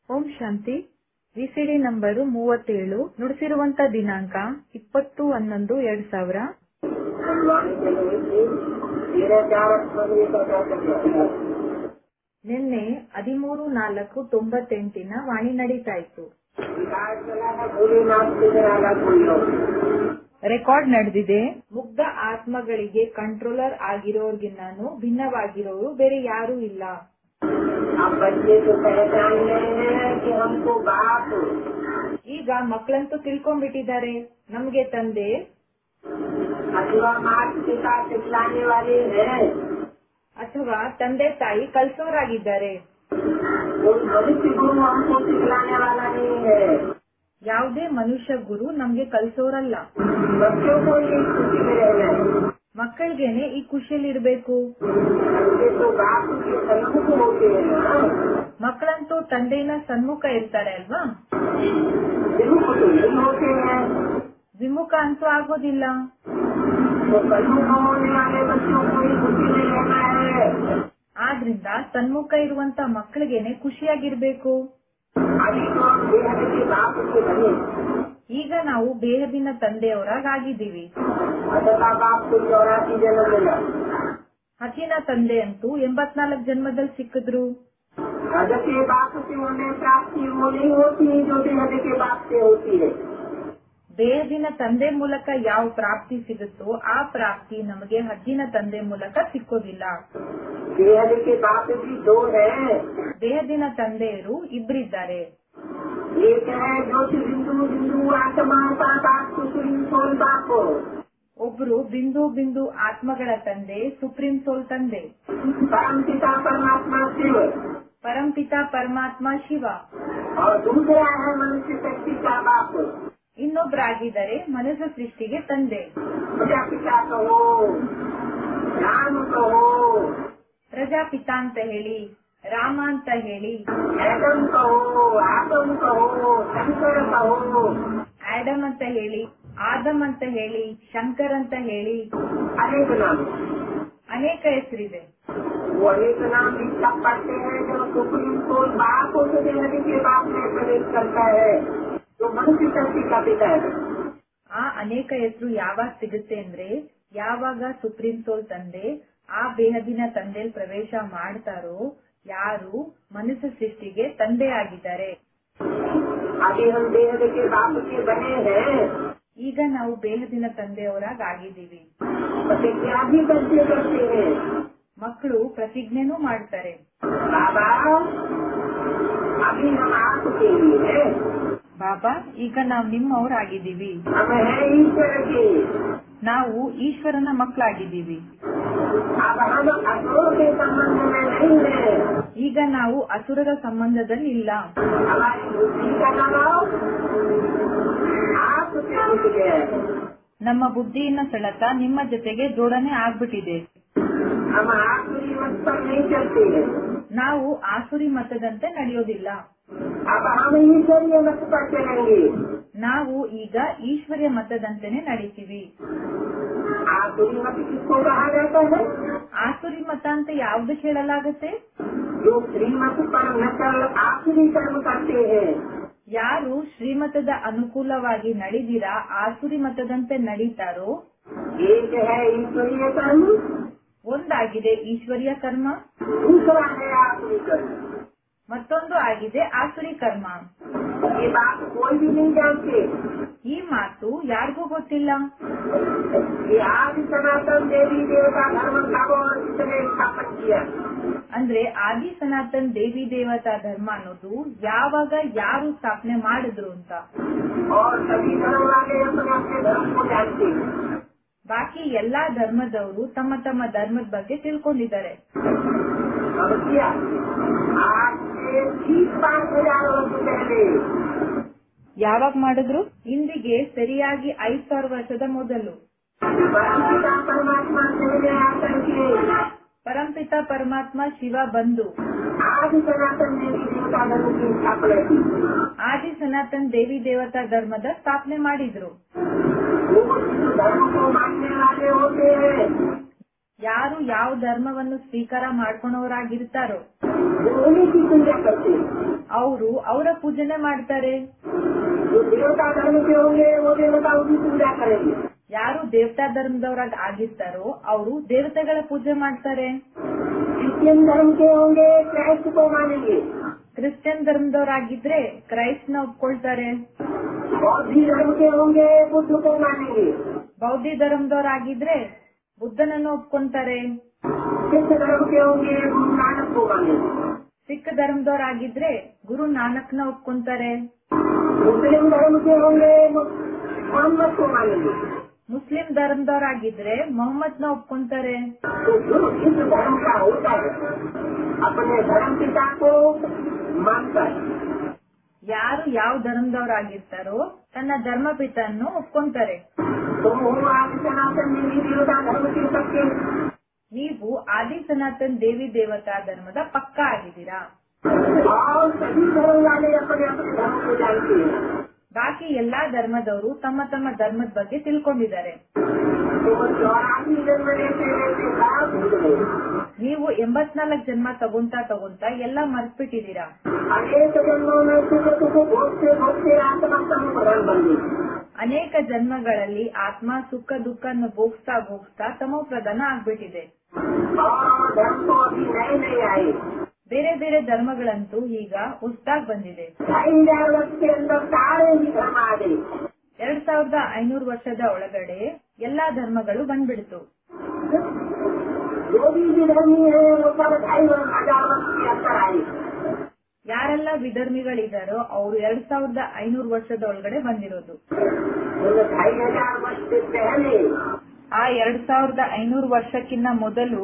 ಓಂ ಶಾಂತಿ ವಿಸಿಡಿ number ಮೂವತ್ತೇಳು ನುಡಿಸಿರುವಂತ ದಿನಾಂಕ ಇಪ್ಪತ್ತು ಹನ್ನೊಂದು ಎರಡ್ ಸಾವಿರ वाणी चली थी तेरह चार अठ्ठानवे का क्या करना ನಿನ್ನೆ ಹದಿಮೂರು ನಾಲ್ಕು ತೊಂಬತ್ತೆಂಟಿನ ವಾಣಿ ನಡೀತಾ ಇತ್ತು विकास चला है भोलेनाथ से निराला कोई और ರೆಕಾರ್ಡ್ ನಡೆದಿದೆ ಮುಗ್ಧ ಆತ್ಮಗಳಿಗೆ ಕಂಟ್ರೋಲರ್ ಆಗಿರೋರ್ಗಿನ್ನಾನು ಭಿನ್ನವಾಗಿರೋರು ಬೇರೆ ಯಾರೂ ಇಲ್ಲ अब बच्चे तो पहचान रहे हैं कि हमको बाप ಈಗ ಮಕ್ಕಳಂತೂ ತಿಳ್ಕೊಂಡ್ಬಿಟ್ಟಿದ್ದಾರೆ ನಮ್ಗೆ ತಂದೆ अथवा मात पिता सिखलाने वाले हैं ಅಥವಾ ತಂದೆ ತಾಯಿ ಕಲ್ಸೋರಾಗಿದ್ದಾರೆ कोई मनुष्य गुरु हमको सिखलाने वाला नहीं है ಯಾವುದೇ ಮನುಷ್ಯ ಗುರು ನಮ್ಗೆ ಕಲ್ಸೋರಲ್ಲ बच्चों को ये खुशी में रहना है ಮಕ್ಕಳಿಗೇನೆ ಈ ಖುಷಿಯಲ್ಲಿರ್ಬೇಕು बच्चे तो बाप के सन्मुख होते हैं ना ಮಕ್ಕಳಂತೂ ತಂದೆನ ಸನ್ಮುಖ ಇರ್ತಾರೆ ಅಲ್ವಾ विमुख तो नहीं होते हैं ವಿಮುಖ ಅಂತೂ ಆಗೋದಿಲ್ಲ तो सन्मुख होने वाले बच्चों को ही खुशी में रहना है ಆದ್ರಿಂದ ಸನ್ಮುಖ ಇರುವಂತ ಮಕ್ಕಳಿಗೇನೆ ಖುಷಿಯಾಗಿರ್ಬೇಕು अभी तो हम बेहद के बाप के बने ಈಗ ನಾವು ಬೇಹದಿನ ತಂದೆಯವರಾಗಿದ್ದೀವಿ अथवा बाप को चौरासी जन्म मिला ಹಸಿನ ತಂದೆ ಅಂತೂ ಎಂಬತ್ನಾಲ್ಕು ಜನ್ಮದಲ್ಲಿ ಸಿಕ್ಕಿದ್ರು हद के बाप से उन्हें प्राप्ति वो नहीं होती जो बेहद के बाप से होती है ದೇಹದಿನ ತಂದೆ ಮೂಲಕ ಯಾವ ಪ್ರಾಪ್ತಿ ಸಿಗುತ್ತೋ ಆ ಪ್ರಾಪ್ತಿ ನಮಗೆ ಹದ್ದಿನ ತಂದೆ ಮೂಲಕ ಸಿಕ್ಕೋದಿಲ್ಲ बेहद के बाप भी दो हैं ದೇಹದಿನ ತಂದೆಯರು ಇಬ್ಬರಿದ್ದಾರೆ एक है ज्योति बिंदु बिंदु आत्मा का बाप सुप्रीम सोल बाप ಒಬ್ರು ಬಿಂದು ಬಿಂದು ಆತ್ಮಗಳ ತಂದೆ ಸುಪ್ರೀಂ ಸೋಲ್ ತಂದೆ परम पिता परमात्मा शिव ಪರಂಪಿತ ಪರಮಾತ್ಮ ಶಿವ और दूसरा है मनुष्य शक्ति का बाप ಇನ್ನೊಬ್ಬರಾಗಿದ್ದಾರೆ ಮನುಷ್ಯ ಸೃಷ್ಟಿಗೆ ತಂದೆ प्रजापिता कहो राम कहो ಪ್ರಜಾಪಿತ ಅಂತ ಹೇಳಿ ರಾಮ ಅಂತ ಹೇಳಿ एटम कहो आटम कहो शंकर कहो ಆಡಮ್ ಅಂತ ಹೇಳಿ ಆದಮ್ ಅಂತ ಹೇಳಿ ಶಂಕರ್ ಅಂತ ಹೇಳಿ अनेक नाम ಅನೇಕ ಹೆಸರಿದೆ वो अनेक नाम भी तब पढ़ते हैं जब सुप्रीम कोर्ट बाप होते नदी के बाप में प्रवेश करता है जो मनुष्य शक्ति का पिता है ಆ ಅನೇಕ ಹೆಸರು ಯಾವಾಗ ಸಿಗುತ್ತೆ ಅಂದ್ರೆ ಯಾವಾಗ ಸುಪ್ರೀಂ ಸೋಲ್ ತಂದೆ ಆ ಬೇಹದಿನ ತಂದೆಯಲ್ಲಿ ಪ್ರವೇಶ ಮಾಡ್ತಾರೋ ಯಾರು ಮನುಷ್ಯ ಸೃಷ್ಟಿಗೆ ತಂದೆ ಆಗಿದ್ದಾರೆ आगे हम बेहद के बाप के बने हैं ಈಗ ನಾವು ಬೇಹದಿನ ತಂದೆಯವರಾಗಿದ್ದೀವಿ प्रतिज्ञा भी करते करते हैं ಮಕ್ಕಳು ಪ್ರತಿಜ್ಞೆನೂ ಮಾಡ್ತಾರೆ बाबा अभी हम आपके लिए हैं ಬಾಬಾ ಈಗ ನಾವು ನಿಮ್ಮವರಾಗಿದ್ದೀವಿ हम हैं ईश्वर के ನಾವು ಈಶ್ವರನ ಮಕ್ಕಳಾಗಿದ್ದೀವಿ अब हम असुरों के संबंध में नहीं है ಈಗ ನಾವು ಅಸುರರ ಸಂಬಂಧದಲ್ಲಿ ಇಲ್ಲ हमारी बुद्धि का लगाओ आपसे जुट गया है ನಮ್ಮ ಬುದ್ಧಿಯಿನ ಸೆಳೆತ ನಿಮ್ಮ ಜೊತೆಗೆ ಜೋಡಣೆ ಆಗ್ಬಿಟ್ಟಿದೆ हम आखिरी मत पर नहीं चलते हैं ನಾವು ಆಸುರಿ ಮತದಂತೆ ನಡೆಯೋದಿಲ್ಲ अब हम ईश्वरीय मत पर चलेंगे ನಾವು ಈಗ ಈಶ್ವರ್ಯ ಮತದಂತೆನೆ ನಡೀತೀವಿ आखिरी मत किसको कहा जाता है ಆಸುರಿ ಮತ ಅಂತ ಯಾವ್ದು ಹೇಳಲಾಗುತ್ತೆ जो श्रीमत पर न चल आखिरी कर्म करते हैं ಯಾರು ಶ್ರೀಮತದ ಅನುಕೂಲವಾಗಿ ನಡೆದಿರಾ ಆಸುರಿ ಮತದಂತೆ ನಡೀತಾರೋ एक है ईश्वरीय कर्म ಒಂದಾಗಿದೆ ಈಶ್ವರ್ಯ ಕರ್ಮ दूसरा है आखिरी कर्म ಮತ್ತೊಂದು ಆಗಿದೆ ಆಸುರಿ ಕರ್ಮ ये बात कोई भी नहीं जानते ಈ ಮಾತು ಯಾರಿಗೂ ಗೊತ್ತಿಲ್ಲ ये आदि सनातन देवी देवता धर्म कब और किसने स्थापन किया ಅಂದ್ರೆ ಆದಿ ಸನಾತನ್ ದೇವಿ ದೇವತಾ ಧರ್ಮ ಅನ್ನೋದು ಯಾವಾಗ ಯಾರು ಸ್ಥಾಪನೆ ಮಾಡಿದ್ರು ಅಂತ और सभी धर्म वाले अपने अपने धर्म को जानते हैं ಬಾಕಿ ಎಲ್ಲಾ ಧರ್ಮದವರು ತಮ್ಮ ತಮ್ಮ ಧರ್ಮದ ಬಗ್ಗೆ ತಿಳ್ಕೊಂಡಿದ್ದಾರೆ अब क्या आज से तीस पाँच हजार वर्ष पहले ಯಾವಾಗ ಮಾಡಿದ್ರು ಇಂದಿಗೆ ಸರಿಯಾಗಿ ಐದ್ ಸಾವಿರ ವರ್ಷದ ಮೊದಲು परमपिता परमात्मा चले आकर के ಪರಂಪಿತ ಪರಮಾತ್ಮ ಶಿವ ಬಂದು आदि सनातन देवी देवता धर्म की स्थापना की ಆದಿ ಸನಾತನ್ ದೇವಿ ದೇವತಾ ಧರ್ಮದ ಸ್ಥಾಪನೆ ಮಾಡಿದ್ರು वो जिस धर्म को मानने वाले होते हैं ಯಾರು ಯಾವ ಧರ್ಮವನ್ನು ಸ್ವೀಕಾರ ಮಾಡ್ಕೊಂಡವರಾಗಿರ್ತಾರೋ वो उन्हीं की पूजा करते हैं ಅವರು ಅವರ ಪೂಜನೆ ಮಾಡ್ತಾರೆ जो देवता धर्म के होंगे वो देवताओं की पूजा करेंगे ಯಾರು ದೇವತಾ ಧರ್ಮದವರಾಗ ಆಗಿರ್ತಾರೋ ಅವರು ದೇವತೆಗಳ ಪೂಜೆ ಮಾಡ್ತಾರೆ क्रिश्चियन धर्म के होंगे क्राइस्ट को मानेंगे ಕ್ರಿಶ್ಚಿಯನ್ ಧರ್ಮದವರಾಗಿದ್ರೆ ಕ್ರೈಸ್ಟ್ ನ ಒಪ್ಕೊಳ್ತಾರೆ बौद्धी धर्म के होंगे बुद्ध को मानेंगे ಬೌದ್ಧ ಧರ್ಮದವರಾಗಿದ್ರೆ ಬುದ್ಧನನ್ನು ಒಪ್ಕೊಂತಾರೆ सिख धर्म के होंगे गुरु नानक को मानेंगे ಸಿಖ್ ಧರ್ಮದವರಾಗಿದ್ರೆ ಗುರು ನಾನಕ್ನ ಒಪ್ಕೊಂತಾರೆ मुस्लिम धर्म के होंगे मोहम्मद को मानेंगे ಮುಸ್ಲಿಂ ಧರ್ಮದವರಾಗಿದ್ರೆ ಮೊಹಮ್ಮದ್ನ ಒಪ್ಕೊಂತಾರೆ तो जो जिस धर्म का होता है अपने धर्म पिता को मानता है ಯಾರು ಯಾವ ಧರ್ಮದವರಾಗಿರ್ತಾರೋ ತನ್ನ ಧರ್ಮಪಿತನ್ನು ಒಪ್ಕೊಂತಾರೆ तो वो आज सनातन देवी देवता धर्म के सबके ನೀವು ಆದಿ ಸನಾತನ್ ದೇವಿ ದೇವತಾ ಧರ್ಮದ ಪಕ್ಕ ಆಗಿದ್ದೀರಾ और सभी धर्म वाले अपने अपने धर्म को जानते हैं ಬಾಕಿ ಎಲ್ಲಾ ಧರ್ಮದವರು ತಮ್ಮ ತಮ್ಮ ಧರ್ಮದ ಬಗ್ಗೆ ತಿಳ್ಕೊಂಡಿದ್ದಾರೆ तो वो चौरासी जन्म लेते लेते सारा भूल गए ನೀವು ಎಂಬತ್ನಾಲ್ಕು ಜನ್ಮ ತಗೊಂತಾ ತಗೊಂತಾ ಎಲ್ಲ ಮರ್ತ್ಬಿಟ್ಟಿದ್ದೀರಾ अनेक जन्मों में सुख सुख भोगते भोगते आत्मा प्रधान बन गई ಅನೇಕ ಜನ್ಮಗಳಲ್ಲಿ ಆತ್ಮ ಸುಖ ದುಃಖವನ್ನು ಭೋಗಿಸ್ತಾ ಭೋಗಿಸ್ತಾ ತಮೋ ಪ್ರಧಾನ ಆಗ್ಬಿಟ್ಟಿದೆ और धर्म तो अभी नए नए आए ಬೇರೆ ಬೇರೆ ಧರ್ಮಗಳಂತೂ ಈಗ ಹೊಸ್ದಾಗ್ ಬಂದಿದೆ ढाई हजार वर्ष के अंदर सारे ही धर्म आ गए ಎರಡ್ ಸಾವಿರದ ಐನೂರು ವರ್ಷದ ಒಳಗಡೆ ಎಲ್ಲಾ ಧರ್ಮಗಳು ಬಂದ್ಬಿಡ್ತು जो भी विधर्मी है वो सब ढाई हजार वर्ष के अंदर आए ಯಾರೆಲ್ಲ ವಿಧರ್ಮಿಗಳಿದಾರೋ ಅವರು ಎರಡ್ ಸಾವಿರದ ಐನೂರು ವರ್ಷದ ಒಳಗಡೆ ಬಂದಿರೋದು उन ढाई हजार वर्ष से पहले ಆ ಎರಡ್ ಸಾವಿರದ ಐನೂರು ವರ್ಷಕ್ಕಿಂತ ಮೊದಲು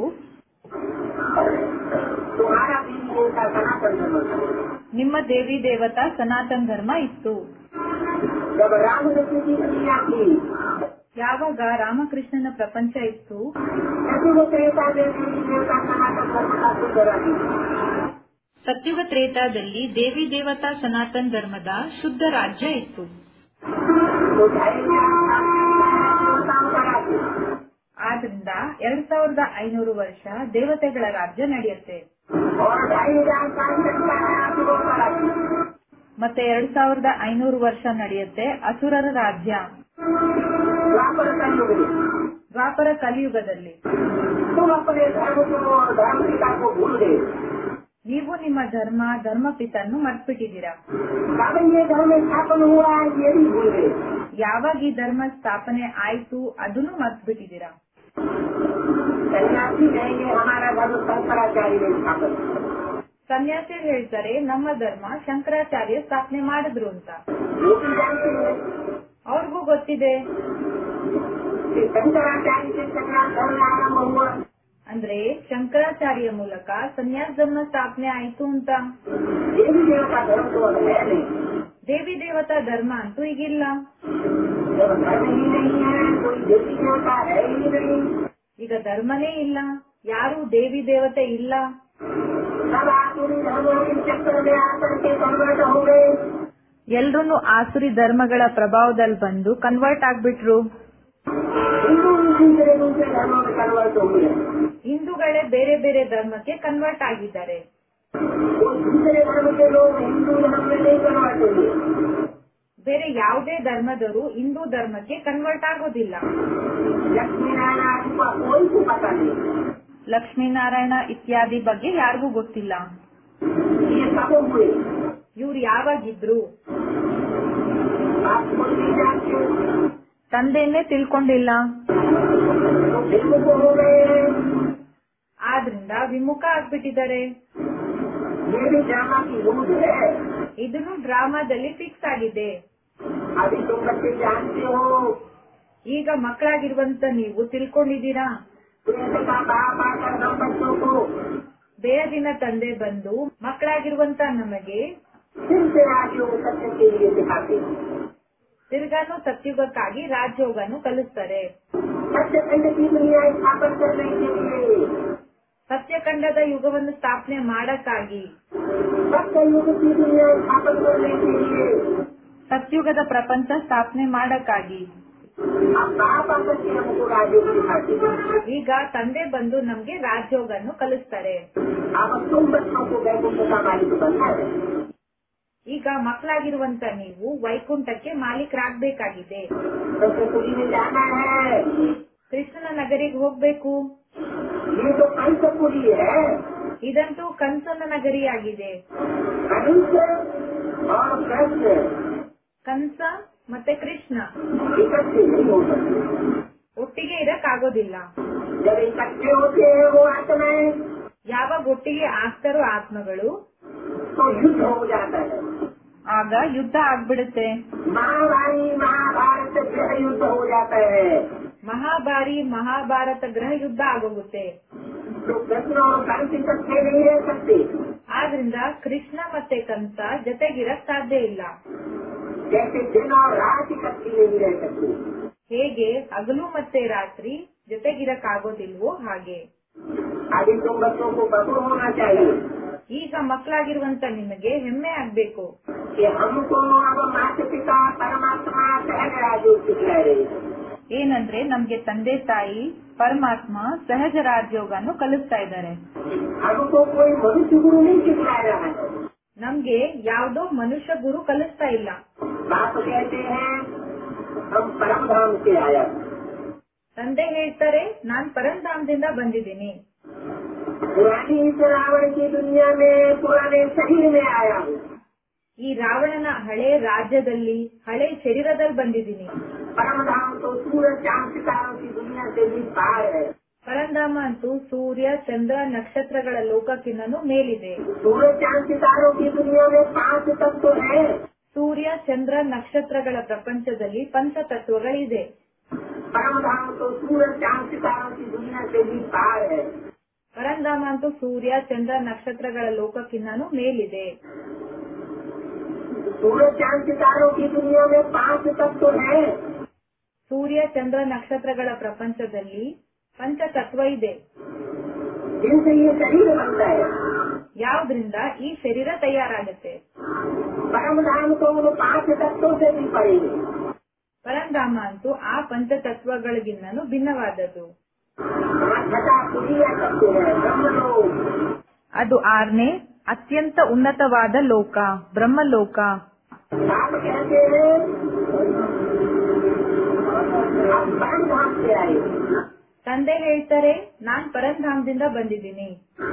तुम्हारा भी देवता सनातन धर्म था ನಿಮ್ಮ देवी ದೇವತಾ ಸನಾತನ್ ಧರ್ಮ ಇತ್ತು जब राम रचि की दुनिया थी ಯಾವಾಗ ರಾಮಕೃಷ್ಣನ ಪ್ರಪಂಚ ಇತ್ತು सचिव त्रेता देवी देवता सनातन धर्म का सुंदर ಸತ್ಯುಗ ತ್ರೇತಾದಲ್ಲಿ ದೇವಿ ದೇವತಾ ಸನಾತನ್ ಧರ್ಮದ ಶುದ್ಧ ರಾಜ್ಯ ಇತ್ತು तो ढाई हजार देवताओं का राज्य ಆದ್ರಿಂದ ಎರಡ್ ಸಾವಿರದ ಐನೂರು ವರ್ಷ ದೇವತೆಗಳ ರಾಜ್ಯ ನಡೆಯುತ್ತೆ और ढाई हजार साल चलता है असुरों का राज्य ಮತ್ತೆ ಎರಡ್ ಸಾವಿರದ ಐನೂರು ವರ್ಷ ನಡೆಯುತ್ತೆ ಅಸುರರ ರಾಜ್ಯ द्वापर कलयुग में ದ್ವಾಪರ ಕಲಿಯುಗದಲ್ಲಿ तुम अपने धर्म को और धर्म पिता को भूल गए ನೀವು ನಿಮ್ಮ ಧರ್ಮ ಧರ್ಮಪಿತನ್ನು ಮರ್ತ್ಬಿಟ್ಟಿದ್ದೀರಾ कब ये धर्म स्थापन हुआ है ये भी भूल गए ಯಾವಾಗ ಈ ಧರ್ಮ ಸ್ಥಾಪನೆ ಆಯ್ತು ಅದನ್ನು ಮರ್ತ್ಬಿಟ್ಟಿದ್ದೀರಾ सन्यासी कहेंगे हमारा धर्म शंकराचार्य ने स्थापन किया। ಸನ್ಯಾಸಿ ಹೇಳ್ತಾರೆ ನಮ್ಮ ಧರ್ಮ ಶಂಕರಾಚಾರ್ಯ ಸ್ಥಾಪನೆ ಮಾಡಿದ್ರು ಅಂತ वो भी जानते हैं ಅವ್ರಿಗೂ ಗೊತ್ತಿದೆ कि शंकराचार्य से सन्यास धर्म आरम्भ हुआ ಅಂದ್ರೆ ಶಂಕರಾಚಾರ್ಯ ಮೂಲಕ ಸನ್ಯಾಸ ಧರ್ಮ ಸ್ಥಾಪನೆ ಆಯ್ತು ಅಂತ देवी देवता धर्म तो अब है नहीं ದೇವಿ ದೇವತಾ ಧರ್ಮ ಅಂತೂ ಈಗಿಲ್ಲ जब धर्म ही नहीं है कोई देवी देवता है ही नहीं ಈಗ ಧರ್ಮನೇ ಇಲ್ಲ ಯಾರು ದೇವಿ ದೇವತೆ ಇಲ್ಲ सब आसुरी धर्मों के चक्कर में आकर के कन्वर्ट हो गए ಎಲ್ರೂ ಆಸುರಿ ಧರ್ಮಗಳ ಪ್ರಭಾವದಲ್ಲಿ ಬಂದು ಕನ್ವರ್ಟ್ ಆಗ್ಬಿಟ್ರು हिंदू भी दूसरे दूसरे धर्मों में कन्वर्ट हो गए ಹಿಂದೂಗಳೇ ಬೇರೆ ಬೇರೆ ಧರ್ಮಕ್ಕೆ ಕನ್ವರ್ಟ್ ಆಗಿದ್ದಾರೆ वो दूसरे धर्म के लोग हिंदू धर्म में नहीं कन्वर्ट होंगे ಬೇರೆ ಯಾವುದೇ ಧರ್ಮದವರು ಹಿಂದೂ ಧರ್ಮಕ್ಕೆ ಕನ್ವರ್ಟ್ ಆಗೋದಿಲ್ಲ लक्ष्मी नारायण आदि का कोई को पता नहीं ಲಕ್ಷ್ಮೀನಾರಾಯಣ ಇತ್ಯಾದಿ ಬಗ್ಗೆ ಯಾರಿಗೂ ಗೊತ್ತಿಲ್ಲ ये सब हुए ಇವ್ರು ಯಾವಾಗಿದ್ರು आप कोई नहीं जानते ತಂದೆಯನ್ನೇ ತಿಳ್ಕೊಂಡಿಲ್ಲ तो फिल्म को हो गए ಆದ್ರಿಂದ ವಿಮುಖ ಆಗ್ಬಿಟ್ಟಿದ್ದಾರೆ ये भी ड्रामा की रूल है ಇದನ್ನು ಡ್ರಾಮಾದಲ್ಲಿ ಫಿಕ್ಸ್ ಆಗಿದೆ अभी तुम बच्चे जानते हो ಈಗ ಮಕ್ಕಳಾಗಿರುವಂತ ನೀವು ತಿಳ್ಕೊಂಡಿದ್ದೀರಾ प्रेम का बाप आकर हम बच्चों को ದೇಹದಿನ ತಂದೆ ಬಂದು ಮಕ್ಕಳಾಗಿರುವಂತ ನಮಗೆ फिर से आगे वो सत्य के लिए दिखाते हैं ತಿರ್ಗಾನು ಸತ್ಯುಗಕ್ಕಾಗಿ ರಾಜಯೋಗನು ಕಲಿಸ್ತಾರೆ सत्य खंड की दुनिया स्थापन करने के लिए ಸತ್ಯಖಂಡದ ಯುಗವನ್ನು ಸ್ಥಾಪನೆ ಮಾಡಕ್ಕಾಗಿ सत्य युग की दुनिया स्थापन करने के लिए ಸತ್ಯುಗದ ಪ್ರಪಂಚ ಸ್ಥಾಪನೆ ಮಾಡಕ್ಕಾಗಿ अब बाप आकर के हमको राजयोग दिखाते हैं ಈಗ ತಂದೆ ಬಂದು ನಮ್ಗೆ ರಾಜಯೋಗನ್ನು ಕಲಿಸ್ತಾರೆ अब तुम बच्चों को वैकुंठ का मालिक बनना है ಈಗ ಮಕ್ಕಳಾಗಿರುವಂತ ನೀವು ವೈಕುಂಠಕ್ಕೆ ಮಾಲೀಕರಾಗಬೇಕಾಗಿದೆ तो कुपुरी में जाना है ಕೃಷ್ಣನ ನಗರಿಗೆ ಹೋಗ್ಬೇಕು ये तो पंचपुरी है ಇದಂತೂ ಕನ್ಸನ ನಗರಿಯಾಗಿದೆ मनुष्य और कृष्ण ಕಂಸ ಮತ್ತೆ ಕೃಷ್ಣ इकट्ठे नहीं हो सकते ಒಟ್ಟಿಗೆ ಇರಕ್ಕಾಗೋದಿಲ್ಲ जब इकट्ठे होते हैं वो आत्माएं ಯಾವಾಗ ಒಟ್ಟಿಗೆ ಆಗ್ತಾರೋ ಆತ್ಮಗಳು तो युद्ध हो जाता है ಆಗ ಯುದ್ಧ ಆಗ್ಬಿಡುತ್ತೆ महाभारी महाभारत गृह युद्ध हो जाता है ಮಹಾಭಾರಿ ಮಹಾಭಾರತ ಗ್ರಹ ಯುದ್ಧ ಆಗೋಗುತ್ತೆ तो कृष्ण और कंस इकट्ठे नहीं रह सकते ಆದ್ರಿಂದ ಕೃಷ್ಣ ಮತ್ತೆ ಕಂಸ ಜೊತೆಗಿರಕ್ ಸಾಧ್ಯ ಇಲ್ಲ जैसे दिन और रात इकट्ठी नहीं रह सकती ಹೇಗೆ ಹಗಲು ಮತ್ತೆ ರಾತ್ರಿ ಜೊತೆಗಿರಕ್ ಆಗೋದಿಲ್ವೋ ಹಾಗೆ आगे तुम बच्चों को बसुर होना चाहिए ಈಗ ಮಕ್ಕಳಾಗಿರುವಂತ ನಿಮಗೆ ಹೆಮ್ಮೆ ಆಗ್ಬೇಕು कि हमको अब माता पिता परमात्मा सहज राजू सिखला रहे हैं। ಏನಂದ್ರೆ ನಮ್ಗೆ ತಂದೆ ತಾಯಿ ಪರಮಾತ್ಮ ಸಹಜ ರಾಜಯೋಗನು ಕಲಿಸ್ತಾ ಇದ್ದಾರೆ हमको कोई मनुष्य गुरु नहीं सिखला रहा है ನಮ್ಗೆ ಯಾವ್ದೋ ಮನುಷ್ಯ ಗುರು ಕಲಿಸ್ತಾ ಇಲ್ಲ बाप कहते हैं हम परम धाम से आया ತಂದೆ ಹೇಳ್ತಾರೆ ನಾನ್ ಪರಂಧಾಮದಿಂದ ಬಂದಿದ್ದೀನಿ पुरानी इस रावण की दुनिया में पुराने शरीर में आया हूँ ಈ ರಾವಣನ ಹಳೆ ರಾಜ್ಯದಲ್ಲಿ ಹಳೆ ಶರೀರದಲ್ಲಿ ಬಂದಿದ್ದೀನಿ परम धाम तो सूरज चांद सितारों की दुनिया से भी पार है ಪರಂಧಾಮ ಅಂತೂ ಸೂರ್ಯ ಚಂದ್ರ ನಕ್ಷತ್ರಗಳ ಲೋಕಕ್ಕಿನ್ನೂ ಮೇಲಿದೆ सूरज चांद सितारों की दुनिया में पांच तत्व है ಸೂರ್ಯ ಚಂದ್ರ ನಕ್ಷತ್ರಗಳ ಪ್ರಪಂಚದಲ್ಲಿ ಪಂಚತತ್ವಗಳಿದೆ परम धाम तो सूरज चांद सितारों की दुनिया से भी पार है ಪರಂಧಾಮ ಅಂತೂ ಸೂರ್ಯ ಚಂದ್ರ ನಕ್ಷತ್ರಗಳ ಲೋಕಕ್ಕಿನ್ನೂ ಮೇಲಿದೆ सूरज चांद सितारों की दुनिया में पांच तत्व है ಸೂರ್ಯ ಚಂದ್ರ ನಕ್ಷತ್ರಗಳ ಪ್ರಪಂಚದಲ್ಲಿ ಪಂಚತತ್ವ ಇದೆ जिनसे ये शरीर बनता है ಯಾವ್ದ್ರಿಂದ ಈ ಶರೀರ ತಯಾರಾಗುತ್ತೆ परम धाम तो उन पांच तत्वों से भी परे है ಪರಂಧಾಮ ಅಂತೂ ಆ ಪಂಚತತ್ವಗಳಿಗಿನ್ನೂ ಭಿನ್ನವಾದದ್ದು वहाँ छठा पुरिया तत्व है ब्रह्मलोक ಅದು ಆರನೇ ಅತ್ಯಂತ ಉನ್ನತವಾದ ಲೋಕ ಬ್ರಹ್ಮಲೋಕ आप कहते हैं आप परम धाम से आए ತಂದೆ ಹೇಳ್ತಾರೆ ನಾನ್ ಪರಂಧಾಮದಿಂದ ಬಂದಿದ್ದೀನಿ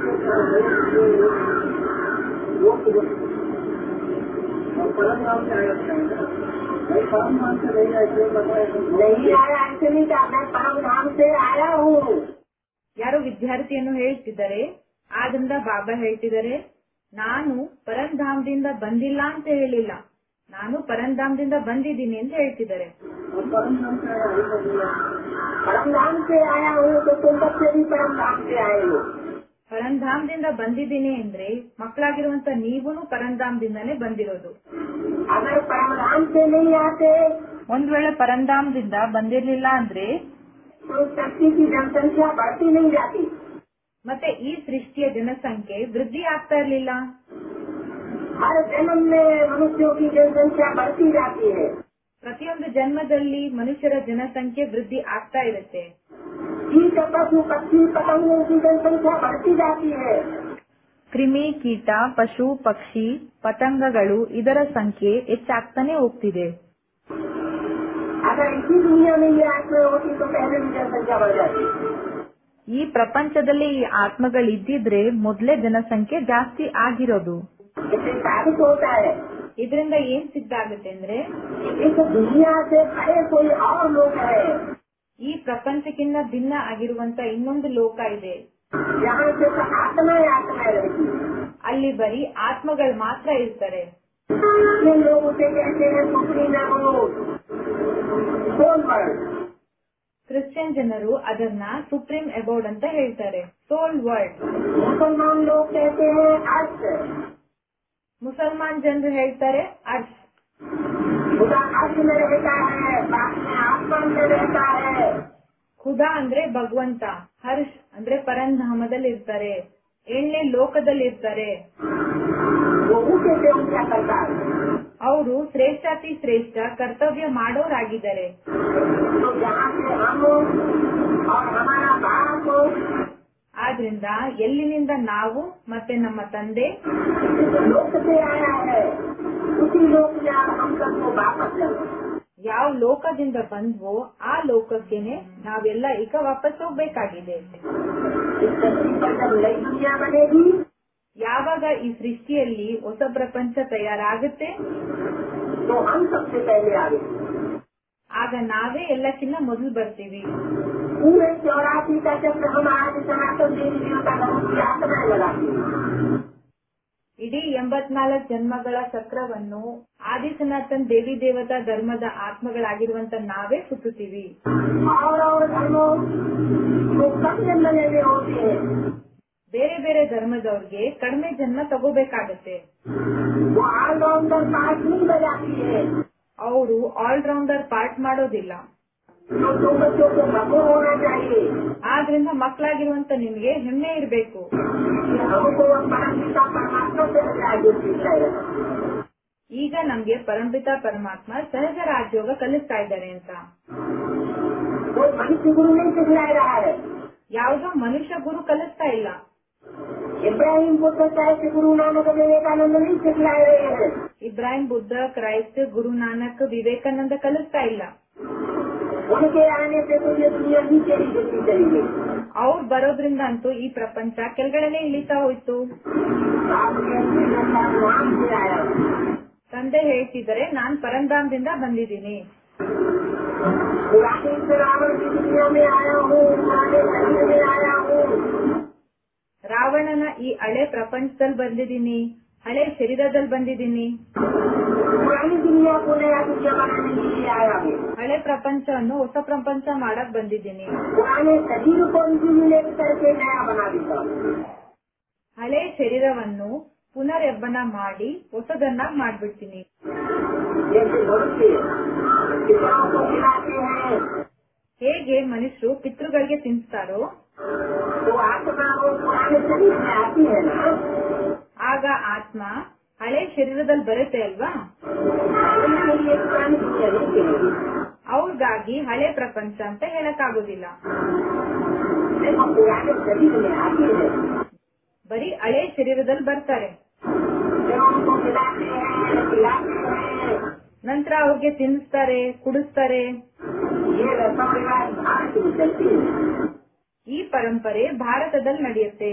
परम धाम से आया परम धाम से नहीं आया नहीं आया ऐसे नहीं कहा मैं परम धाम से आया हूँ ಯಾರೋ ವಿದ್ಯಾರ್ಥಿಯನ್ನು ಹೇಳ್ತಿದ್ದಾರೆ ಆದ್ರಿಂದ ಬಾಬಾ ಹೇಳ್ತಿದ್ದಾರೆ ನಾನು ಪರಂಧಾಮದಿಂದ ಬಂದಿಲ್ಲ ಅಂತ ಹೇಳಿಲ್ಲ ನಾನು ಪರಂಧಾಮದಿಂದ ಬಂದಿದ್ದೀನಿ ಅಂತ ಹೇಳ್ತಿದ್ದಾರೆ परम धाम से आया परम धाम से आया हूँ तो तुम बच्चे भी परम धाम से आए हो ಪರಂಧಾಮದಿಂದ ಬಂದಿದ್ದೀನಿ ಅಂದ್ರೆ ಮಕ್ಕಳಾಗಿರುವಂತ ನೀವೂನು ಪರಂಧಾಮದಿಂದಾನೇ ಬಂದಿರೋದು अगर परम धाम से नहीं आते ಒಂದ್ ವೇಳೆ ಪರಂಧಾಮದಿಂದ ಬಂದಿರ್ಲಿಲ್ಲ ಅಂದ್ರೆ तो शक्ति की जनसंख्या बढ़ती नहीं जाती ಮತ್ತೆ ಈ ಸೃಷ್ಟಿಯ ಜನಸಂಖ್ಯೆ ವೃದ್ಧಿ ಆಗ್ತಾ ಇರ್ಲಿಲ್ಲ हर जन्म में मनुष्यों की जनसंख्या बढ़ती जाती है ಪ್ರತಿಯೊಂದು ಜನ್ಮದಲ್ಲಿ ಮನುಷ್ಯರ ಜನಸಂಖ್ಯೆ ವೃದ್ಧಿ ಆಗ್ತಾ ಇರುತ್ತೆ कीट पशु पक्षी पतंगों की जनसंख्या बढ़ती जाती है ಕ್ರಿಮಿ ಕೀಟ ಪಶು ಪಕ್ಷಿ ಪತಂಗಗಳು ಇದರ ಸಂಖ್ಯೆ ಹೆಚ್ಚಾಗ್ತಾನೆ ಹೋಗ್ತಿದೆ अगर इसी दुनिया में ये आत्मा होती तो पहले भी जनसंख्या बढ़ जाती ಈ ಪ್ರಪಂಚದಲ್ಲಿ ಈ ಆತ್ಮಗಳಿದ್ದಿದ್ರೆ ಮೊದಲೇ ಜನಸಂಖ್ಯೆ ಜಾಸ್ತಿ ಆಗಿರೋದು इससे साबित होता है ಇದರಿಂದ ಏನ್ ಸಿದ್ಧ ಆಗುತ್ತೆ ಅಂದ್ರೆ इस दुनिया से परे कोई और लोग है ಈ प्रಪಂಚಕ್ಕಿಂತ ಭಿನ್ನ ಆಗಿರುವಂತ ಇನ್ನೊಂದು ಲೋಕ ಇದೆ यहाँ सिर्फ आत्माएं आत्माएं रहती हैं। ಅಲ್ಲಿ ಬರೀ ಆತ್ಮಗಳು ಮಾತ್ರ ಇರ್ತಾರೆ ये लोग उसे कहते हैं सुपरी नामो सोल वर्ल्ड ಕ್ರಿಶ್ಚಿಯನ್ ಜನರು ಅದನ್ನ ಸುಪ್ರೀಂ ಅಬೌಡ್ ಅಂತ ಹೇಳ್ತಾರೆ ಸೋಲ್ ವರ್ಲ್ಡ್ मुसलमान लोग कहते हैं अर्थ ಮುಸಲ್ಮಾನ್ ಜನರು ಹೇಳ್ತಾರೆ ಅರ್ಶ್ खुदा अर्थ में रहता है बाप में आसमान में रहता है ಖುದಾ ಅಂದ್ರೆ ಭಗವಂತ ಹರ್ಷ್ ಅಂದ್ರೆ ಪರಂಧಾಮದಲ್ಲಿ ಇರ್ತಾರೆ ಏಳನೇ ಲೋಕದಲ್ಲಿ ಇರ್ತಾರೆ वो उसे से ऊंचा करता है ಅವರು ಶ್ರೇಷ್ಠಾತಿ ಶ್ರೇಷ್ಠ ಕರ್ತವ್ಯ ಮಾಡೋರಾಗಿದ್ದಾರೆ तो जहाँ से हम और हमारा बाप ಆದ್ರಿಂದ ಎಲ್ಲಿನಿಂದ ನಾವು ಮತ್ತೆ ನಮ್ಮ ತಂದೆ इस लोक से आया है ಲೋಕದಿಂದ ಬಂದ್ವೋ ಆ ಲೋಕಕ್ಕೇನೆ ನಾವೆಲ್ಲ ಈಗ ವಾಪಸ್ ಹೋಗ್ಬೇಕಾಗಿದೆ इस धरती पर जब नई दुनिया बनेगी ಯಾವಾಗ ಈ ಸೃಷ್ಟಿಯಲ್ಲಿ ಹೊಸ ಪ್ರಪಂಚ ತಯಾರಾಗುತ್ತೆ तो हम सबसे पहले आगे ಆಗ ನಾವೇ ಎಲ್ಲಕ್ಕಿಂತ ಮೊದಲು ಬರ್ತೀವಿ पूरे चौरासी का चक्र हम आज सनातन देवी देवता धर्म की यातना लगाते हैं ಇಡೀ ಎಂಬತ್ನಾಲ್ಕು ಜನ್ಮಗಳ ಚಕ್ರವನ್ನು ಆದಿ ಸನಾತನ್ ದೇವಿ ದೇವತಾ ಧರ್ಮದ ಆತ್ಮಗಳಾಗಿರುವಂತ ನಾವೇ ಸುತ್ತುತ್ತೀವಿ और और धर्मों को कम जन्म लेने होते हैं ಬೇರೆ ಬೇರೆ ಧರ್ಮದವ್ರಿಗೆ ಕಡಿಮೆ ಜನ್ಮ ತಗೋಬೇಕಾಗತ್ತೆ वो ऑलराउंडर पार्ट नहीं बजाती है ಅವರು ಆಲ್ರೌಂಡರ್ ಪಾರ್ಟ್ ಮಾಡೋದಿಲ್ಲ तो दो बच्चों को भगो होना चाहिए ಆದ್ರಿಂದ ಮಕ್ಕಳಾಗಿರುವಂತ ನಿಮ್ಗೆ ಹೆಮ್ಮೆ ಇರಬೇಕು कि हमको परमपिता परमात्मा से राज्य सीखा है ಈಗ ನಮ್ಗೆ ಪರಂಪಿತ ಪರಮಾತ್ಮ ಸಹಜ ರಾಜಯೋಗ ಕಲಿಸ್ತಾ ಇದ್ದಾರೆ ಅಂತ कोई मनुष्य गुरु नहीं सिखला रहा है ಯಾವುದೋ ಮನುಷ್ಯ ಗುರು ಕಲಿಸ್ತಾ ಇಲ್ಲ इब्राहिम को तो चाहे गुरु नानक विवेकानंद नहीं सिखला रहे हैं ಇಬ್ರಾಹಿಂ ಬುದ್ಧ ಕ್ರೈಸ್ಟ್ ಗುರು ನಾನಕ್ ವಿವೇಕಾನಂದ ಕಲಿಸ್ತಾ ಇಲ್ಲ उनके आने से तो ये दुनिया नीचे ही गिरती चली गई ಅವ್ರು ಬರೋದ್ರಿಂದ ಅಂತೂ ಈ ಪ್ರಪಂಚ ಕೆಳಗಡೆನೆ ಇಳಿತಾ ಹೋಯ್ತು आप कहते हैं मैं नाम से आया हूँ ತಂದೆ ಹೇಳ್ತಿದ್ದಾರೆ ನಾನ್ ಪರಂಧಾಮದಿಂದ ಬಂದಿದ್ದೀನಿ पुराने से रावण की दुनिया में आया हूँ पुराने शरीर में आया हूँ ರಾವಣನ ಈ ಹಳೆ ಪ್ರಪಂಚದಲ್ಲಿ ಬಂದಿದ್ದೀನಿ ಹಳೆ ಶರೀರದಲ್ಲಿ ಬಂದಿದ್ದೀನಿ पुरानी दुनिया को नया दुनिया बनाने के लिए आया हूँ ಹಳೆ ಪ್ರಪಂಚವನ್ನು ಹೊಸ ಪ್ರಪಂಚ ಮಾಡಕ್ ಬಂದಿದ್ದೀನಿ पुराने शरीर को इंजीनियर करके नया बना देता हूँ ಹಳೆ ಶರೀರವನ್ನು ಪುನರ್ಯಬ್ಬನ ಮಾಡಿ ಹೊಸದನ್ನಾಗಿ ಮಾಡ್ಬಿಡ್ತೀನಿ जैसे मनुष्य पितरों को खिलाते हैं ಹೇಗೆ ಮನುಷ್ಯರು ಪಿತೃಗಳಿಗೆ ತಿನ್ಸ್ತಾರೋ तो आत्मा वो पुराने शरीर में आती है ना ಆಗ ಆತ್ಮ ಹಳೆ ಶರೀರದಲ್ಲಿ ಬರುತ್ತೆ ಅಲ್ವಾ उनके लिए पुरानी दुनिया नहीं चलेगी ಅವ್ರಿಗಾಗಿ ಹಳೆ ಪ್ರಪಂಚ ಅಂತ ಹೇಳಕ್ಕಾಗೋದಿಲ್ಲ देखो पुराने शरीर में आती है ಬರೀ ಹಳೆ ಶರೀರದಲ್ಲಿ ಬರ್ತಾರೆ जब उनको खिलाते हैं खिलाते हैं ನಂತರ ಅವ್ರಿಗೆ ತಿನ್ನಿಸ್ತಾರೆ ಕುಡಿಸ್ತಾರೆ ये रसम रिवाज भारत में चलती है ಈ ಪರಂಪರೆ ಭಾರತದಲ್ಲಿ ನಡೆಯುತ್ತೆ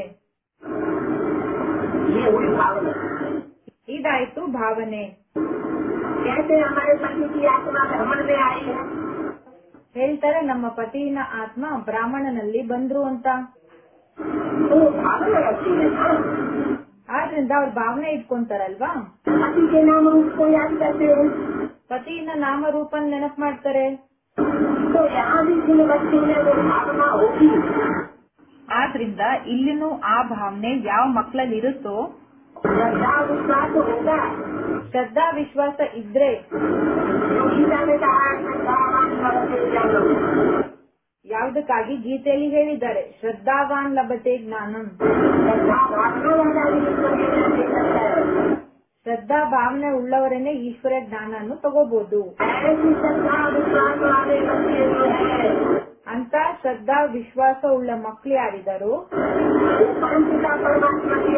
ये हुई भावना ಇದಾಯ್ತು ಭಾವನೆ कहते हैं हमारे पति की आत्मा भ्रमण में आई है ಹೇಳ್ತಾರೆ ನಮ್ಮ ಪತಿನ ಆತ್ಮ ಬ್ರಾಹ್ಮಣನಲ್ಲಿ ಬಂದ್ರು ಅಂತ तो वो भावना रखती है ना ಆದ್ರಿಂದ ಅವ್ರ ಭಾವನೆ ಇಟ್ಕೊಂತಾರಲ್ವಾ पति के नाम रूप को याद करते हैं ಪತಿನ ನಾಮರೂಪನ್ ನೆನಪು ಮಾಡ್ತಾರೆ तो यहाँ भी जिन बच्चे में वो भावना होगी ಆದ್ರಿಂದ ಇಲ್ಲಿನೂ ಆ ಭಾವನೆ ಯಾವ ಮಕ್ಕಳಲ್ಲಿ ಇರುತ್ತೋ श्रद्धा विश्वास होगा ಶ್ರದ್ಧಾ ವಿಶ್ವಾಸ ಇದ್ರೆ जो गीता में कहा है श्रद्धावान भवते ज्ञानम ಯಾವುದಕ್ಕಾಗಿ ಗೀತೆಯಲ್ಲಿ ಹೇಳಿದ್ದಾರೆ ಶ್ರದ್ಧಾವಾನ್ ಲಭತೆ ಜ್ಞಾನಂ श्रद्धा भावना वाला ही ईश्वर के ज्ञान दे सकता है ಶ್ರದ್ಧಾ ಭಾವನೆ ಉಳ್ಳವರೇನೆ ಈಶ್ವರ ಜ್ಞಾನನ್ನು ತಗೋಬಹುದು ऐसी श्रद्धा विश्वास वाले बच्चे जो है ಅಂತ ಶ್ರದ್ಧಾ ವಿಶ್ವಾಸ ಉಳ್ಳ ಮಕ್ಕಳು ಯಾರಿದ್ದಾರೋ वो परम पिता परमात्मा की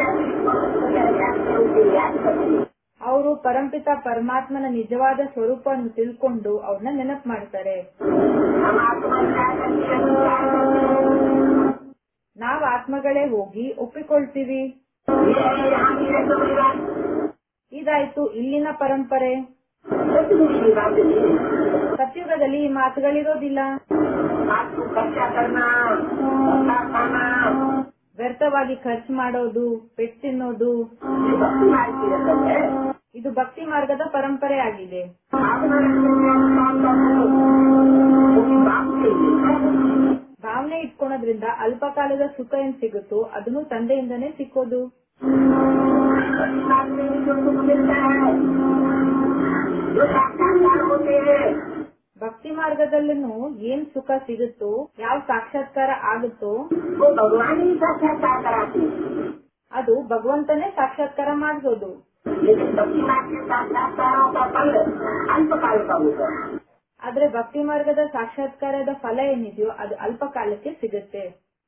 ऐसी याद करते हैं ಅವರು ಪರಂಪಿತ ಪರಮಾತ್ಮನ ನಿಜವಾದ ಸ್ವರೂಪವನ್ನು ತಿಳ್ಕೊಂಡು ಅವ್ರನ್ನ ನೆನಪು ಮಾಡ್ತಾರೆ हम आत्मा विचार करके अनुसार करते हैं ನಾವ್ ಆತ್ಮಗಳೇ ಹೋಗಿ ಒಪ್ಪಿಕೊಳ್ತೀವಿ ये है यहाँ की रसम रिवाज ಇದಾಯ್ತು ಇಲ್ಲಿನ ಪರಂಪರೆ सतगुरु की बात नहीं है ಸತ್ಯುಗದಲ್ಲಿ ಈ ಮಾತುಗಳಿರೋದಿಲ್ಲ आपको खर्चा करना धोखा खाना ವ್ಯರ್ಥವಾಗಿ ಖರ್ಚು ಮಾಡೋದು ಪೆಟ್ಟು ತಿನ್ನೋದು ये भक्ति मार्ग की रसम है ಇದು ಭಕ್ತಿ ಮಾರ್ಗದ ಪರಂಪರೆ ಆಗಿದೆ भावना रखने में अनुसार करना वो भी बाप के लिए है ಭಾವನೆ ಇಟ್ಕೊಳೋದ್ರಿಂದ ಅಲ್ಪಕಾಲದ ಸುಖ ಏನ್ ಸಿಗುತ್ತೋ ಅದನ್ನು ತಂದೆಯಿಂದನೇ ಸಿಕ್ಕೋದು भक्ति मार्ग में भी जो सुख मिलता है जो साक्षात्कार होते हैं ಭಕ್ತಿ ಮಾರ್ಗದಲ್ಲೂ ಏನ್ ಸುಖ ಸಿಗುತ್ತೋ ಯಾವ ಸಾಕ್ಷಾತ್ಕಾರ ಆಗುತ್ತೋ वो भगवान ही साक्षात्कार कराते हैं ಅದು ಭಗವಂತನೇ ಸಾಕ್ಷಾತ್ಕಾರ ಮಾಡಿಸೋದು लेकिन भक्ति मार्ग के साक्षात्कारों का फल अल्पकाल का होता है ಆದ್ರೆ ಭಕ್ತಿ ಮಾರ್ಗದ ಸಾಕ್ಷಾತ್ಕಾರದ ಫಲ ಏನಿದೆಯೋ ಅದು ಅಲ್ಪ ಕಾಲಕ್ಕೆ ಸಿಗುತ್ತೆ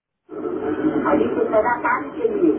अभी तो सदा काल के लिए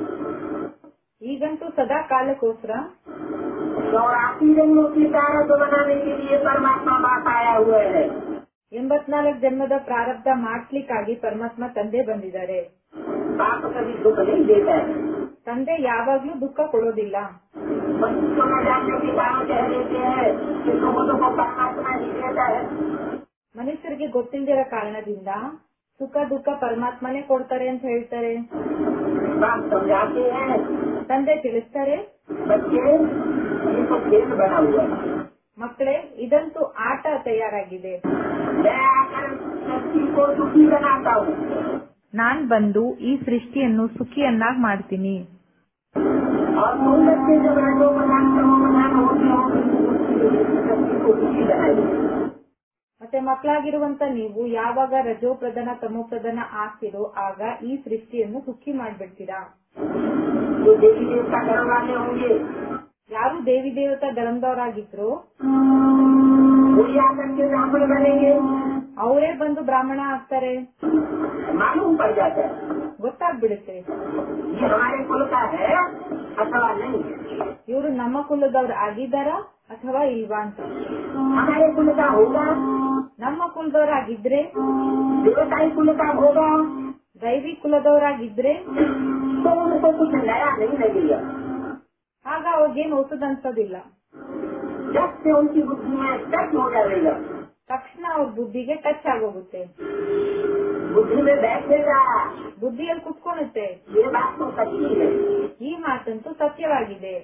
ಈಗಂತೂ ಸದಾ ಕಾಲಕ್ಕೋಸ್ಕರ चौरासी जन्मों की प्रारब्ध बनाने के लिए परमात्मा बाप आया हुआ है ಎಂಬತ್ನಾಲ್ಕು ಜನ್ಮದ ಪ್ರಾರಬ್ಧ ಮಾಡಿಸ್ಲಿಕ್ಕಾಗಿ ಪರಮಾತ್ಮ ತಂದೆ ಬಂದಿದ್ದಾರೆ बाप कभी दुख नहीं देता है ತಂದೆ ಯಾವಾಗ್ಲೂ ದುಃಖ ಕೊಡೋದಿಲ್ಲ बच्चों को न जानने के कारण कह देते हैं कि सुख दुख परमात्मा ही देता है ಮನುಷ್ಯರಿಗೆ ಗೊತ್ತಿಲ್ದಿರೋ ಕಾರಣದಿಂದ ಸುಖ ದುಃಖ ಪರಮಾತ್ಮನೇ ಕೊಡ್ತಾರೆ ಅಂತ ಹೇಳ್ತಾರೆ बाप समझाते हैं ತಂದೆ ತಿಳಿಸ್ತಾರೆ बच्चे ये तो खेल बना हुआ है ಮಕ್ಕಳೇ ಇದಂತೂ ಆಟ ತಯಾರಾಗಿದೆ मैं आकर सृष्टि को दुखी बनाता हूँ ನಾನ್ ಬಂದು ಈ ಸೃಷ್ಟಿಯನ್ನು ಸುಖಿಯನ್ನಾಗಿ ಮಾಡ್ತೀನಿ और तुम बच्चे जब रजो प्रधान तमो प्रधान होते हो सृष्टि को दुखी बनाइए ಮತ್ತೆ ಮಕ್ಕಳಾಗಿರುವಂತ ನೀವು ಯಾವಾಗ ರಜೋ ಪ್ರಧಾನ ತಮೋ ಪ್ರಧಾನ ಆಗ್ತಿರೋ ಆಗ ಈ ಸೃಷ್ಟಿಯನ್ನು ಸುಖಿ ಮಾಡ್ಬಿಡ್ತೀರಾ जो देवी देवता घर वाले होंगे ಯಾರು ದೇವಿ ದೇವತಾ ಧರ್ಮದವರಾಗಿದ್ರು वही आकर के ब्राह्मण बनेंगे ಅವರೇ ಬಂದು ಬ್ರಾಹ್ಮಣ ಆಗ್ತಾರೆ मालूम पड़ जाता है ಗೊತ್ತಾಗ್ಬಿಡುತ್ತೆ ये हमारे कुल का है अथवा नहीं ಇವರು ನಮ್ಮ ಕುಲದವ್ರು ಆಗಿದ್ದಾರಾ ಅಥವಾ ಇಲ್ವಾ ಅಂತ हमारे कुल का होगा ನಮ್ಮ ಕುಲದವರಾಗಿದ್ರೆ देवताई कुल का होगा ದೈವಿ ಕುಲದವರಾಗಿದ್ರೆ तो उनको कुछ नया नहीं लगेगा ಆಗ ಅವ್ರಿಗೇನು ಹೊಸದ್ ಅನ್ಸೋದಿಲ್ಲ जब से उनकी बुद्धि में टच हो जाएगा ತಕ್ಷಣ ಅವ್ರ ಬುದ್ಧಿಗೆ ಟಚ್ ಆಗೋಗುತ್ತೆ बुद्धि में बैठेगा ಬುದ್ಧಿಯಲ್ಲಿ ಕುತ್ಕೊಳುತ್ತೆ ये बात तो सच्ची है ಈ ಮಾತಂತೂ ಸತ್ಯವಾಗಿದೆ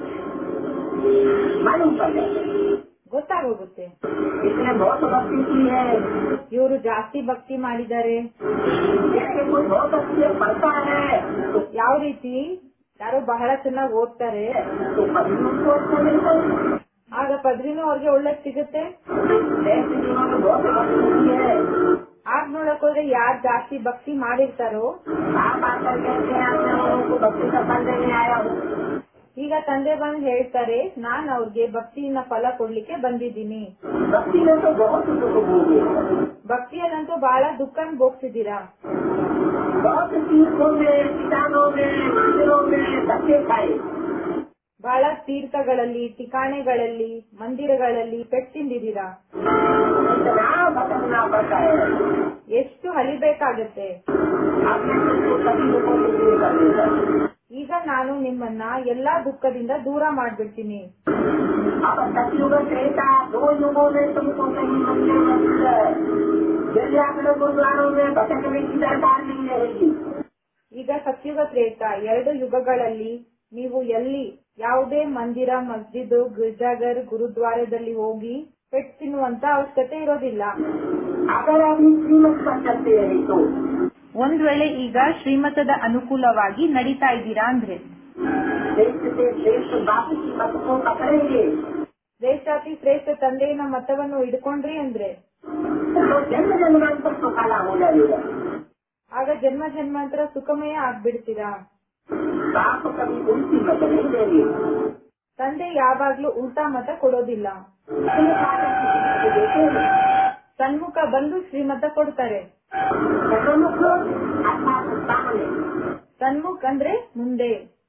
मालूम पड़ जाएगा ಗೊತ್ತಾಗೋಗುತ್ತೆ इसने बहुत भक्ति की है ಇವರು ಜಾಸ್ತಿ ಭಕ್ತಿ ಮಾಡಿದ್ದಾರೆ जैसे कोई बहुत अच्छे पढ़ता है तो ಯಾವ ರೀತಿ ಯಾರೋ ಬಹಳ ಚೆನ್ನಾಗಿ ಓದ್ತಾರೆ तो कभी उसको अच्छा मिलता है ಆಗ ಪದವಿನೂ ಅವ್ರಿಗೆ ಒಳ್ಳೇದ್ ಸಿಗುತ್ತೆ ऐसे जिन्होंने बहुत भक्ति की है ಆಗ ನೋಡಕ್ ಹೋದ್ರೆ ಯಾರು ಜಾಸ್ತಿ ಭಕ್ತಿ ಮಾಡಿರ್ತಾರೋ आप आकर कहते हैं आप लोगों को भक्ति का फल देने आया हूँ ಈಗ ತಂದೆ ಬಂದು ಹೇಳ್ತಾರೆ ನಾನ್ ಅವ್ರಿಗೆ ಭಕ್ತಿನ ಫಲ ಕೊಡ್ಲಿಕ್ಕೆ ಬಂದಿದ್ದೀನಿ भक्ति में तो बहुत दुख भोगे ಭಕ್ತಿಯಲ್ಲಂತೂ ಬಹಳ ದುಃಖ ಭೋಗ್ಸಿದ್ದೀರಾ बहुत तीर्थों में किसानों में मंदिरों में धक्के खाए ಬಹಳ ತೀರ್ಥಗಳಲ್ಲಿ ಠಿಕಾಣೆಗಳಲ್ಲಿ ಮಂದಿರಗಳಲ್ಲಿ ಪೆಟ್ ತಿಂದಿದ್ದೀರಾ इतना भटकना पड़ता है ಎಷ್ಟು ಹಲಿಬೇಕಾಗತ್ತೆ आपने तुमको सभी लोगों को दूर कर देगा ಈಗ ನಾನು ನಿಮ್ಮನ್ನ ಎಲ್ಲಾ ದುಃಖದಿಂದ ದೂರ ಮಾಡ್ಬಿಡ್ತೀನಿ अब सतयुग त्रेता दो युगों में तुमको कहीं मंदिर मंदिर गिरजागढ़ गुरुद्वारों में भटकने की दरकार नहीं रहेगी ಈಗ ಸತ್ಯುಗ ತ್ರೇತ ಎರಡು ಯುಗಗಳಲ್ಲಿ ನೀವು ಎಲ್ಲಿ ಯಾವುದೇ ಮಂದಿರ ಮಸ್ಜಿದ್ ಗಿರ್ಜಾಗರ್ ಗುರುದ್ವಾರದಲ್ಲಿ ಹೋಗಿ ಪೆಟ್ ತಿನ್ನುವಂತ ಅವಶ್ಯಕತೆ ಇರೋದಿಲ್ಲ अगर अभी श्रीमत पर चलते रहे तो ಒಂದ್ ವೇಳೆ ಈಗ ಶ್ರೀಮತದ ಅನುಕೂಲವಾಗಿ ನಡೀತಾ ಇದ್ದೀರಾ ಅಂದ್ರೆ श्रेष्ठ से श्रेष्ठ बाप की मत को पकड़ेंगे ಶ್ರೇಷ್ಠಾತಿ ಶ್ರೇಷ್ಠ ತಂದೆಯ ಮತವನ್ನು ಹಿಡ್ಕೊಂಡ್ರಿ ಅಂದ್ರೆ तो जन्म जन्मांतर तो काला हो जाएगा ಆಗ ಜನ್ಮ ಜನ್ಮಾಂತರ ಸುಖಮಯ ಆಗ್ಬಿಡ್ತೀರಾ बाप कभी उल्टी मत नहीं देंगे ತಂದೆ ಯಾವಾಗ್ಲೂ ಉಲ್ಟಾ ಮತ ಕೊಡೋದಿಲ್ಲ अपने कारण किसी को देते हैं ಸನ್ಮುಖ ಬಂದು ಶ್ರೀಮತ ಕೊಡ್ತಾರೆ सन्मुख अर्थात सामने ಸನ್ಮುಖ್ ಅಂದ್ರೆ ಮುಂದೆ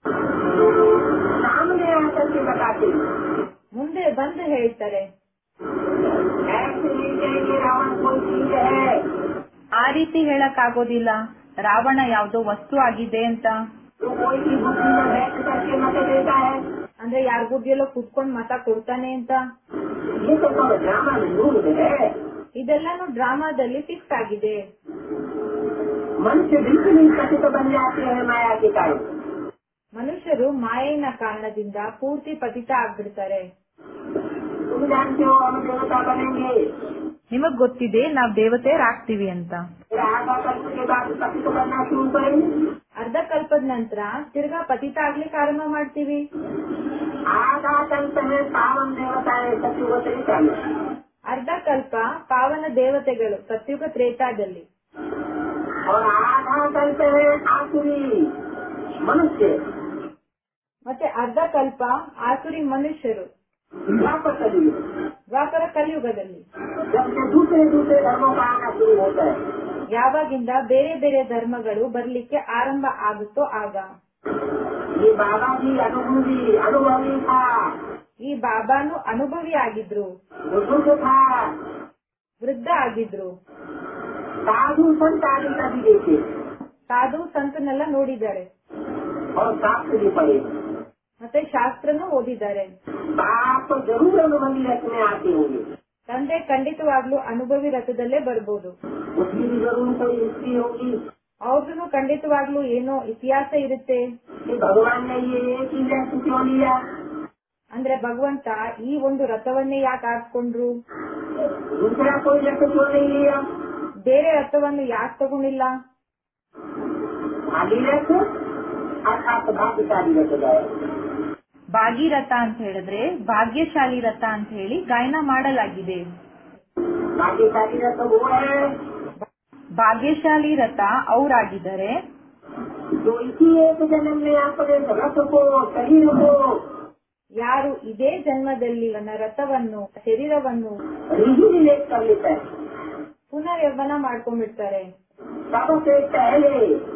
सामने आकर के बताते हैं ಮುಂದೆ ಬಂದು ಹೇಳ್ತಾರೆ ऐसे नहीं कहेंगे रावण कोई चीज है ಆ ರೀತಿ ಹೇಳಕ್ ಆಗೋದಿಲ್ಲ ರಾವಣ ಯಾವ್ದೋ ವಸ್ತು ಆಗಿದೆ ಅಂತ तो कोई भी बुद्धि में बैठ करके मत देता है ಅಂದ್ರೆ ಯಾರ ಬುದ್ಧಿಯಲ್ಲೋ ಕುತ್ಕೊಂಡ್ ಮತ ಕೊಡ್ತಾನೆ ಅಂತ ये तो सब ड्रामा जरूर है ಇದೆಲ್ಲಾನು ಡ್ರಾಮಾದಲ್ಲಿ ಫಿಕ್ಸ್ ಆಗಿದೆ मनुष्य बिल्कुल ही कथित बन जाते हैं माया के कारण ಮನುಷ್ಯರು ಮಾಯೆನ ಕಾರಣದಿಂದ ಪೂರ್ತಿ ಪತಿತ ಆಗ್ಬಿಡ್ತಾರೆ तुम जानते हो हम देवता बनेंगे ನಿಮಗ್ ಗೊತ್ತಿದೆ ನಾವ್ ದೇವತೆಯರಾಗ್ತೀವಿ ಅಂತ फिर आधा कल्प के बाद कथित बनना शुरू करेंगे ಅರ್ಧ ಕಲ್ಪದ ನಂತರ ತಿರ್ಗಾ ಪತಿತ ಆಗ್ಲಿಕ್ಕೆ ಆರಂಭ ಮಾಡ್ತೀವಿ आधा कल्प है पावन देवता है सत्युग त्रेता में ಅರ್ಧ ಕಲ್ಪ ಪಾವನ ದೇವತೆಗಳು ಸತ್ಯುಗ ತ್ರೇತಾದಲ್ಲಿ और आधा कल्प है आसुरी मनुष्य ಮತ್ತೆ ಅರ್ಧ ಕಲ್ಪ ಆಸುರಿ ಮನುಷ್ಯರು वापस कलिए ದ್ವಾಪರ ಕಲಿಯುಗದಲ್ಲಿ जब से दूसरे दूसरे धर्मों का आना शुरू होता है ಯಾವಾಗಿಂದ ಬೇರೆ ಬೇರೆ ಧರ್ಮಗಳು ಬರ್ಲಿಕ್ಕೆ ಆರಂಭ ಆಗುತ್ತೋ ಆಗ ये बाबा जी अनुभवी अनुभवी था ಈ ಬಾಬಾನು ಅನುಭವಿ ಆಗಿದ್ರು बुजुर्ग था ವೃದ್ಧ ಆಗಿದ್ರು साधु संत आदि का भी देखे ಸಾಧು ಸಂತನೆಲ್ಲ ನೋಡಿದ್ದಾರೆ और शास्त्र भी पढ़े ಮತ್ತೆ ಶಾಸ್ತ್ರನೂ ಓದಿದ್ದಾರೆ बाप तो जरूर अनुभवी रखने आते होंगे ತಂದೆ ಖಂಡಿತವಾಗ್ಲೂ ಅನುಭವಿ ರಥದಲ್ಲೇ ಬರ್ಬೋದು उसकी भी जरूर कोई हिस्ट्री होगी ಅವ್ರದ್ದು ಖಂಡಿತವಾಗ್ಲೂ ಏನೋ ಇತಿಹಾಸ ಇರುತ್ತೆ कि भगवान ने ये एक ही रथ क्यों लिया ಅಂದ್ರೆ ಭಗವಂತ ಈ ಒಂದು ರಥವನ್ನೇ ಯಾಕೆ ಆಡ್ಕೊಂಡ್ರು दूसरा कोई रथ क्यों नहीं लिया ಬೇರೆ ರಥವನ್ನು ಯಾಕೆ ತಗೊಂಡಿಲ್ಲ खाली रथ अर्थात भाग्यशाली रथ गए ಭಾಗೀರಥ ಅಂತ ಹೇಳಿದ್ರೆ ಭಾಗ್ಯಶಾಲಿ ರಥ ಅಂತ ಹೇಳಿ ಗಾಯನ ಮಾಡಲಾಗಿದೆ भाग्यशाली रथ वो है ಭಾಗ್ಯಶಾಲಿ ರಥ ಅವರಾಗಿದ್ದಾರೆ जो इसी एक जन्म में अपने रथ को शरीर को ಯಾರು ಇದೇ ಜನ್ಮದಲ್ಲಿ ನನ್ನ ರಥವನ್ನು ಶರೀರವನ್ನು रिलेट कर लेता है ಪುನರ್ಯೌವನ ಮಾಡ್ಕೊಂಡ್ಬಿಡ್ತಾರೆ सबसे पहले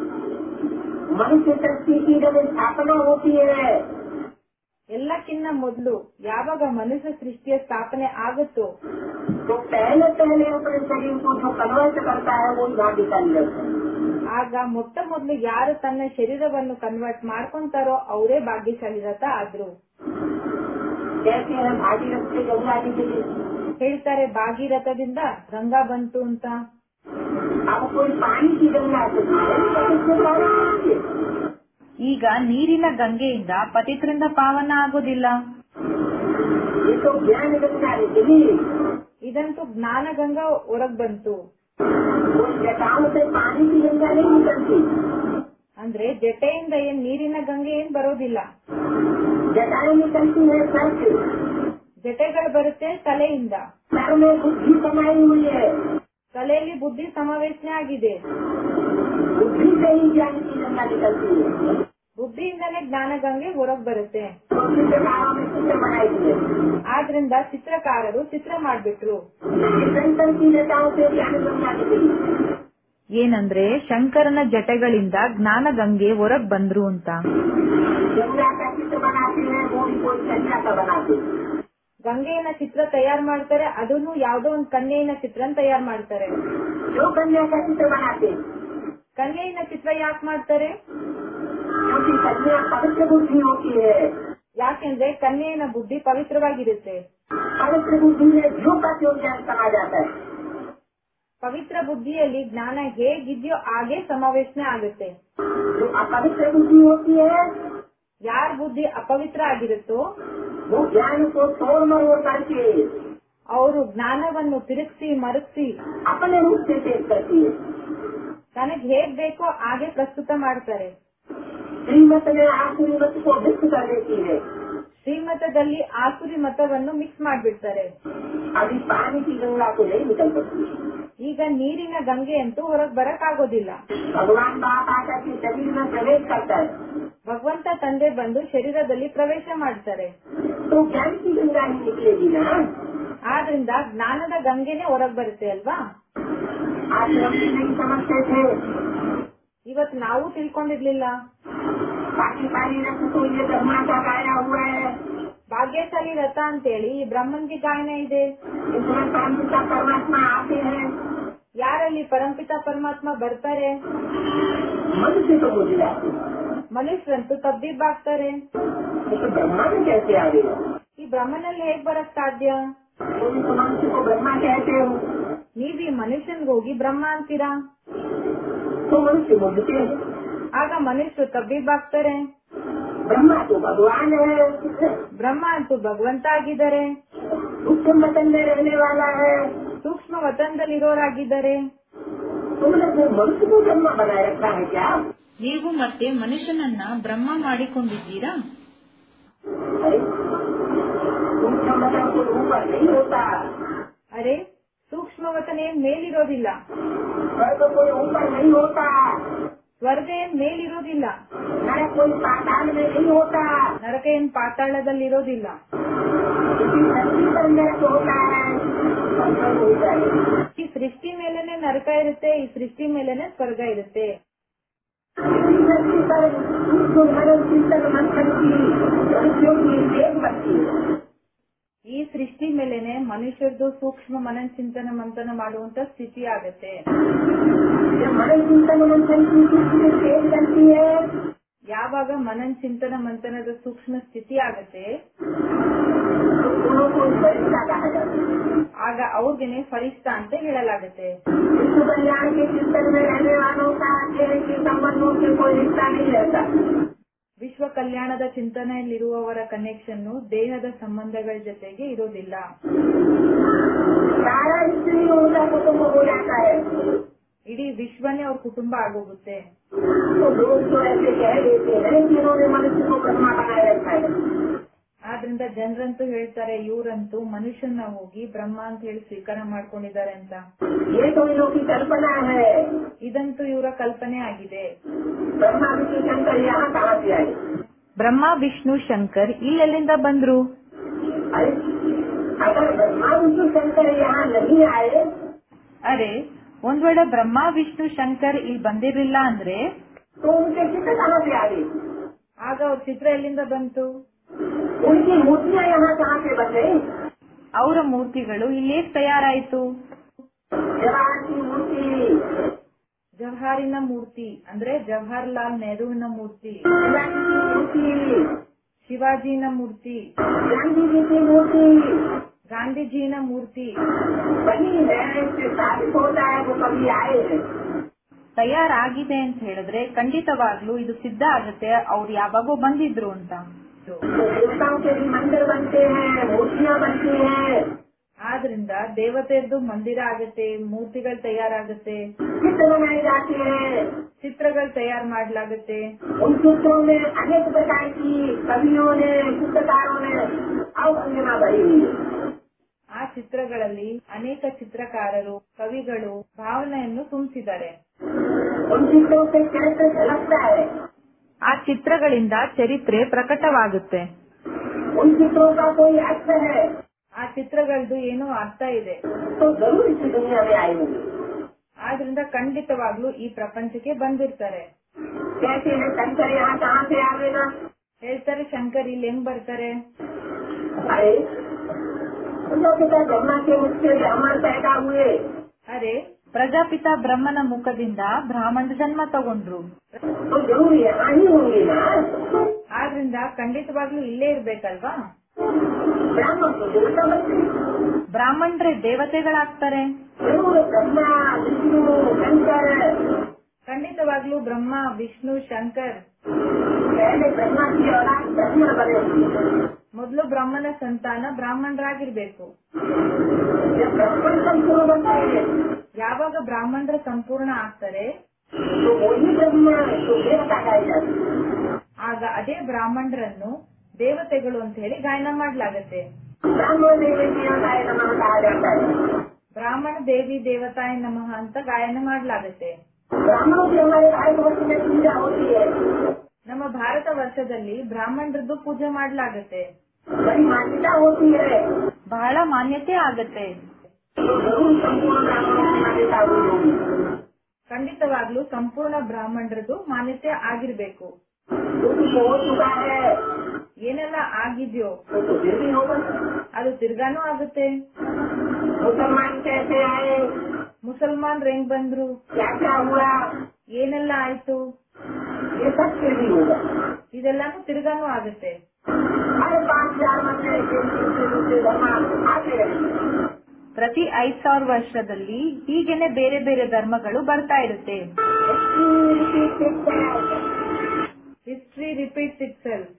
मनुष्य शक्ति की जब स्थापना होती है ಎಲ್ಲಕ್ಕಿನ್ನ ಮೊದಲು ಯಾವಾಗ ಮನುಷ್ಯ ಸೃಷ್ಟಿಯ ಸ್ಥಾಪನೆ ಆಗುತ್ತೋ तो पहले पहले अपने शरीर को जो कन्वर्ट करता है वो भाग्यशाली रहता है ಆಗ ಮೊಟ್ಟ ಮೊದಲು ಯಾರು ತನ್ನ ಶರೀರವನ್ನು ಕನ್ವರ್ಟ್ ಮಾಡ್ಕೊಂತಾರೋ ಅವರೇ ಭಾಗ್ಯಶಾಲಿ ರಥ ಆದ್ರು कैसे है भागीरथ से गंगा जी के लिए ಹೇಳ್ತಾರೆ ಭಾಗೀರಥದಿಂದ ಗಂಗಾ ಬಂತು ಅಂತ अब कोई पानी की गंगा से किससे पानी आएंगे? ಈಗ ನೀರಿನ ಗಂಗೆಯಿಂದ ಪತಿತರಿಂದ ಪಾವನ ಆಗೋದಿಲ್ಲ ये तो ज्ञान गंगा निकली ಇದಂತೂ ಜ್ಞಾನ ಗಂಗಾ ಹೊರಗ್ ಬಂತು वो जटाओं से पानी की गंगा नहीं निकलती ಅಂದ್ರೆ ಜಟೆಯಿಂದ ಏನ್ ನೀರಿನ ಗಂಗೆ ಏನ್ ಬರೋದಿಲ್ಲ जटाएं निकलती है सर से ಜಟೆಗಳು ಬರುತ್ತೆ ತಲೆಯಿಂದ सर में बुद्धि समाई हुई है ತಲೆಯಲ್ಲಿ ಬುದ್ಧಿ ಸಮಾವೇಶನೆ ಆಗಿದೆ बुद्धि से ही ज्ञान की गंगा निकलती है ಬುದ್ಧಿಯಿಂದನೇ ಜ್ಞಾನ ಗಂಗೆ ಹೊರಗ್ ಬರುತ್ತೆ तो चित्रकारों में चित्र बनाई है ಆದ್ರಿಂದ ಚಿತ್ರಕಾರರು ಚಿತ್ರ ಮಾಡ್ಬಿಟ್ರು शंकर की जटाओं से ज्ञान गंगा निकली ಏನಂದ್ರೆ ಶಂಕರನ ಜಟೆಗಳಿಂದ ಜ್ಞಾನ ಗಂಗೆ ಹೊರಗ್ ಬಂದ್ರು ಅಂತ गंगा का चित्र बनाते हैं वो भी कोई कन्या का बनाते हैं ಗಂಗೆಯನ್ನ ಚಿತ್ರ ತಯಾರು ಮಾಡ್ತಾರೆ ಅದನ್ನು ಯಾವ್ದೋ ಒಂದ್ ಕನ್ಯೆಯನ್ನ ಚಿತ್ರ ತಯಾರು ಮಾಡ್ತಾರೆ जो कन्या का चित्र बनाते हैं ಕನ್ಯೆಯನ್ನ ಚಿತ್ರ ಯಾಕೆ ಮಾಡ್ತಾರೆ क्योंकि कन्या पवित्र बुद्धि होती है ಯಾಕೆಂದ್ರೆ ಕನ್ಯೆಯನ ಬುದ್ಧಿ ಪವಿತ್ರವಾಗಿರುತ್ತೆ पवित्र बुद्धि में जो का जो ज्ञान समा जाता है ಪವಿತ್ರ ಬುದ್ಧಿಯಲ್ಲಿ ಜ್ಞಾನ ಹೇಗಿದ್ಯೋ ಹಾಗೆ ಸಮಾವೇಶನೆ ಆಗುತ್ತೆ जो अपवित्र बुद्धि होती है ಯಾರ ಬುದ್ಧಿ ಅಪವಿತ್ರ ಆಗಿರುತ್ತೋ वो ज्ञान को तोड़ मरोड़ करके ಅವರು ಜ್ಞಾನವನ್ನು ತಿರುಗಿಸಿ ಮರುಗಿಸಿ अपने रूप से पेश करती है ತನಗ್ ಹೇಗ್ ಬೇಕೋ ಹಾಗೆ ಪ್ರಸ್ತುತ ಮಾಡ್ತಾರೆ श्रीमत में आसुरी मत को मिक्स कर देती है ಶ್ರೀಮತದಲ್ಲಿ ಆಸುರಿ ಮತವನ್ನು ಮಿಕ್ಸ್ ಮಾಡ್ಬಿಡ್ತಾರೆ अभी पानी की गंगा को नहीं निकल सकती ಈಗ ನೀರಿನ ಗಂಗೆ ಅಂತೂ ಹೊರಗ್ ಬರಕ್ ಆಗೋದಿಲ್ಲ भगवान बाप आकर के शरीर में प्रवेश करता है ಭಗವಂತ ತಂದೆ ಬಂದು ಶರೀರದಲ್ಲಿ ಪ್ರವೇಶ ಮಾಡ್ತಾರೆ तो ज्ञान की गंगा ही निकलेगी ना ಆದ್ರಿಂದ ಜ್ಞಾನದ ಗಂಗೆನೆ ಹೊರಗ್ ಬರುತ್ತೆ ಅಲ್ವಾ आज हम नहीं समझते थे ಇವತ್ ನಾವು ತಿಳ್ಕೊಂಡಿರ್ಲಿಲ್ಲ बाकी सारी रथ तो ये ब्रह्मा का गाया हुआ है ಭಾಗ್ಯಶಾಲಿ ರಥ ಅಂತೇಳಿ ಈ ಬ್ರಹ್ಮನ್ಗೆ ಗಾಯನ ಇದೆ इसमें परमपिता परमात्मा आते हैं ಯಾರಲ್ಲಿ ಪರಂಪಿತ ಪರಮಾತ್ಮ ಬರ್ತಾರೆ मनुष्य तो मुझे जाते हैं ಮನುಷ್ಯರಂತೂ ತಬ್ದೀಬ್ ಆಗ್ತಾರೆ तो ब्रह्मा में कैसे आ गए ಈ ಬ್ರಹ್ಮನಲ್ಲಿ ಹೇಗ್ ಬರಕ್ ಸಾಧ್ಯ तुम इस मनुष्य को ब्रह्मा कहते हो ನೀವ್ ಈ ಮನುಷ್ಯನ್ಗ್ ಹೋಗಿ ಬ್ರಹ್ಮ ಅಂತೀರಾ तो मनुष्य मुझसे ಆಗ ಮನುಷ್ಯರು ತಬ್ದೀಬ್ ಆಗ್ತಾರೆ ब्रह्मा तो भगवान है ಬ್ರಹ್ಮ ಅಂತೂ ಭಗವಂತ ಆಗಿದ್ದಾರೆ उत्तम वतन में रहने वाला है ಸೂಕ್ಷ್ಮ ವತನದಲ್ಲಿರೋರಾಗಿದ್ದಾರೆ तुमने फिर मनुष्य को ब्रह्मा बनाए रखा है क्या ನೀವು ಮತ್ತೆ ಮನುಷ್ಯನನ್ನ ಬ್ರಹ್ಮ ಮಾಡಿಕೊಂಡಿದ್ದೀರಾ अरे उत्तम वतन को ऊपर नहीं होता ಅರೆ ಸೂಕ್ಷ್ಮ ವತನ ಏನ್ ಮೇಲಿರೋದಿಲ್ಲ स्वर्ग कोई ऊपर नहीं होता ಸ್ವರ್ಗ ಏನ್ ಮೇಲಿರೋದಿಲ್ಲ नरक कोई पाताल में नहीं होता ನರಕ ಏನ್ ಪಾತಾಳದಲ್ಲಿರೋದಿಲ್ಲ इसी धरती पर नरक होता है स्वर्ग होता है ಈ ಸೃಷ್ಟಿ ಮೇಲೆನೆ ನರಕ ಇರುತ್ತೆ ಈ ಸೃಷ್ಟಿ ಮೇಲೆನೆ ಸ್ವರ್ಗ ಇರುತ್ತೆ इसी धरती पर सूक्ष्म धर्म चिंतन मंथन की मनुष्यों की देख बनती है ಈ ಸೃಷ್ಟಿ ಮೇಲೆ ಆಮೇಲೆನೆ ಮನುಷ್ಯರದು ಸೂಕ್ಷ್ಮ ಮನನ್ ಚಿಂತನ ಮಂಥನ ಮಾಡುವಂತ ಸ್ಥಿತಿ ಆಗತ್ತೆ जब मन चिंतन मंथन की स्थिति तेज करती है ಯಾವಾಗ ಮನನ್ ಚಿಂತನ ಮಂಥನದ ಸೂಕ್ಷ್ಮ ಸ್ಥಿತಿ ಆಗತ್ತೆ तो गुणों को फरिश्ता कहा जाता है ಆಗ ಅವ್ರಿಗೆನೆ ಫರಿಸ್ತಾ ಅಂತ ಹೇಳಲಾಗತ್ತೆ विश्व कल्याण के चिंतन में रहने वालों का देह के संबंधों से कोई रिश्ता नहीं रहता ವಿಶ್ವ ಕಲ್ಯಾಣದ ಚಿಂತನೆಯಲ್ಲಿರುವವರ ಕನೆಕ್ಷನ್ ದೇಹದ ಸಂಬಂಧಗಳ ಜೊತೆಗೆ ಇರೋದಿಲ್ಲ सारा स्त्री उनका कुटुंब हो जाता है ಇಡೀ ವಿಶ್ವನೇ ಅವ್ರ ಕುಟುಂಬ ಆಗೋಗುತ್ತೆ तो लोग तो ऐसे कह देते हैं कि इन्होंने मनुष्य को ब्रह्मा बनाए रखा है ಆದ್ರಿಂದ ಜನರಂತೂ ಹೇಳ್ತಾರೆ ಇವ್ರಂತೂ ಮನುಷ್ಯನ ಹೋಗಿ ಬ್ರಹ್ಮ ಅಂತ ಹೇಳಿ ಸ್ವೀಕಾರ ಮಾಡ್ಕೊಂಡಿದ್ದಾರೆ ಅಂತ ये तो इन लोगों की कल्पना है ಇದಂತೂ ಇವರ ಕಲ್ಪನೆ ಆಗಿದೆ ब्रह्मा विष्णु शंकर यहाँ कहाँ से आए ಬ್ರಹ್ಮ ವಿಷ್ಣು ಶಂಕರ್ ಇಲ್ಲೆಲ್ಲಿಂದ ಬಂದ್ರು अरे अगर ब्रह्मा विष्णु शंकर यहाँ नहीं आए ಅರೆ ಒಂದ್ ವೇಳೆ ಬ್ರಹ್ಮ ವಿಷ್ಣು ಶಂಕರ್ ಇಲ್ಲಿ ಬಂದಿರ್ಲಿಲ್ಲ ಅಂದ್ರೆ तो उनके चित्र कहाँ से आए ಆಗ ಅವ್ರ ಚಿತ್ರ ಎಲ್ಲಿಂದ ಬಂತು उनकी मूर्तियाँ यहाँ कहाँ से बन गई ಅವರ ಮೂರ್ತಿಗಳು ಇಲ್ಲಿ ಹೇಗ್ ತಯಾರಾಯ್ತು जवाहर की मूर्ति ಜವಾಹರಿನ ಮೂರ್ತಿ ಅಂದ್ರೆ ಜವಾಹರ್ಲಾಲ್ ನೆಹರುವಿನ ಮೂರ್ತಿ शिवाजी की मूर्ति ಶಿವಾಜಿನ ಮೂರ್ತಿ गांधी जी की मूर्ति ಗಾಂಧೀಜಿನ ಮೂರ್ತಿ बनी है इससे साबित होता है वो कभी आए हैं ತಯಾರಾಗಿದೆ ಅಂತ ಹೇಳಿದ್ರೆ ಖಂಡಿತವಾಗ್ಲೂ ಇದು ಸಿದ್ಧ ಆಗುತ್ತೆ ಅವ್ರು ಯಾವಾಗೋ ಬಂದಿದ್ರು ಅಂತ तो देवताओं के भी मंदिर बनते हैं मूर्तियाँ बनती हैं ಆದ್ರಿಂದ ದೇವತೆಯದ್ದು ಮಂದಿರ ಆಗತ್ತೆ ಮೂರ್ತಿಗಳು ತಯಾರಾಗುತ್ತೆ चित्र बनाए जाते हैं ಚಿತ್ರಗಳು ತಯಾರು ಮಾಡ್ಲಾಗತ್ತೆ उन चित्रों में अनेक प्रकार की कवियों ने चित्रकारों ने अवभंगिमा भरी हुई है ಆ ಚಿತ್ರಗಳಲ್ಲಿ ಅನೇಕ ಚಿತ್ರಕಾರರು ಕವಿಗಳು ಭಾವನೆಯನ್ನು ತುಂಬಿಸಿದ್ದಾರೆ उन चित्रों से चरित्र झलकता है ಆ ಚಿತ್ರಗಳಿಂದ ಚರಿತ್ರೆ ಪ್ರಕಟವಾಗುತ್ತೆ उन चित्रों का कोई अर्थ है ಆ ಚಿತ್ರಗಳದ್ದು ಏನೋ ಅರ್ಥ ಇದೆ तो जरूर इस दुनिया में आए होंगे ಆದ್ರಿಂದ ಖಂಡಿತವಾಗ್ಲೂ ಈ ಪ್ರಪಂಚಕ್ಕೆ ಬಂದಿರ್ತಾರೆ कहते हैं शंकर यहाँ कहाँ से आवेगा ಹೇಳ್ತಾರೆ ಶಂಕರ್ ಇಲ್ಲಿ ಹೆಂಗ್ ಬರ್ತಾರೆ अरे उनका पिता ब्रह्मा के मुख से ब्राह्मण पैदा हुए ಅರೆ ಪ್ರಜಾಪಿತ ಬ್ರಹ್ಮನ ಮುಖದಿಂದ ಬ್ರಾಹ್ಮಣ ಜನ್ಮ ತಗೊಂಡ್ರು तो जरूर यहाँ ही होंगे ना ಆದ್ರಿಂದ ಖಂಡಿತವಾಗ್ಲೂ ಇಲ್ಲೇ ಇರ್ಬೇಕಲ್ವಾ ब्राह्मण तो देवता बनते हैं। ಬ್ರಾಹ್ಮಣರೇ ದೇವತೆಗಳಾಗ್ತಾರೆ जरूर ब्रह्मा विष्णु शंकर ಖಂಡಿತವಾಗ್ಲೂ ಬ್ರಹ್ಮ ವಿಷ್ಣು ಶಂಕರ್ पहले ब्रह्मा की औलाद ब्राह्मण बने हुए ಮೊದಲು ಬ್ರಹ್ಮನ ಸಂತಾನ ಬ್ರಾಹ್ಮಣರಾಗಿರ್ಬೇಕು जब ब्राह्मण संपूर्ण बनते हैं ಯಾವಾಗ ಬ್ರಾಹ್ಮಣರ ಸಂಪೂರ್ಣ ಆಗ್ತಾರೆ तो वही ब्रह्मा तो देवता गाए जाते हैं ಆಗ ಅದೇ ಬ್ರಾಹ್ಮಣರನ್ನು ದೇವತೆಗಳು ಅಂತ ಹೇಳಿ ಗಾಯನ ಮಾಡ್ಲಾಗತ್ತೆ ब्राह्मण देवी देवताए नमः कहा जाता है ಬ್ರಾಹ್ಮಣ ದೇವಿ ದೇವತಾಯ ನಮಃ ಅಂತ ಗಾಯನ ಮಾಡ್ಲಾಗತ್ತೆ ब्राह्मणों की हमारे भारतवर्ष में पूजा होती है ನಮ್ಮ ಭಾರತ ವರ್ಷದಲ್ಲಿ ಬ್ರಾಹ್ಮಣರದ್ದು ಪೂಜೆ ಮಾಡ್ಲಾಗತ್ತೆ बड़ी मान्यता होती है ಬಹಳ ಮಾನ್ಯತೆ ಆಗತ್ತೆ तो जरूर संपूर्ण ब्राह्मणों की मान्यता हुई होगी ಖಂಡಿತವಾಗ್ಲೂ ಸಂಪೂರ್ಣ ಬ್ರಾಹ್ಮಣರದು ಮಾನ್ಯತೆ ಆಗಿರ್ಬೇಕು जो कुछ हो चुका है ಏನೆಲ್ಲ ಆಗಿದ್ಯೋ वो तो फिर भी होगा ಅದು ತಿರ್ಗಾನೂ ಆಗುತ್ತೆ मुसलमान कैसे आए ಮುಸಲ್ಮಾನ್ರು ಹೆಂಗ್ ಬಂದ್ರು क्या क्या हुआ ಏನೆಲ್ಲ ಆಯ್ತು ये सब फिर भी होगा ಇದೆಲ್ಲಾನು ತಿರ್ಗಾನೂ ಆಗುತ್ತೆ हर पाँच हजार महीने के दूसरे दूसरे धर्म आते रहेंगे ಪ್ರತಿ ಐದ್ ಸಾವಿರ ವರ್ಷದಲ್ಲಿ ಹೀಗೇನೆ ಬೇರೆ ಬೇರೆ ಧರ್ಮಗಳು ಬರ್ತಾ ಇರುತ್ತೆ ಹಿಸ್ಟ್ರಿ ರಿಪೀಟ್ಸ್ ಇಟ್ ಸೆಲ್ಫ್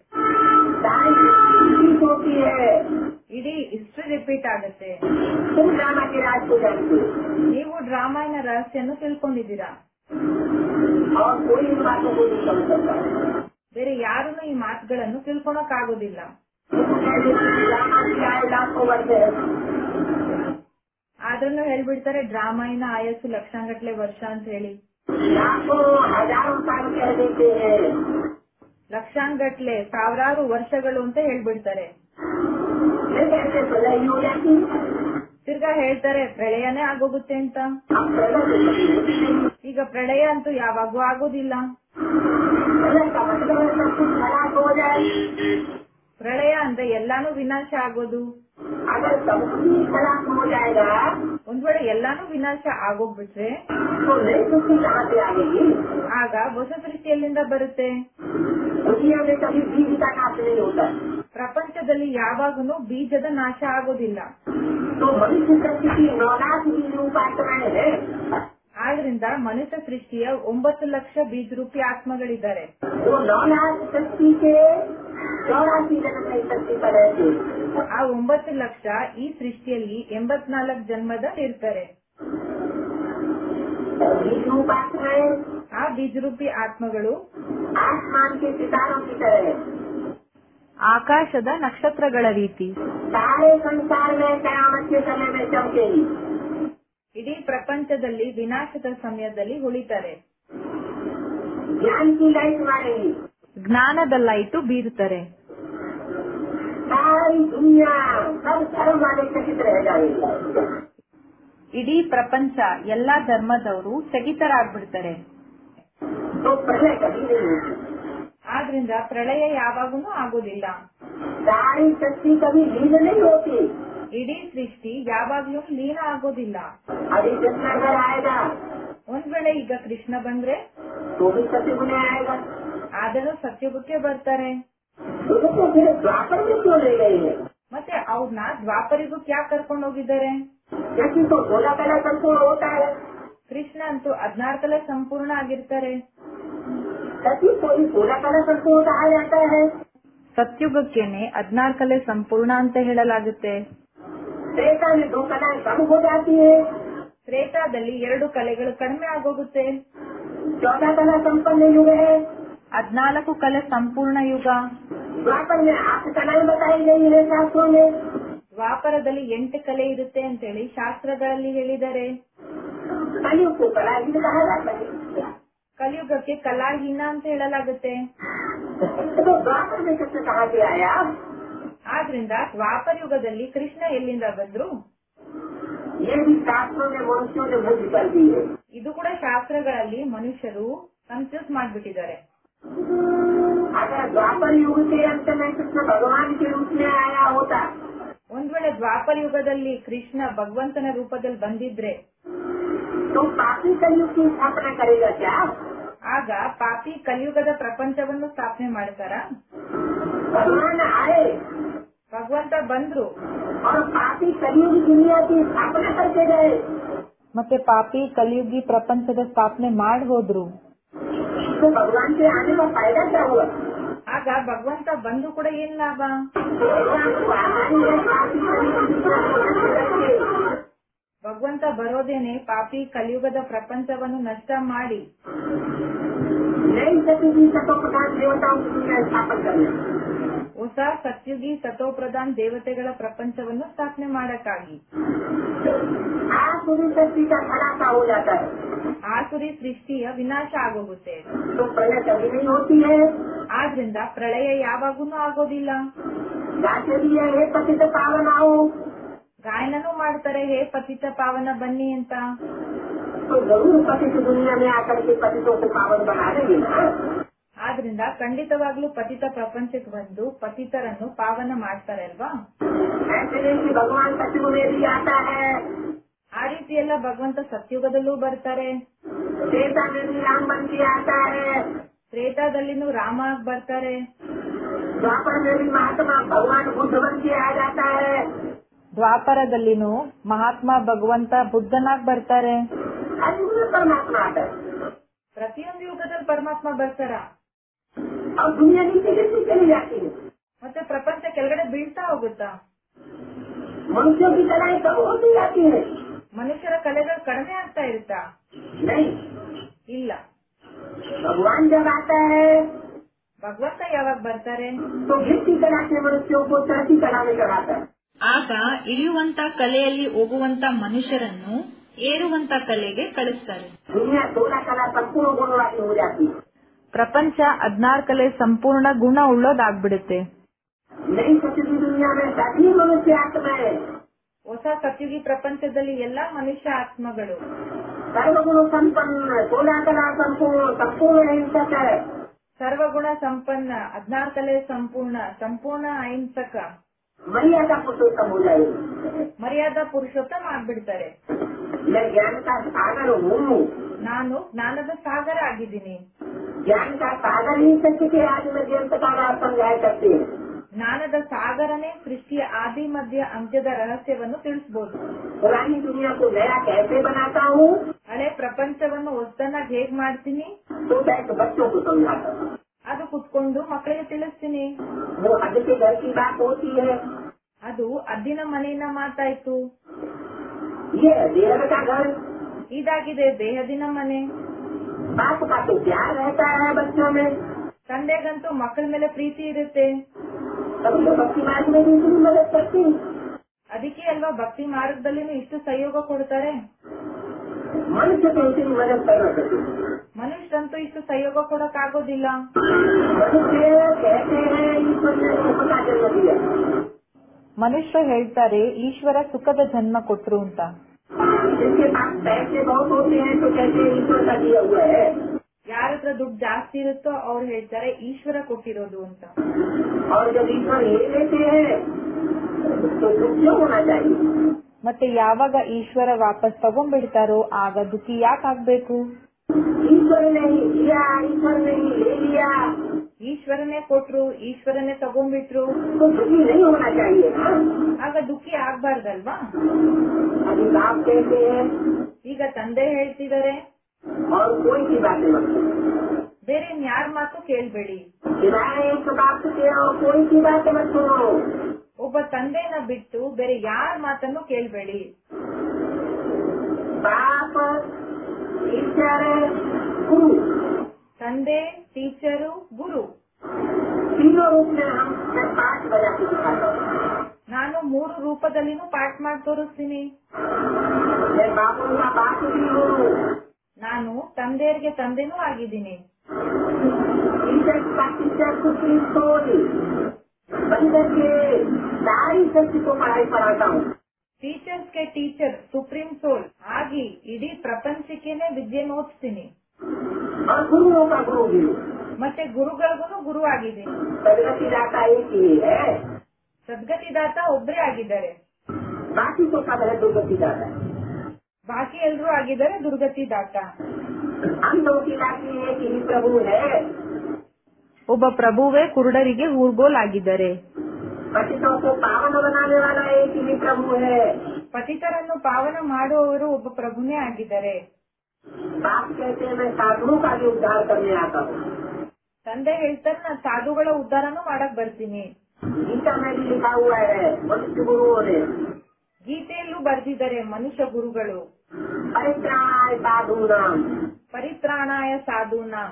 ठीक होती है ಇಡೀ ಹಿಸ್ಟ್ರಿ ರಿಪೀಟ್ ಆಗುತ್ತೆ तुम ड्रामा के राज को जानते हो ನೀವು ಡ್ರಾಮಾಯಣ ರಹಸ್ಯನು ತಿಳ್ಕೊಂಡಿದ್ದೀರಾ और कोई इन बातों को नहीं समझ सकता ಬೇರೆ ಯಾರೂ ಈ ಮಾತುಗಳನ್ನು ತಿಳ್ಕೊಳಕ್ ಆಗೋದಿಲ್ಲ ड्रामा की आय लाखों वर्ष है ಆದ್ರೂ ಹೇಳ್ಬಿಡ್ತಾರೆ ಡ್ರಾಮಾಯಿನ ಆಯಸ್ಸು ಲಕ್ಷಾಂಗಟ್ಲೆ ವರ್ಷ ಅಂತ ಹೇಳಿ लाखों हजारों साल कह देते हैं ಲಕ್ಷಾಂಗಟ್ಲೆ ಸಾವಿರಾರು ವರ್ಷಗಳು ಅಂತ ಹೇಳ್ಬಿಡ್ತಾರೆ फिर कैसे प्रलय हो जाती है ತಿರ್ಗಾ ಹೇಳ್ತಾರೆ ಪ್ರಳಯನೇ ಆಗೋಗುತ್ತೆ ಅಂತ अब प्रलय तो कभी होती नहीं ಈಗ ಪ್ರಳಯ ಅಂತೂ ಯಾವಾಗೂ ಆಗೋದಿಲ್ಲ प्रलय का मतलब है सब कुछ खराब हो जाए ಪ್ರಳಯ ಅಂದ್ರೆ ಎಲ್ಲಾನು ವಿನಾಶ ಆಗೋದು अगर सब कुछ ही खराब हो जाएगा ಒಂದ್ ವೇಳೆ ಎಲ್ಲಾನು ವಿನಾಶ ಆಗೋಗ್ಬಿಟ್ರೆ तो नई सृष्टि कहाँ से आएगी ಆಗ ಹೊಸ ಸೃಷ್ಟಿ ಎಲ್ಲಿಂದ ಬರುತ್ತೆ दुनिया में कभी बीज का नाश नहीं होता ಪ್ರಪಂಚದಲ್ಲಿ ಯಾವಾಗನು ಬೀಜದ ನಾಶ ಆಗೋದಿಲ್ಲ तो मनुष्य सृष्टि की नौलाख बीज उपासनाएं है ಆದ್ರಿಂದ ಮನುಷ್ಯ ಸೃಷ್ಟಿಯ ಒಂಬತ್ತು ಲಕ್ಷ ಬೀಜರೂಪಿ ಆತ್ಮಗಳಿದ್ದಾರೆ वो नौलाख सृष्टि के चौरासी जन्म में सृष्टि पर रहते ಆ ಒಂಬತ್ತು ಲಕ್ಷ ಈ ಸೃಷ್ಟಿಯಲ್ಲಿ ಎಂಬತ್ನಾಲ್ಕು ಜನ್ಮದ ಇರ್ತಾರೆ बीज उपासनाएं ಆ ಬೀಜರೂಪಿ ಆತ್ಮಗಳು आसमान के सितारों की तरह है ಆಕಾಶದ ನಕ್ಷತ್ರಗಳ ರೀತಿ सारे संसार में कयामत के समय में चमकेगी ಇಡೀ ಪ್ರಪಂಚದಲ್ಲಿ ವಿನಾಶದ ಸಮಯದಲ್ಲಿ ಉಳಿತಾರೆ ज्ञान की लाइट मारेगी ಜ್ಞಾನದ ಲೈಟು ಬೀರುತ್ತಾರೆ सारी दुनिया सब धर्म वाले चकित रह जाएगी ಇಡೀ ಪ್ರಪಂಚ ಎಲ್ಲಾ ಧರ್ಮದವರು ಸ್ಥಗಿತರಾಗ್ಬಿಡ್ತಾರೆ तो प्रलय कभी नहीं होगी ಆದ್ರಿಂದ ಪ್ರಳಯ ಯಾವಾಗೂ ಆಗೋದಿಲ್ಲ सारी शक्ति कभी लीन नहीं होती ಇಡೀ ಸೃಷ್ಟಿ ಯಾವಾಗ್ಲೂ ಲೀನ ಆಗೋದಿಲ್ಲ अभी कृष्ण घर आएगा ಒಂದ್ ವೇಳೆ ಈಗ ಕೃಷ್ಣ ಬಂದ್ರೆ तो भी सत्य में आएगा ಆದರೂ ಸತ್ಯುಗಕ್ಕೆ ಬರ್ತಾರೆ तो देखो फिर द्वापर में क्यों ले गए हैं ಮತ್ತೆ ಅವ್ರನ್ನ ದ್ವಾಪರಿಗಕ್ಕೆ ಯಾಕೆ ಕರ್ಕೊಂಡು ಹೋಗಿದ್ದಾರೆ क्योंकि तो सोलह कला संपूर्ण होता है ಕೃಷ್ಣ ಅಂತೂ ಹದಿನಾರು ಸಂಪೂರ್ಣ ಆಗಿರ್ತಾರೆ सती कोई सोलह कला संपूर्ण कहा जाता है ಸತ್ಯುಗಕ್ಕೇನೆ ಹದಿನಾರು ಕಲೆ ಸಂಪೂರ್ಣ ಅಂತ ಹೇಳಲಾಗುತ್ತೆ त्रेता में दो कलाएं कम हो जाती है ತ್ರೇತಾದಲ್ಲಿ ಎರಡು ಕಲೆಗಳು ಕಡಿಮೆ ಆಗೋಗುತ್ತೆ चौदह कला संपन्न युग है ಹದ್ನಾಲ್ಕು ಕಲೆ ಸಂಪೂರ್ಣ ಯುಗ द्वापर में आठ कलाएं बताई गई है शास्त्रों में ದ್ವಾಪರದಲ್ಲಿ ಎಂಟು ಕಲೆ ಇರುತ್ತೆ ಅಂತೇಳಿ ಶಾಸ್ತ್ರಗಳಲ್ಲಿ ಹೇಳಿದ್ದಾರೆ कलयुग को कलाहीन कहा जाता है ಕಲಿಯುಗಕ್ಕೆ ಕಲಾಹೀನ ಅಂತ ಹೇಳಲಾಗುತ್ತೆ तो द्वापर में कृष्ण कहा से आया ಆದ್ರಿಂದ ದ್ವಾಪರ ಯುಗದಲ್ಲಿ ಕೃಷ್ಣ ಎಲ್ಲಿಂದ ಬಂದ್ರು ये भी शास्त्रों में मनुष्यों ने बुद्धि कर दी है ಇದು ಕೂಡ ಶಾಸ್ತ್ರಗಳಲ್ಲಿ ಮನುಷ್ಯರು ಕನ್ಫ್ಯೂಸ್ ಮಾಡ್ಬಿಟ್ಟಿದ್ದಾರೆ अगर द्वापर युग के अंत में कृष्ण भगवान के रूप में आया होता ಒಂದ್ ವೇಳೆ ದ್ವಾಪರ ಯುಗದಲ್ಲಿ ಕೃಷ್ಣ ಭಗವಂತನ ರೂಪದಲ್ಲಿ ಬಂದಿದ್ರೆ तो पापी कलयुग की स्थापना करेगा क्या ಆಗ ಪಾಪಿ ಕಲಿಯುಗದ ಪ್ರಪಂಚವನ್ನು ಸ್ಥಾಪನೆ ಮಾಡ್ತಾರ भगवान आए ಭಗವಂತ ಬಂದ್ರು और पापी कलयुग दुनिया की स्थापना करके गए ಮತ್ತೆ ಪಾಪಿ ಕಲಿಯುಗಿ ಪ್ರಪಂಚದ ಸ್ಥಾಪನೆ ಮಾಡಿ ಹೋದ್ರು तो भगवान के आने का फायदा क्या हुआ ಆಗ ಭಗವಂತ ಬಂದು ಕೂಡ ಏನ್ ಲಾಭ भगवान को आना ही है पापी कलयुग दुनिया को नष्ट करके ಭಗವಂತ ಬರೋದೇನೆ ಪಾಪಿ ಕಲಿಯುಗದ ಪ್ರಪಂಚವನ್ನು ನಷ್ಟ ಮಾಡಿ नई सती की सतो प्रधान देवताओं की दुनिया स्थापन करना ಹೊಸ ಸತ್ಯುಗಿ ಸತೋಪ್ರಧಾನ್ ದೇವತೆಗಳ ಪ್ರಪಂಚವನ್ನು ಸ್ಥಾಪನೆ ಮಾಡಕ್ಕಾಗಿ आसुरी शक्ति का खलासा हो जाता है ಆಸುರಿ ಸೃಷ್ಟಿಯ ವಿನಾಶ ಆಗೋಗುತ್ತೆ तो प्रलय कभी नहीं होती है ಆದ್ರಿಂದ ಪ್ರಳಯ ಯಾವಾಗೂ ಆಗೋದಿಲ್ಲ गाते भी है हे पतित पावन आओ ಗಾಯನನೂ ಮಾಡ್ತಾರೆ ಹೇ ಪತಿತ ಪಾವನ ಬನ್ನಿ ಅಂತ तो जरूर पतित दुनिया में आकर के पतितों को पावन बना देंगे ना ಆದ್ರಿಂದ ಖಂಡಿತವಾಗ್ಲೂ ಪತಿತ ಪ್ರಪಂಚಕ್ಕೆ ಬಂದು ಪತಿತರನ್ನು ಪಾವನ ಮಾಡ್ತಾರೆ ಅಲ್ವಾ ऐसे नहीं कि भगवान सचिव में भी आता है ಆ ರೀತಿ ಎಲ್ಲ ಭಗವಂತ ಸತ್ಯುಗದಲ್ಲೂ ಬರ್ತಾರೆ त्रेता में भी राम बन के आता है ತ್ರೇತಾದಲ್ಲಿನೂ ರಾಮ ಆಗ್ ಬರ್ತಾರೆ द्वापर में भी महात्मा भगवान बुद्ध बन के आ जाता है ದ್ವಾಪರದಲ್ಲಿನೂ ಮಹಾತ್ಮ ಭಗವಂತ ಬುದ್ಧನಾಗ್ ಬರ್ತಾರೆ हर युग में परमात्मा आता है ಪ್ರತಿಯೊಂದು ಯುಗದಲ್ಲಿ ಪರಮಾತ್ಮ ಬರ್ತಾರ और दुनिया नीचे गिरती चली जाती है ಮತ್ತೆ ಪ್ರಪಂಚ ಕೆಳಗಡೆ ಬೀಳ್ತಾ ಹೋಗುತ್ತಾ मनुष्यों की कलाएं कम होती जाती है ಮನುಷ್ಯರ ಕಲೆಗಳು ಕಡಿಮೆ ಆಗ್ತಾ ಇರುತ್ತಾ नहीं ಇಲ್ಲ भगवान जब आता है ಭಗವಂತ ಯಾವಾಗ ಬರ್ತಾರೆ तो गिरती कला के मनुष्यों को चढ़ती कला में चढ़ाता है ಆಗ ಇಳಿಯುವಂತ ಕಲೆಯಲ್ಲಿ ಹೋಗುವಂತ ಮನುಷ್ಯರನ್ನು ಏರುವಂತ ಕಲೆಗೆ ಕಳಿಸ್ತಾರೆ दुनिया सोलह कला संपूर्ण गुण वाली हो जाती है ಪ್ರಪಂಚ ಹದ್ನಾರು ಕಲೆ ಸಂಪೂರ್ಣ ಗುಣ ಉಳ್ಳೋದಾಗ್ಬಿಡುತ್ತೆ नई सच्ची दुनिया में सभी मनुष्य आत्माएं ಹೊಸ ಸತ್ಯುಗಿ ಪ್ರಪಂಚದಲ್ಲಿ ಎಲ್ಲಾ ಮನುಷ್ಯ ಆತ್ಮಗಳು सर्वगुण संपन्न सोलह कला संपूर्ण संपूर्ण हिंसक है ಸರ್ವಗುಣ ಸಂಪನ್ನ ಹದಿನಾರು ತಲೆ ಸಂಪೂರ್ಣ ಸಂಪೂರ್ಣ ಅಹಿಂಸಕ मर्यादा पुरुषोत्तम हो जाएगी ಮರ್ಯಾದಾ ಪುರುಷೋತ್ತಮ ಆಗ್ಬಿಡ್ತಾರೆ मैं ज्ञान का सागर हूँ ನಾನು ಜ್ಞಾನದ ಸಾಗರ ಆಗಿದ್ದೀನಿ ज्ञान का सागर ही सत्य के आदि में अंत का राज समझाया करते हैं ಜ್ಞಾನದ ಸಾಗರನೇ ಸೃಷ್ಟಿಯ ಆದಿ ಮಧ್ಯ ಅಂತ್ಯದ ರಹಸ್ಯವನ್ನು ತಿಳಿಸಬಹುದು पुरानी दुनिया को नया कैसे बनाता हूँ ಹಳೆ ಪ್ರಪಂಚವನ್ನು ಹೊಸದನ್ನಾಗಿ ಹೇಗ್ ಮಾಡ್ತೀನಿ तो बैठ बच्चों को समझाता हूँ ಅದು ಕುತ್ಕೊಂಡು ಮಕ್ಕಳಿಗೆ ತಿಳಿಸ್ತೀನಿ वो हद के घर की बात होती है ಅದು ಅದ್ದಿನ ಮನೆಯಿಂದ ಮಾತಾಯ್ತು ये देह का घर ಇದಾಗಿದೆ ದೇಹದಿನ ಮನೆ बाप का तो प्यार रहता है बच्चों में ತಂದೆಗಂತೂ ಮಕ್ಕಳ ಮೇಲೆ ಪ್ರೀತಿ ಇರುತ್ತೆ तभी तो भक्ति मार्ग में भी इतनी मदद करती ಅದಕ್ಕೆ ಅಲ್ವಾ ಭಕ್ತಿ ಮಾರ್ಗದಲ್ಲಿನೂ ಇಷ್ಟು ಸಹಯೋಗ ಕೊಡ್ತಾರೆ मनुष्य तो इतनी मदद कर न सके ಮನುಷ್ಯರಂತೂ ಇಷ್ಟು ಸಹಯೋಗ ಕೊಡಕ್ ಆಗೋದಿಲ್ಲ मनुष्य कहते हैं ईश्वर ने सुख का जन्म दिया ಮನುಷ್ಯರು ಹೇಳ್ತಾರೆ ಈಶ್ವರ ಸುಖದ ಜನ್ಮ ಕೊಟ್ರು ಅಂತ जिनके पास पैसे बहुत होते हैं तो कहते हैं ईश्वर का दिया हुआ है ಯಾರ ಹತ್ರ ದುಡ್ಡು ಜಾಸ್ತಿ ಇರುತ್ತೋ ಅವ್ರು ಹೇಳ್ತಾರೆ ಈಶ್ವರ ಕೊಟ್ಟಿರೋದು ಅಂತ और जब ईश्वर ले लेते हैं तो दुख क्यों होना चाहिए ಮತ್ತೆ ಯಾವಾಗ ಈಶ್ವರ ವಾಪಸ್ ತಗೊಂಡ್ಬಿಡ್ತಾರೋ ಆಗ ದುಃಖಿ ಯಾಕೆ ಆಗ್ಬೇಕು ईश्वर ने ही दिया ईश्वर ने ही ले लिया ಈಶ್ವರನೇ ಕೊಟ್ರು ಈಶ್ವರನೇ ತಗೊಂಡ್ಬಿಟ್ರು तो दुखी नहीं होना चाहिए हाँ? ಆಗ ದುಃಖಿ ಆಗ್ಬಾರ್ದಲ್ವಾ अभी बाप कहते हैं ಈಗ ತಂದೆ ಹೇಳ್ತಿದ್ದಾರೆ और कोई की बातें मत सुनो। ಬೇರೆ ಇನ್ಯಾರ ಮಾತು ಕೇಳ್ಬೇಡಿ सिवाय एक बात के और कोई की बातें मत सुनो ಒಬ್ಬ ತಂದೆನ ಬಿಟ್ಟು ಬೇರೆ ಯಾರ ಮಾತನ್ನು ಕೇಳ್ಬೇಡಿ बाप ईश्वर गुरु ತಂದೆ ಟೀಚರು ಗುರು तीनों रूप में हम मैं पाठ बजा के दिखाता हूँ ನಾನು ಮೂರು ರೂಪದಲ್ಲಿನೂ ಪಾಠ ಮಾಡಿ ತೋರಿಸ್ತೀನಿ मैं बापों का बाप भी हूँ ನಾನು ತಂದೆಯರಿಗೆ ತಂದೆನೂ ಆಗಿದ್ದೀನಿ टीचर का टीचर कुछ सोच बंदर के सारी सत्य को पढ़ाई पढ़ाता हूँ ಟೀಚರ್ಸ್ಗೆ ಟೀಚರ್ ಸುಪ್ರೀಂ ಸೋಲ್ ಆಗಿ ಇಡೀ ಪ್ರಪಂಚಕ್ಕೇನೆ ವಿದ್ಯೆ ಓದಿಸ್ತೀನಿ और गुरुओं का गुरु भी हूँ ಮತ್ತೆ ಗುರುಗಳಿಗೂ ಗುರು ಆಗಿದ್ದೀನಿ प्रगति दाता एक ही है ಸದ್ಗತಿದಾತ ಒಬ್ರೇ ಆಗಿದ್ದಾರೆ बाकी तो सब है दुर्गति दाता ಬಾಕಿ ಎಲ್ರೂ ಆಗಿದ್ದಾರೆ ದುರ್ಗತಿದಾತ हम लोग की बाकी एक ही प्रभु है ಒಬ್ಬ ಪ್ರಭುವೇ ಕುರುಡರಿಗೆ ಊರ್ಗೋಲ್ ಆಗಿದ್ದಾರೆ पतितों को पावन बनाने वाला एक ही प्रभु है ಪತಿತರನ್ನು ಪಾವನ ಮಾಡುವವರು ಒಬ್ಬ ಪ್ರಭುನೇ ಆಗಿದ್ದಾರೆ बाप कहते हैं मैं साधुओं का भी उद्धार करने आता हूँ ತಂದೆ ಹೇಳ್ತಾರೆ ನಾನು ಸಾಧುಗಳ ಉದ್ಧಾರನೂ ಮಾಡಕ್ ಬರ್ತೀನಿ गीता में भी लिखा हुआ है मनुष्य गुरुओं ने ಗೀತೆಯಲ್ಲೂ ಬರ್ದಿದ್ದಾರೆ ಮನುಷ್ಯ ಗುರುಗಳು परित्राणाय साधु नाम ಪರಿತ್ರಾಣಾಯ ಸಾಧೂನಾಂ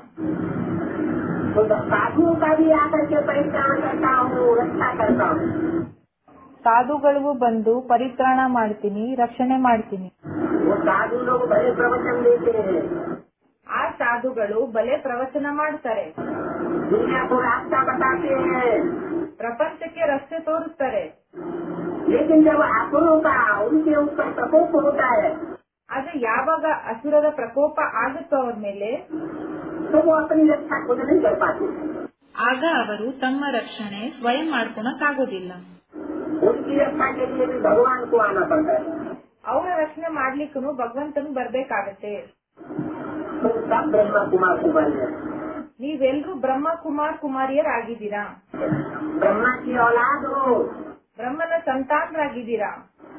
तो साधुओं का भी आकर के परित्राण करता हूँ रक्षा करता हूँ ಸಾಧುಗಳಿಗೂ ಬಂದು ಪರಿತ್ರಾಣ ಮಾಡ್ತೀನಿ ರಕ್ಷಣೆ ಮಾಡ್ತೀನಿ वो साधु लोग बड़े प्रवचन देते हैं ಆ ಸಾಧುಗಳು ಬಲೆ ಪ್ರವಚನ ಮಾಡ್ತಾರೆ दुनिया को रास्ता बताते हैं ಪ್ರಪಂಚಕ್ಕೆ ರಸ್ತೆ ತೋರಿಸ್ತಾರೆ लेकिन जब असुरों का उनके ऊपर प्रकोप होता है ಆದ್ರೆ ಯಾವಾಗ ಅಸುರರ ಪ್ರಕೋಪ ಆಗುತ್ತೋ ಅವ್ರ ಮೇಲೆ तो वो अपनी रक्षा खुद नहीं कर पाते ಆಗ ಅವರು ತಮ್ಮ ರಕ್ಷಣೆ ಸ್ವಯಂ ಮಾಡ್ಕೊಳಕ್ಕಾಗೋದಿಲ್ಲ उनकी रक्षा के लिए भी भगवान को आना पड़ता है ಅವರ ರಕ್ಷಣೆ ಮಾಡ್ಲಿಕ್ಕೂ ಭಗವಂತನು ಬರ್ಬೇಕಾಗತ್ತೆ तो सब ब्रह्मा कुमार कुमारी है ನೀವೆಲ್ರೂ ಬ್ರಹ್ಮ ಕುಮಾರ್ ಕುಮಾರಿಯರಾಗಿದ್ದೀರಾ ब्रह्मा की औलाद हो ಬ್ರಹ್ಮನ ಸಂತಾನರಾಗಿದ್ದೀರಾ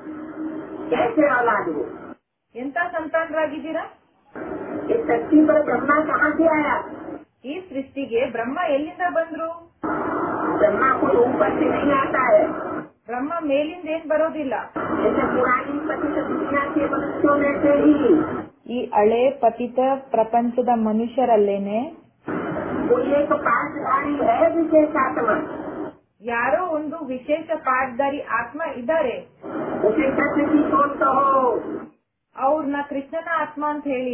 कैसे औलाद हो ಎಂತ ಸಂತಾನರಾಗಿದ್ದೀರಾ इस धरती पर ब्रह्मा कहाँ से आया ಈ ಸೃಷ್ಟಿಗೆ ಬ್ರಹ್ಮ ಎಲ್ಲಿಂದ ಬಂದ್ರು ब्रह्मा कोई ऊपर से नहीं आता है ಬ್ರಹ್ಮ ಮೇಲಿಂದ ಏನ್ ಬರೋದಿಲ್ಲ जैसे पुरानी पतित दुनिया के मनुष्यों में से ही ಈ ಹಳೆ ಪತಿತ ಪ್ರಪಂಚದ ಮನುಷ್ಯರಲ್ಲೇನೆ कोई एक पाठधारी है विशेष आत्मा ಯಾರೋ ಒಂದು ವಿಶೇಷ ಪಾಠದಾರಿ ಆತ್ಮ ಇದ್ದಾರೆ उसे कृष्ण की सोच कहो ಅವ್ರನ್ನ ಕೃಷ್ಣನ ಆತ್ಮ ಅಂತ ಹೇಳಿ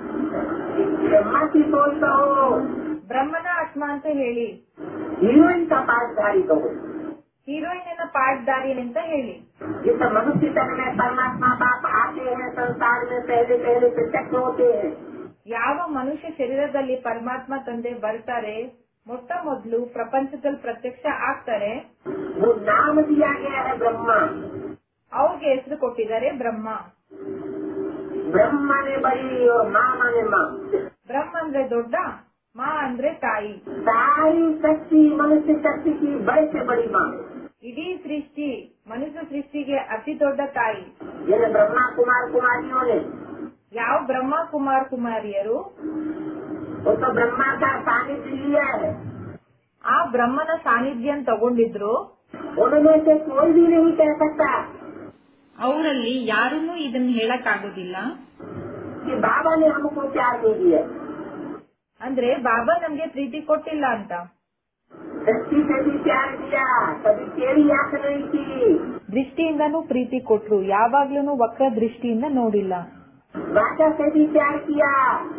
ब्रह्मा की सोच कहो ಬ್ರಹ್ಮನ ಆತ್ಮ ಅಂತ ಹೇಳಿ हीरोइन का पाठधारी कहो ಹೀರೋಯಿನ್ನ ಪಾಠದಾರಿ ಅಂತ ಹೇಳಿ जिस मनुष्य तन में परमात्मा बाप आते हैं संसार में पहले पहले प्रत्यक्ष होते हैं ಯಾವ ಮನುಷ್ಯ ಶರೀರದಲ್ಲಿ ಪರಮಾತ್ಮ ತಂದೆ ಬರ್ತಾರೆ ಮೊಟ್ಟ ಮೊದಲು ಪ್ರಪಂಚದಲ್ಲಿ ಪ್ರತ್ಯಕ್ಷ ಆಗ್ತಾರೆ वो नाम दिया गया है ब्रह्मा ಅವ್ರಿಗೆ ಹೆಸರು ಕೊಟ್ಟಿದ್ದಾರೆ ಬ್ರಹ್ಮ ब्रह्म माने बड़ी और माँ माने माँ ಬ್ರಹ್ಮ ಅಂದ್ರೆ ದೊಡ್ಡ ಮಾ ಅಂದ್ರೆ ತಾಯಿ सारी शक्ति मनुष्य शक्ति की बड़े से बड़ी माँ ಇಡೀ ಸೃಷ್ಟಿ ಮನುಷ್ಯ ಸೃಷ್ಟಿಗೆ ಅತಿ ದೊಡ್ಡ ತಾಯಿ जिन्हें ब्रह्मा कुमार कुमारियों ने ಯಾವ ಬ್ರಹ್ಮ ಕುಮಾರ್ ಕುಮಾರಿಯರು वो तो ब्रह्मा का सानिध्य लिया है ಆ ಬ್ರಹ್ಮನ ಸಾನ್ನಿಧ್ಯ ತಗೊಂಡಿದ್ರು उनमें से कोई भी नहीं कह सकता ಅವರಲ್ಲಿ ಯಾರನ್ನೂ ಇದನ್ನ ಹೇಳಕ್ ಆಗೋದಿಲ್ಲ कि बाबा ने हमको प्यार नहीं दिया ಅಂದ್ರೆ ಬಾಬಾ ನಮ್ಗೆ ಪ್ರೀತಿ ಕೊಟ್ಟಿಲ್ಲ ಅಂತ दृष्टि से भी प्यार दिया कभी तेरी आंख नहीं थी ದೃಷ್ಟಿಯಿಂದನೂ ಪ್ರೀತಿ ಕೊಟ್ರು ಯಾವಾಗ್ಲೂ ವಕ್ರ ದೃಷ್ಟಿಯಿಂದ ನೋಡಿಲ್ಲ वाचा से भी प्यार किया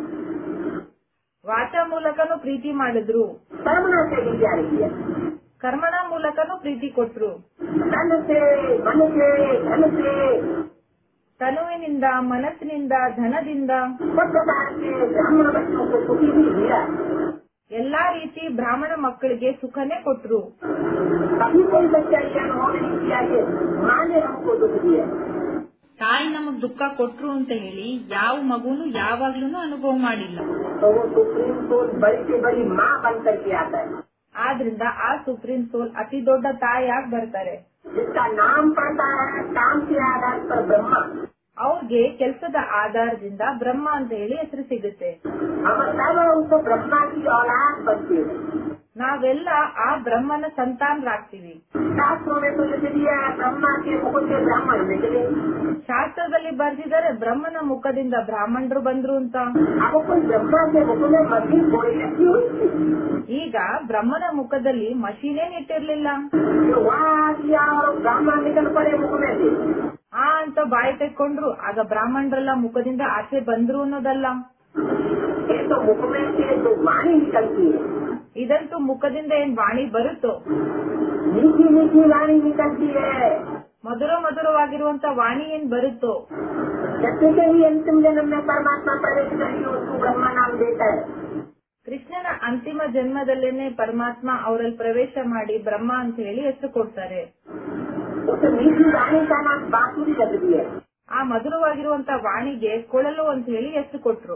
ವಾಚ ಮೂಲಕನೂ ಪ್ರೀತಿ ಮಾಡಿದ್ರು कर्मणा से भी प्यार किया ಕರ್ಮಣ ಮೂಲಕನೂ ಪ್ರೀತಿ ಕೊಟ್ರು धन से मन से धन से ತನುವಿನಿಂದ ಮನಸ್ಸಿನಿಂದ ಧನದಿಂದ सब प्रकार के ब्राह्मण बच्चों को सुखी भी दिया ಎಲ್ಲಾ ರೀತಿ ಬ್ರಾಹ್ಮಣ ಮಕ್ಕಳಿಗೆ ಸುಖನೇ ಕೊಟ್ರು कभी कोई बच्चा ये अनुभव नहीं किया कि माँ ने हमको दुख दिया ತಾಯಿ ನಮಗ್ ದುಃಖ ಕೊಟ್ರು ಅಂತ ಹೇಳಿ ಯಾವ ಮಗುನು ಯಾವಾಗ್ಲೂ ಅನುಭವ ಮಾಡಿಲ್ಲ तो वो सुप्रीम कोर्ट बड़ी से बड़ी माँ बन करके आता है ಆದ್ರಿಂದ ಆ ಸುಪ್ರೀಂ ಸೋಲ್ ಅತಿ ದೊಡ್ಡ ತಾಯಿಯಾಗಿ ಬರ್ತಾರೆ जिसका नाम पड़ता है काम के आधार पर ब्रह्मा ಅವ್ರಿಗೆ ಕೆಲಸದ ಆಧಾರದಿಂದ ಬ್ರಹ್ಮ ಅಂತ ಹೇಳಿ ಹೆಸರು ಸಿಗುತ್ತೆ हम सब उसको ब्रह्मा की औलाद बनते हैं ನಾವೆಲ್ಲ ಆ ಬ್ರಹ್ಮನ ಸಂತಾನರಾಗ್ತೀವಿ शास्त्रों में तो लिख दिया है ब्रह्मा के मुख से ब्राह्मण निकले ಶಾಸ್ತ್ರದಲ್ಲಿ ಬರ್ದಿದ್ದಾರೆ ಬ್ರಹ್ಮನ ಮುಖದಿಂದ ಬ್ರಾಹ್ಮಣರು ಬಂದ್ರು ಅಂತ अब कोई ब्रह्मा के मुख में मशीन गोली रखी हुई थी ಈಗ ಬ್ರಹ್ಮನ ಮುಖದಲ್ಲಿ ಮಷೀನೇನ್ ಇಟ್ಟಿರ್ಲಿಲ್ಲ जो वहाँ दिया और ब्राह्मण निकल पड़े मुख में से ಆ ಅಂತ ಬಾಯಿ ತೆಕ್ಕೊಂಡ್ರು ಆಗ ಬ್ರಾಹ್ಮಣರೆಲ್ಲ ಮುಖದಿಂದ ಆಚೆ ಬಂದ್ರು ಅನ್ನೋದಲ್ಲ ये तो मुख में से जो वाणी निकलती है ಇದಂತೂ ಮುಖದಿಂದ ಏನ್ ವಾಣಿ ಬರುತ್ತೋ मीठी मीठी वाणी निकलती है ಮಧುರ ಮಧುರವಾಗಿರುವಂತ ವಾಣಿ ಏನ್ ಬರುತ್ತೋ जैसे के ही अंतिम जन्म में परमात्मा प्रवेश करेगी उसको ब्रह्मा नाम देता है ಕೃಷ್ಣನ ಅಂತಿಮ ಜನ್ಮದಲ್ಲೇನೆ ಪರಮಾತ್ಮ ಅವರಲ್ಲಿ ಪ್ರವೇಶ ಮಾಡಿ ಬ್ರಹ್ಮ ಅಂತ ಹೇಳಿ ಹೆಸರು ಕೊಡ್ತಾರೆ उस मीठी वाणी का नाम बांसुरी रख दिया ಆ ಮಧುರವಾಗಿರುವಂತ ವಾಣಿಗೆ ಕೊಳಲು ಅಂತ ಹೇಳಿ ಹೆಸರು ಕೊಟ್ರು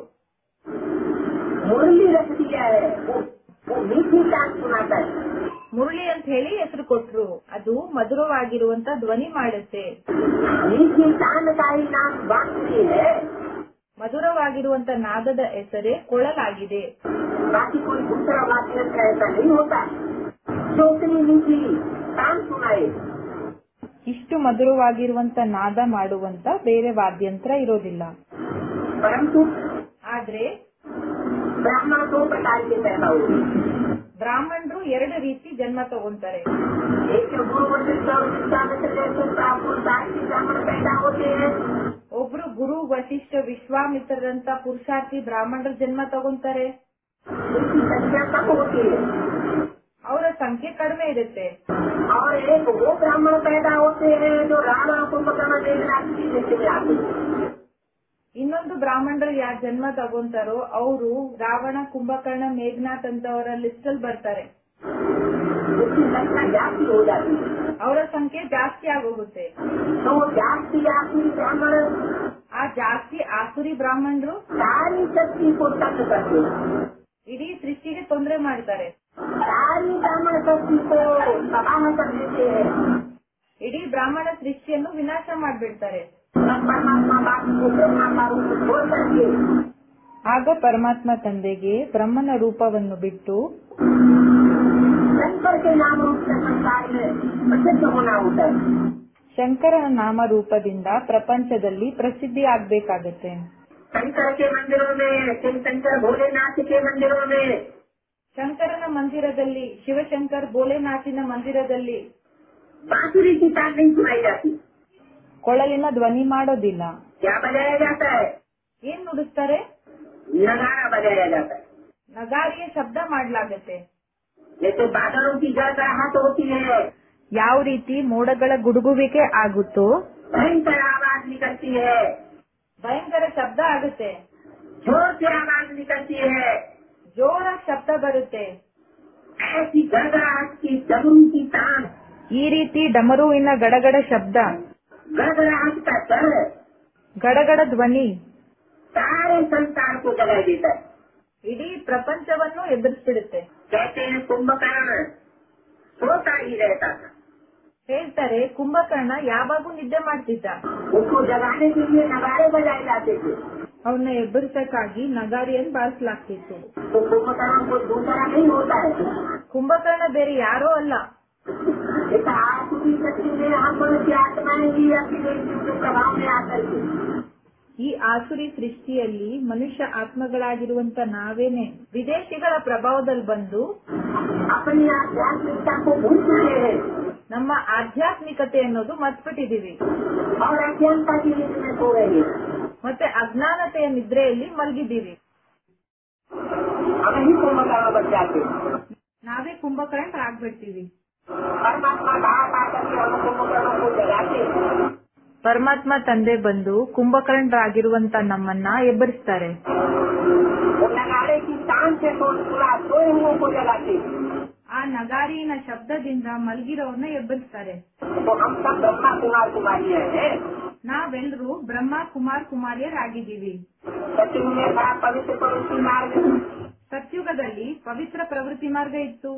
मुरली रख दिया है वो, वो मीठी कान सुनाता है ಮುರಳಿ ಅಂತ ಹೇಳಿ ಹೆಸರು ಕೊಟ್ರು ಅದು ಮಧುರವಾಗಿರುವಂತ ಧ್ವನಿ ಮಾಡುತ್ತೆ मीठी कान का ही नाम बांसुरी है ಮಧುರವಾಗಿರುವಂತ ನಾದದ ಹೆಸರೇ ಕೊಳಲಾಗಿದೆ बाकी कोई दूसरा वाक्य ऐसा नहीं होता जो उतनी मीठी कान सुनाए ಇಷ್ಟು ಮಧುರವಾಗಿರುವಂತ ನಾದ ಮಾಡುವಂತ ಬೇರೆ ವಾದ್ಯಂತ್ರ ಇರೋದಿಲ್ಲ परंतु ಆದ್ರೆ ब्राह्मण दो प्रकार के पैदा हुए ಬ್ರಾಹ್ಮಣರು ಎರಡು ರೀತಿ ಜನ್ಮ ತಗೊಂತಾರೆ एक गुरु वशिष्ठ और विश्वामित्र जैसे पुरुषार्थी ब्राह्मण पैदा होते हैं ಒಬ್ರು ಗುರು वशिष्ठ ವಿಶ್ವಾಮಿತ್ರರಂತ ಪುರುಷಾರ್ಥಿ ಬ್ರಾಹ್ಮಣರ ಜನ್ಮ ತಗೊಂತಾರೆ उनकी संख्या कम होती है ಅವರ ಸಂಖ್ಯೆ ಕಡಿಮೆ ಇರುತ್ತೆ और एक वो ब्राह्मण पैदा होते हैं जो राणा कुंभकर्ण मेघनाथ की लिस्ट में आते हैं ಇನ್ನೊಂದು ಬ್ರಾಹ್ಮಣರು ಯಾರು ಜನ್ಮ ತಗೊಂತಾರೋ ಅವರು ರಾವಣ ಕುಂಭಕರ್ಣ ಮೇಘನಾಥ್ ಅಂತವರ ಲಿಸ್ಟ್ ಅಲ್ಲಿ ಬರ್ತಾರೆ उसकी संख्या जास्ती हो जाती है ಅವರ ಸಂಖ್ಯೆ ಜಾಸ್ತಿ ಆಗೋಗುತ್ತೆ तो वो जास्ती जास्ती ब्राह्मण ಆ ಜಾಸ್ತಿ ಆಸುರಿ ಬ್ರಾಹ್ಮಣರು सारी शक्ति को तंग करते हैं ಇಡೀ ಸೃಷ್ಟಿಗೆ ತೊಂದರೆ ಮಾಡ್ತಾರೆ सारी ब्राह्मण शक्ति को तबाह कर देते हैं ಇಡೀ ಬ್ರಾಹ್ಮಣ ಸೃಷ್ಟಿಯನ್ನು ವಿನಾಶ ಮಾಡ್ಬಿಡ್ತಾರೆ तब परमात्मा बाप को ब्रह्मा का रूप छोड़ करके ಆಗ ಪರಮಾತ್ಮ ತಂದೆಗೆ ಬ್ರಹ್ಮನ ರೂಪವನ್ನು ಬಿಟ್ಟು शंकर के नाम रूप से संसार में प्रसिद्ध होना होता है ಶಂಕರನ ನಾಮ ರೂಪದಿಂದ ಪ್ರಪಂಚದಲ್ಲಿ ಪ್ರಸಿದ್ಧಿ ಆಗ್ಬೇಕಾಗತ್ತೆ शंकर के मंदिरों में शिव शंकर भोलेनाथ के मंदिरों में ಶಂಕರನ ಮಂದಿರದಲ್ಲಿ ಶಿವಶಂಕರ್ ಭೋಲೆನಾಥಿನ ಮಂದಿರದಲ್ಲಿ बांसुरी की तार नहीं सुनाई जाती ಕೊಳಲಿನ ಧ್ವನಿ ಮಾಡೋದಿಲ್ಲ क्या बजाया जाता है ಏನ್ ನುಡಿಸ್ತಾರೆ नगारा बजाया जाता है ನಗಾರಿಯ ಶಬ್ದ ಮಾಡ್ಲಾಗತ್ತೆ जैसे बादलों की गड़गड़ाहट होती है ಯಾವ ರೀತಿ ಮೋಡಗಳ ಗುಡುಗುವಿಕೆ ಆಗುತ್ತೋ भयंकर आवाज निकलती है ಭಯಂಕರ ಶಬ್ದ ಆಗುತ್ತೆ जोर से आवाज निकलती है ಜೋರಾಗಿ ಶಬ್ದ ಬರುತ್ತೆ ऐसी गड़गड़ाहट की डमरू की तान ಈ ರೀತಿ ಡಮರುವಿನ ಗಡಗಡ ಶಬ್ದ गड़गड़ाहट का डर ಗಡಗಡ ಧ್ವನಿ सारे संसार को जगा देता है ಇಡೀ ಪ್ರಪಂಚವನ್ನು ಎದುರಿಸ್ಬಿಡುತ್ತೆ कहते हैं कुंभकर्ण सोता ही रहता था ಹೇಳ್ತಾರೆ ಕುಂಭಕರ್ಣ ಯಾವಾಗೂ ನಿದ್ದೆ ಮಾಡ್ತಿದ್ದ उसको जगाने के लिए नगाड़े बजाए जाते थे ಅವನ್ನ ಎಬ್ಬರಿಸಕ್ಕಾಗಿ ನಗಾರಿಯನ್ನು ಬಾರಿಸಲಾಗ್ತಿತ್ತು तो कुंभकर्ण को दूसरा नहीं होता है ಕುಂಭಕರ್ಣ ಬೇರೆ ಯಾರೋ ಅಲ್ಲ एक आसुरी शक्ति में हम की आत्माएं भी अपनी के प्रभाव में आकर के ಈ ಆಸುರಿ ಸೃಷ್ಟಿಯಲ್ಲಿ ಮನುಷ್ಯ ಆತ್ಮಗಳಾಗಿರುವಂತ ನಾವೇನೆ ವಿದೇಶಿಗಳ ಪ್ರಭಾವದಲ್ಲಿ ಬಂದು अपनी आध्यात्मिकता को भूल चुके हैं ನಮ್ಮ आध्ಯಾತ್ಮಿಕತೆ ಅನ್ನೋದು ಮರ್ತ್ಬಿಟ್ಟಿದೀವಿ और अज्ञानता की नींद में सो रहे हैं ಮತ್ತೆ ಅಜ್ಞಾನತೆಯ ನಿದ್ರೆಯಲ್ಲಿ ಮಲಗಿದ್ದೀವಿ हम ही कुंभकर्ण बन जाते हैं ನಾವೇ ಕುಂಭಕರ್ಣರಾಗ್ಬಿಡ್ತೀವಿ परमात्मा बाहर आकर के हम कुंभकर्णों को जगाते हैं ಪರಮಾತ್ಮ ತಂದೆ ಬಂದು ಕುಂಭಕರ್ಣರಾಗಿರುವಂತ ನಮ್ಮನ್ನ ಎಬ್ಬರಿಸ್ತಾರೆ वो नगाड़े की तान से तो पूरा सोए हुओं को जगाते हैं ಆ ನಗಾರಿನ ಶಬ್ದದಿಂದ ಮಲಗಿರೋರ್ನ ಎಬ್ಬರಿಸ್ತಾರೆ तो हम सब ब्रह्मा कुमार कुमारियां हैं ನಾವೆಲ್ಲರೂ ಬ್ರಹ್ಮ ಕುಮಾರ್ ಕುಮಾರಿಯರಾಗಿದ್ದೀವಿ सचिव में था पवित्र प्रवृत्ति मार्ग ಸತ್ಯುಗದಲ್ಲಿ ಪವಿತ್ರ ಪ್ರವೃತ್ತಿ ಮಾರ್ಗ ಇತ್ತು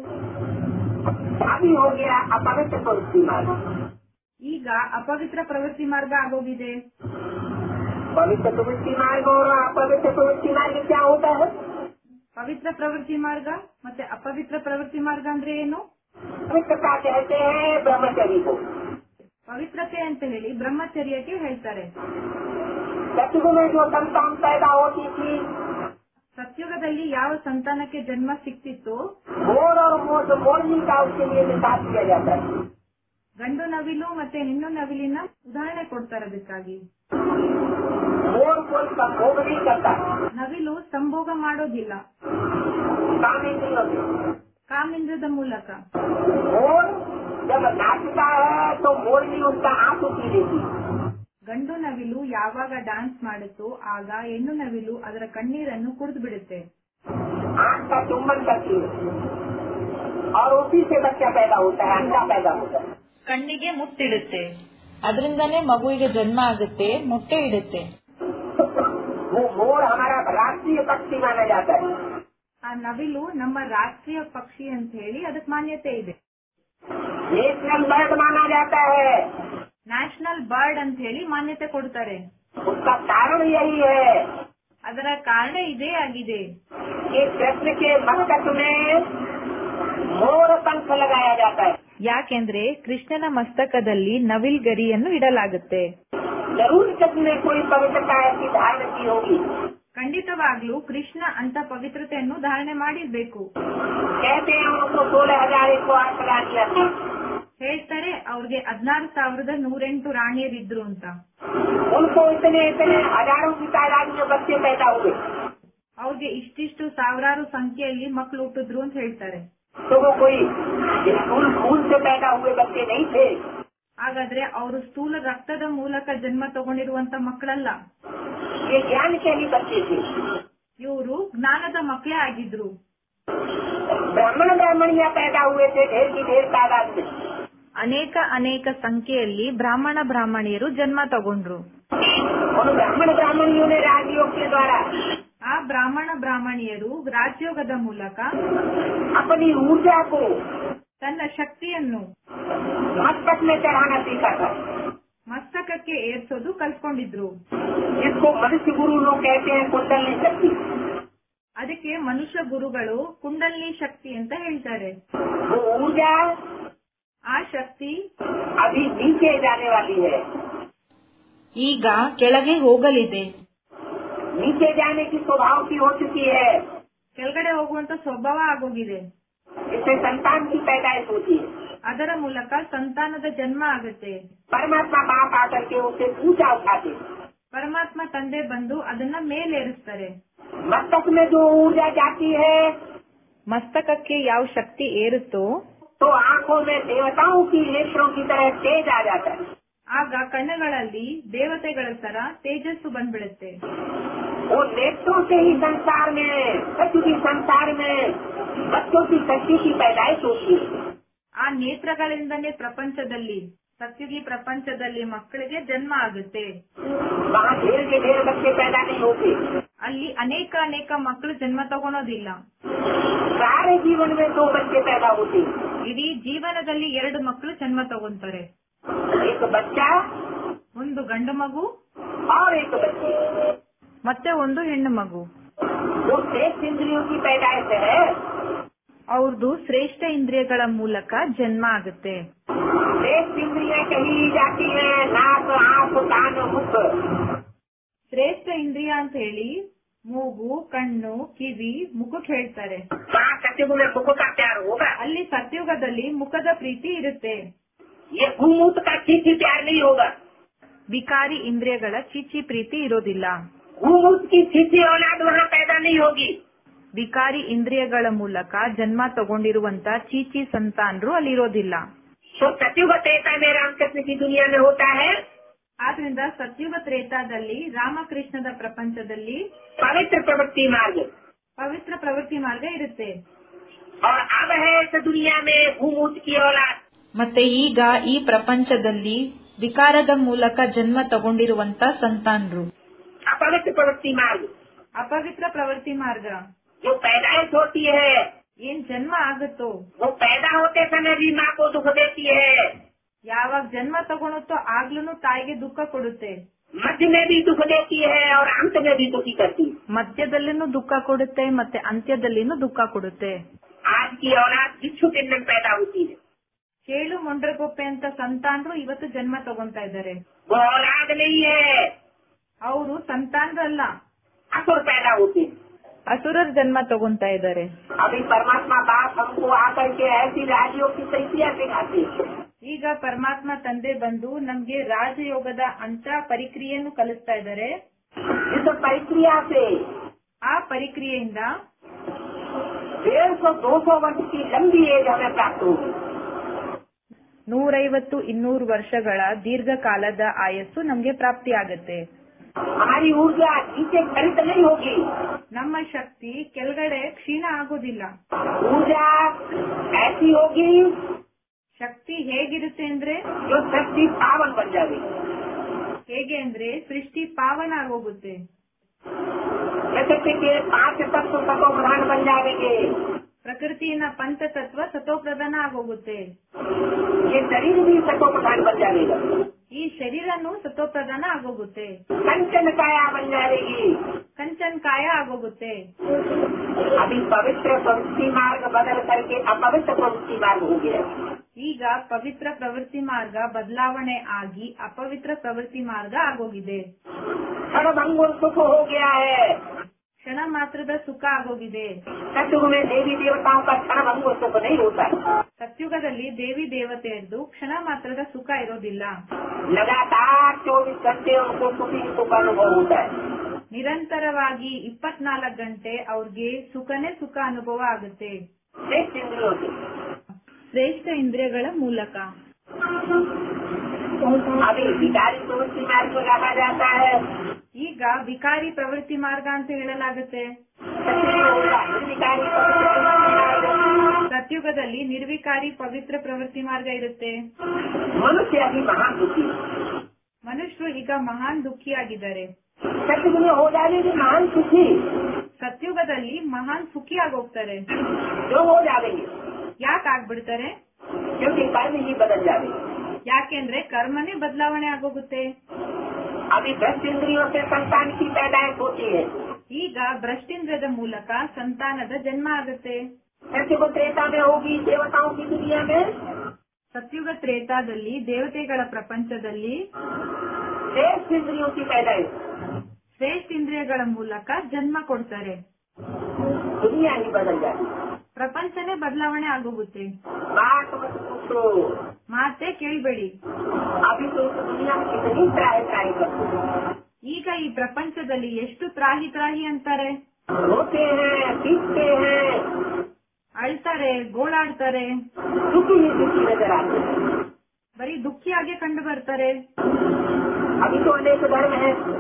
अभी हो गया अपवित्र प्रवृत्ति मार्ग ಈಗ ಅಪವಿತ್ರ ಪ್ರವೃತ್ತಿ ಮಾರ್ಗ ಆಗೋಗಿದೆ पवित्र प्रवृत्ति मार्ग और अपवित्र प्रवृत्ति मार्ग क्या होता है ಪವಿತ್ರ ಪ್ರವೃತ್ತಿ ಮಾರ್ಗ ಮತ್ತೆ ಅಪವಿತ್ರ ಪ್ರವೃತ್ತಿ ಮಾರ್ಗ ಅಂದ್ರೆ ಏನು पवित्रता कहते हैं ब्रह्मचर्य को ಪವಿತ್ರತೆ ಅಂತ ಹೇಳಿ ಬ್ರಹ್ಮಚರ್ಯಕ್ಕೆ ಹೇಳ್ತಾರೆ सचिव में जो संतान पैदा होती थी ಸತ್ಯುಗದಲ್ಲಿ ಯಾವ ಸಂತಾನಕ್ಕೆ ಜನ್ಮ ಸಿಕ್ತಿತ್ತು मोर और मोर मोरनी का उसके लिए निकाल किया जाता है ಗಂಡು नविಲು ಮತ್ತೆ ಹೆಣ್ಣು ನವಿಲಿನ ಉದಾಹರಣೆ ಕೊಡ್ತಾರೆ ಅದಕ್ಕಾಗಿ मोर कोई संभोग नहीं करता ನವಿಲು ಸಂಭೋಗ ಮಾಡೋದಿಲ್ಲ काम नहीं होती ಕಾಮಿಂದ್ರದ ಮೂಲಕ मोर जब नाचता है तो मोरनी उसका आंसू पी लेती है ಗಂಡು ನವಿಲು ಯಾವಾಗ डांस ಮಾಡುತ್ತೋ ಆಗ ಹೆಣ್ಣು ನವಿಲು ಅದರ ಕಣ್ಣೀರನ್ನು ಕುಡಿದು ಬಿಡುತ್ತೆ आंख का चुम्बन करती है और उसी से बच्चा पैदा होता है अंडा पैदा होता है ಕಣ್ಣಿಗೆ ಮುತ್ತಿಡುತ್ತೆ ಅದರಿಂದನೇ ಮಗುವಿಗೆ ಜನ್ಮ ಆಗುತ್ತೆ ಮೊಟ್ಟೆ ಇಡುತ್ತೆ वो मोर हमारा राष्ट्रीय पक्षी माना जाता है ಆ ನವಿಲು ನಮ್ಮ ರಾಷ್ಟ್ರೀಯ ಪಕ್ಷಿ ಅಂತ ಹೇಳಿ ಅದಕ್ಕೆ ಮಾನ್ಯತೆ ಇದೆ नेशनल बर्ड माना जाता है ನ್ಯಾಷನಲ್ ಬರ್ಡ್ ಅಂತ ಹೇಳಿ ಮಾನ್ಯತೆ ಕೊಡ್ತಾರೆ उसका कारण यही है ಅದರ ಕಾರಣ ಇದೇ ಆಗಿದೆ कि कृष्ण के मस्तक में मोर पंख लगाया जाता है ಯಾಕೆಂದ್ರೆ ಕೃಷ್ಣನ ಮಸ್ತಕದಲ್ಲಿ ನವಿಲ್ ಗರಿಯನ್ನು ಇಡಲಾಗುತ್ತೆ जरूर कृष्ण ने कोई पवित्रता ऐसी धारण की होगी ಖಂಡಿತವಾಗ್ಲೂ ಕೃಷ್ಣ ಅಂತ ಪವಿತ್ರತೆಯನ್ನು ಧಾರಣೆ ಮಾಡಿರ್ಬೇಕು कहते हैं उनको सोलह हजार एक सौ आठ रानियां थी ಹೇಳ್ತಾರೆ ಅವ್ರಿಗೆ ಹದಿನಾರು ಸಾವಿರದ ನೂರೆಂಟು ರಾಣಿಯರಿದ್ರು ಅಂತ उनको इतने इतने हजारों की तादाद में बच्चे पैदा हुए ಅವ್ರಿಗೆ ಇಷ್ಟಿಷ್ಟು ಸಾವಿರಾರು ಸಂಖ್ಯೆಯಲ್ಲಿ ಮಕ್ಕಳು ಹುಟ್ಟಿದ್ರು ಅಂತ ಹೇಳ್ತಾರೆ तो वो कोई स्थूल खून से पैदा हुए बच्चे नहीं थे ಹಾಗಾದ್ರೆ ಅವರು ಸ್ಥೂಲ ರಕ್ತದ ಮೂಲಕ ಜನ್ಮ ತಗೊಂಡಿರುವಂತ ಮಕ್ಕಳಲ್ಲ ये ज्ञान के ही बच्चे थे ಇವರು ಜ್ಞಾನದ ಮಕ್ಕಳೇ ಆಗಿದ್ರು ब्राह्मण ब्राह्मणियां पैदा हुए थे ढेर की ढेर तादाद में ಅನೇಕ ಅನೇಕ ಸಂಖ್ಯೆಯಲ್ಲಿ ಬ್ರಾಹ್ಮಣ ಬ್ರಾಹ್ಮಣಿಯರು ಜನ್ಮ ತಗೊಂಡ್ರು उन ब्राह्मण ब्राह्मणियों ने राजयोग के द्वारा ಆ ಬ್ರಾಹ್ಮಣ ಬ್ರಾಹ್ಮಣಿಯರು ರಾಜಯೋಗದ ಮೂಲಕ अपनी ऊर्जा को ತನ್ನ ಶಕ್ತಿಯನ್ನು मस्तक में चढ़ाना सीखा था ಮಸ್ತಕಕ್ಕೆ ಏರ್ಸೋದು ಕಲ್ತ್ಕೊಂಡಿದ್ರು जिसको मनुष्य गुरु लोग कहते हैं कुंडली शक्ति ಅದಕ್ಕೆ ಮನುಷ್ಯ ಗುರುಗಳು ಕುಂಡಲಿನಿ ಶಕ್ತಿ ಅಂತ ಹೇಳ್ತಾರೆ वो ऊर्जा ಆ ಶಕ್ತಿ अभी नीचे जाने वाली है ಈಗ ಕೆಳಗೆ ಹೋಗಲಿದೆ नीचे जाने की स्वभाव की हो चुकी है ಕೆಳಗಡೆ ಹೋಗುವಂತ ಸ್ವಭಾವ ಆಗೋಗಿದೆ इससे संतान की पैदाइश होती है ಅದರ ಮೂಲಕ ಸಂತಾನದ ಜನ್ಮ ಆಗುತ್ತೆ परमात्मा बाप आकर के उसे ऊंचा उठाते ಪರಮಾತ್ಮ ತಂದೆ ಬಂದು ಅದನ್ನ ಮೇಲೇರಿಸ್ತಾರೆ मस्तक में जो ऊर्जा जाती है ಮಸ್ತಕಕ್ಕೆ ಯಾವ ಶಕ್ತಿ ಏರುತ್ತೋ तो आंखों में देवताओं की नेत्रों की तरह तेज आ जाता है ಆಗ ಕಣ್ಣುಗಳಲ್ಲಿ ದೇವತೆಗಳ ತರ ತೇಜಸ್ಸು ಬಂದ್ಬಿಡುತ್ತೆ वो नेत्रों से ही संसार में सचुकी संसार में बच्चों की शक्ति की पैदाइश होती है ಆ ನೇತ್ರಗಳಿಂದನೇ ಪ್ರಪಂಚದಲ್ಲಿ ಸತ್ಯುಗಿ ಪ್ರಪಂಚದಲ್ಲಿ ಮಕ್ಕಳಿಗೆ ಜನ್ಮ ಆಗುತ್ತೆ वहाँ ढेर के ढेर बच्चे पैदा नहीं होते ಅಲ್ಲಿ ಅನೇಕ ಅನೇಕ ಮಕ್ಕಳು ಜನ್ಮ ತಗೊಳೋದಿಲ್ಲ सारे जीवन में दो बच्चे पैदा होते हैं ಇಡೀ ಜೀವನದಲ್ಲಿ ಎರಡು ಮಕ್ಕಳು ಜನ್ಮ ತಗೊಂತಾರೆ एक बच्चा ಒಂದು ಗಂಡು ಮಗು और एक बच्ची ಮತ್ತೆ ಒಂದು ಹೆಣ್ಣು ಮಗು वो श्रेष्ठ इंद्रियों की पैदाइश है ಅವ್ರದ್ದು ಶ್ರೇಷ್ಠ ಇಂದ್ರಿಯಗಳ ಮೂಲಕ ಜನ್ಮ ಆಗುತ್ತೆ श्रेष्ठ इंद्रियां कही जाती है नाक आंख कान मुख ಶ್ರೇಷ್ಠ ಇಂದ್ರಿಯ ಅಂತ ಹೇಳಿ ಮೂಗು ಕಣ್ಣು ಕಿವಿ ಮುಖಕ್ಕೆ ಹೇಳ್ತಾರೆ वहाँ सत्युग में मुख का प्यार होगा ಅಲ್ಲಿ ಸತ್ಯುಗದಲ್ಲಿ ಮುಖದ ಪ್ರೀತಿ ಇರುತ್ತೆ ये भूमूत का चीची प्यार नहीं होगा ವಿಕಾರಿ ಇಂದ್ರಿಯಗಳ ಚಿಚ್ಚಿ ಪ್ರೀತಿ ಇರೋದಿಲ್ಲ भूमूत की चीची औलाद वहाँ पैदा नहीं होगी ವಿಕಾರಿ ಇಂದ್ರಿಯಗಳ ಮೂಲಕ ಜನ್ಮ ತಗೊಂಡಿರುವಂತ ಚೀಚಿ ಸಂತಾನರು ಅಲ್ಲಿರೋದಿಲ್ಲ तो सत्युग त्रेता में रामकृष्ण की दुनिया में होता है ಆದ್ರಿಂದ ಸತ್ಯುಗ ತ್ರೇತಾದಲ್ಲಿ ರಾಮಕೃಷ್ಣದ ಪ್ರಪಂಚದಲ್ಲಿ पवित्र प्रवृत्ति मार्ग ಪವಿತ್ರ ಪ್ರವೃತ್ತಿ ಮಾರ್ಗ ಇರುತ್ತೆ और अब है इस दुनिया में भूमूत की औलाद ಮತ್ತೆ ಈಗ ಈ ಪ್ರಪಂಚದಲ್ಲಿ ವಿಕಾರದ ಮೂಲಕ ಜನ್ಮ ತಗೊಂಡಿರುವಂತ ಸಂತಾನರು अपवित्र प्रवृत्ति मार्ग ಅಪವಿತ್ರ ಪ್ರವೃತ್ತಿ ಮಾರ್ಗ जो पैदाइश होती है ಏನ್ ಜನ್ಮ ಆಗುತ್ತೋ वो पैदा होते समय भी माँ को दुख देती है ಯಾವಾಗ ಜನ್ಮ ತಗೊಳುತ್ತೋ ಆಗ್ಲೂ ತಾಯಿಗೆ ದುಃಖ ಕೊಡುತ್ತೆ मध्य में भी दुख देती है और अंत में भी दुखी करती है ಮಧ್ಯದಲ್ಲಿನೂ ದುಃಖ ಕೊಡುತ್ತೆ ಮತ್ತೆ ಅಂತ್ಯದಲ್ಲಿನೂ ದುಃಖ ಕೊಡುತ್ತೆ आज की औलाद भिक्षु किन्नन पैदा होती है ಚೇಳು ಮೊಂಡ್ರಗೊಪ್ಪೆ ಅಂತ ಸಂತಾನರು ಇವತ್ತು ಜನ್ಮ ತಗೊಂತಾ ಇದ್ದಾರೆ वो औलाद नहीं है ಅವರು ಸಂತಾನರಲ್ಲ असुर पैदा होते हैं ಅಸುರರ ಜನ್ಮ ತಗೊಂತಾ ಇದ್ದಾರೆ अभी परमात्मा बाप हमको आकर के ऐसी राज्यों की तैसिया सिखाते हैं ಈಗ पರಮಾತ್ಮ ತಂದೆ ಬಂದು ನಮ್ಗೆ ರಾಜಯೋಗದ ಅಂತ ಪರಿಕ್ರಿಯೆಯನ್ನು ಕಲಿಸ್ತಾ ಇದ್ದಾರೆ इस प्रक्रिया से ಆ ಪರಿಕ್ರಿಯೆಯಿಂದ डेढ़ सौ दो सौ वर्ष की लंबी एज हमें प्राप्त होगी ನೂರೈವತ್ತು ಇನ್ನೂರು ವರ್ಷಗಳ ದೀರ್ಘಕಾಲದ ಆಯಸ್ಸು ನಮ್ಗೆ ಪ್ರಾಪ್ತಿಯಾಗತ್ತೆ हमारी ऊर्जा नीचे खरित नहीं होगी ನಮ್ಮ ಶಕ್ತಿ ಕೆಳಗಡೆ ಕ್ಷೀಣ ಆಗೋದಿಲ್ಲ ऊर्जा ऐसी होगी ಶಕ್ತಿ ಹೇಗಿರುತ್ತೆ ಅಂದ್ರೆ जो शक्ति पावन बन जाएगी ಹೇಗೆ ಅಂದ್ರೆ ಸೃಷ್ಟಿ ಪಾವನ ಆಗೋಗುತ್ತೆ प्रकृति के पांच तत्व सतो प्रधान बन जाएंगे ಪ್ರಕೃತಿಯ ಪಂಚತತ್ವ ಸತೋಪ್ರಧಾನ ಆಗೋಗುತ್ತೆ ये शरीर भी सतो प्रधान बन जाएगा ಈ ಶರೀರನು ಸತೋಪ್ರಧಾನ ಆಗೋಗುತ್ತೆ कंचन काया बन जाएगी ಕಂಚನ್ ಕಾಯ ಆಗೋಗುತ್ತೆ अभी पवित्र प्रवृत्ति मार्ग बदल करके अपवित्र प्रवृत्ति मार्ग हो गया ಈಗ ಪವಿತ್ರ ಪ್ರವೃತ್ತಿ ಮಾರ್ಗ ಬದಲಾವಣೆ ಆಗಿ ಅಪವಿತ್ರ ಪ್ರವೃತ್ತಿ ಮಾರ್ಗ ಆಗೋಗಿದೆ क्षणभंगुर सुख हो गया है ಕ್ಷಣ ಮಾತ್ರದ ಸುಖ ಆಗೋಗಿದೆ सतयुग में देवी देवताओं का क्षणभंगुर सुख नहीं होता है ಸತ್ಯುಗದಲ್ಲಿ ದೇವಿ ದೇವತೆಯದ್ದು ಕ್ಷಣ ಮಾತ್ರದ ಸುಖ ಇರೋದಿಲ್ಲ लगातार चौबीस घंटे उनको सुखी सुख अनुभव होता है ನಿರಂತರವಾಗಿ ಇಪ್ಪತ್ನಾಲ್ಕು ಗಂಟೆ ಅವ್ರಿಗೆ ಸುಖನೇ ಸುಖ ಅನುಭವ ಆಗುತ್ತೆ श्रेष्ठ इंद्रियों से ಶ್ರೇಷ್ಠ ಇಂದ್ರಿಯಗಳ ಮೂಲಕ अभी विकारी प्रवृत्ति मार्ग को कहा जाता है ಈಗ ವಿಕಾರಿ ಪ್ರವೃತ್ತಿ ಮಾರ್ಗ ಅಂತ ಹೇಳಲಾಗುತ್ತೆ सत्युग होगा निर्विकारी पवित्र प्रवृत्ति मार्ग। ಸತ್ಯುಗದಲ್ಲಿ ನಿರ್ವಿಕಾರಿ ಪವಿತ್ರ ಪ್ರವೃತ್ತಿ ಮಾರ್ಗ ಇರುತ್ತೆ मनुष्य अभी महान दुखी है। ಮನುಷ್ಯರು ಈಗ ಮಹಾನ್ ದುಃಖಿಯಾಗಿದ್ದಾರೆ सतयुग में हो जाएगी महान सुखी ಸತ್ಯುಗದಲ್ಲಿ ಮಹಾನ್ ಸುಖಿ ಆಗೋಗ್ತಾರೆ जो हो जाएंगे ಯಾಕೆ ಆಗ್ಬಿಡ್ತಾರೆ क्योंकि कर्म ही बदल जाएंगे ಯಾಕೆಂದ್ರೆ ಕರ್ಮನೇ ಬದಲಾವಣೆ ಆಗೋಗುತ್ತೆ अभी भ्रष्ट इंद्रियों से संतान की पैदाइश होती है ಈಗ ಭ್ರಷ್ಟಿಂದ್ರದ ಮೂಲಕ ಸಂತಾನದ ಜನ್ಮ ಆಗುತ್ತೆ सत्युग त्रेता में होगी देवताओं की दुनिया में ಸತ್ಯುಗ ತ್ರೇತಾದಲ್ಲಿ ದೇವತೆಗಳ ಪ್ರಪಂಚದಲ್ಲಿ श्रेष्ठ इंद्रियों की पैदाइश ಶ್ರೇಷ್ಠ ಇಂದ್ರಿಯಗಳ ಮೂಲಕ ಜನ್ಮ ಕೊಡ್ತಾರೆ दुनिया ही बदल जाती ಪ್ರಪಂಚನೇ ಬದಲಾವಣೆ ಆಗೋಗುತ್ತೆ बात मत पूछो ಮಾತೆ ಕೇಳ್ಬೇಡಿ अभी तो इस दुनिया में कितनी त्राही त्राही करते हैं। ಈಗ ಈ ಪ್ರಪಂಚದಲ್ಲಿ ಎಷ್ಟು ತ್ರಾಹಿ ತ್ರಾಹಿ ಅಂತಾರೆ रोते हैं पीटते हैं ಅಳ್ತಾರೆ ಗೋಳಾಡ್ತಾರೆ दुखी ही दुखी नजर आते हैं ಬರೀ ದುಃಖಿಯಾಗೆ ಕಂಡು ಬರ್ತಾರೆ अभी तो अनेक धर्म है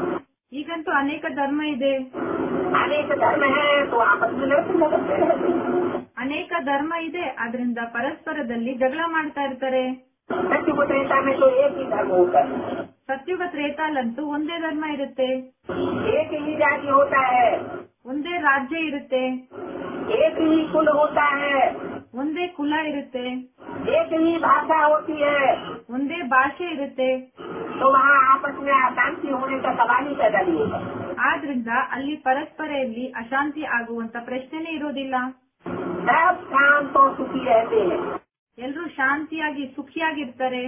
ಈಗಂತೂ ಅನೇಕ ಧರ್ಮ ಇದೆ अनेक धर्म है तो आपस में लड़ते झगड़ते रहते हैं। ಅನೇಕ ಧರ್ಮ ಇದೆ ಅದರಿಂದ ಪರಸ್ಪರದಲ್ಲಿ ಜಗಳ ಮಾಡ್ತಾ ಇರ್ತಾರೆ सत्य को त्रेता में तो एक ही धर्म होता है ಸತ್ಯುಗ ತ್ರೇತಾಲಂತೂ ಒಂದೇ ಧರ್ಮ ಇರುತ್ತೆ एक ही जाति होता है ಒಂದೇ ರಾಜ್ಯ ಇರುತ್ತೆ एक ही कुल होता है ಒಂದೇ ಕುಲ ಇರುತ್ತೆ एक ही भाषा होती है ಒಂದೇ ಭಾಷೆ ಇರುತ್ತೆ तो वहाँ आपस में अशांति होने का सवाल ही पैदा नहीं होता ಆದ್ರಿಂದ ಅಲ್ಲಿ ಪರಸ್ಪರೆಯಲ್ಲಿ ಅಶಾಂತಿ ಆಗುವಂತ ಪ್ರಶ್ನೆನೇ ಇರೋದಿಲ್ಲ सब शांत और सुखी रहते हैं ಎಲ್ರೂ ಶಾಂತಿಯಾಗಿ ಸುಖಿಯಾಗಿರ್ತಾರೆ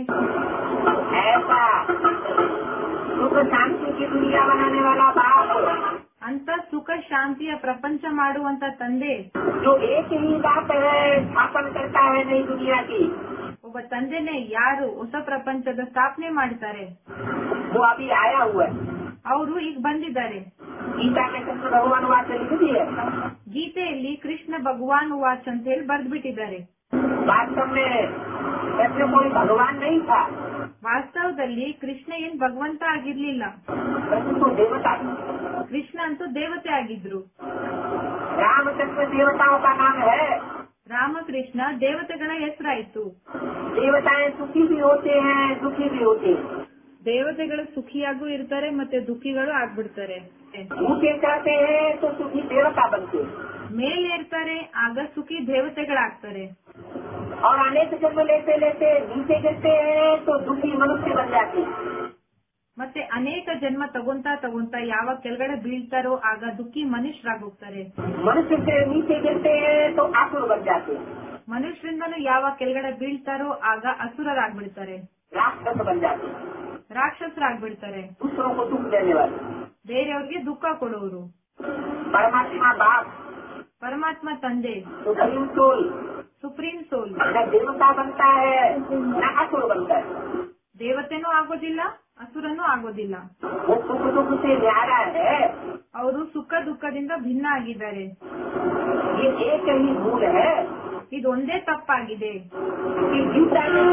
ऐसा सुख शांति की दुनिया बनाने वाला बाप ಅಂತ ಸುಖ ಶಾಂತಿಯ ಪ್ರಪಂಚ ಮಾಡುವಂತ ತಂದೆ जो एक ही बात है स्थापन करता है नई दुनिया की ಒಬ್ಬ ತಂದೆನೇ ಯಾರು ಹೊಸ ಪ್ರಪಂಚದ ಸ್ಥಾಪನೆ ಮಾಡ್ತಾರೆ वो अभी आया हुआ है ಅವರು ಈಗ ಬಂದಿದ್ದಾರೆ गीता में कृष्ण भगवान वाक्य लिख दी है ಗೀತೆಯಲ್ಲಿ ಕೃಷ್ಣ ಭಗವಾನ್ ವಾಚ್ ಅಂತ ಹೇಳಿ ಬರ್ದ್ಬಿಟ್ಟಿದ್ದಾರೆ वास्तव में कृष्ण कोई भगवान नहीं था ವಾಸ್ತವದಲ್ಲಿ ಕೃಷ್ಣ ಏನ್ ಭಗವಂತ ಆಗಿರ್ಲಿಲ್ಲ कृष्ण तो देवता था ಕೃಷ್ಣ ಅಂತೂ ದೇವತೆ ಆಗಿದ್ರು रामकृष्ण देवताओं का नाम है ರಾಮಕೃಷ್ಣ ದೇವತೆಗಳ ಹೆಸರಾಯ್ತು देवताएं सुखी भी होते हैं दुखी भी होते हैं ದೇವತೆಗಳು ಸುಖಿಯಾಗೂ ಇರ್ತಾರೆ ಮತ್ತೆ ದುಃಖಿಗಳು ಆಗ್ಬಿಡ್ತಾರೆ ऊंचे चढ़ते हैं तो सुखी देवता बनते हैं ಮೇಲೆ ಇರ್ತಾರೆ ಆಗ ಸುಖಿ ದೇವತೆಗಳಾಗ್ತಾರೆ और अनेक जन्म लेते लेते नीचे गिरते हैं तो दुखी मनुष्य बन जाते हैं ಮತ್ತೆ ಅನೇಕ ಜನ್ಮ ತಗೊಂತ ತಗೊಂತ ಯಾವಾಗ ಕೆಳಗಡೆ ಬೀಳ್ತಾರೋ ಆಗ ದುಃಖಿ ಮನುಷ್ಯರಾಗೋಗ್ತಾರೆ मनुष्य से नीचे गिरते हैं तो आसुर बन जाते हैं ಮನುಷ್ಯರಿಂದಲೂ ಯಾವಾಗ ಕೆಳಗಡೆ ಬೀಳ್ತಾರೋ ಆಗ ಅಸುರರಾಗ್ಬಿಡ್ತಾರೆ राक्षस बन जाते हैं ರಾಕ್ಷಸರಾಗ್ಬಿಡ್ತಾರೆ दूसरों को दुख देने वाले ಬೇರೆಯವ್ರಿಗೆ ದುಃಖ ಕೊಡೋರು परमात्मा बाप ಪರಮಾತ್ಮ ತಂದೆ सुप्रीम सोल ಸುಪ್ರೀಂ ಸೋಲ್ न देवता बनता है न असुर बनता है ದೇವತೆನೂ ಆಗೋದಿಲ್ಲ ಅಸುರನೂ ಆಗೋದಿಲ್ಲ वो सुख दुख से न्यारा है ಅವರು ಸುಖ ದುಃಖದಿಂದ ಭಿನ್ನ ಆಗಿದ್ದಾರೆ ये एक ही भूल है ಇದೊಂದೇ ತಪ್ಪಾಗಿದೆ कि गीता में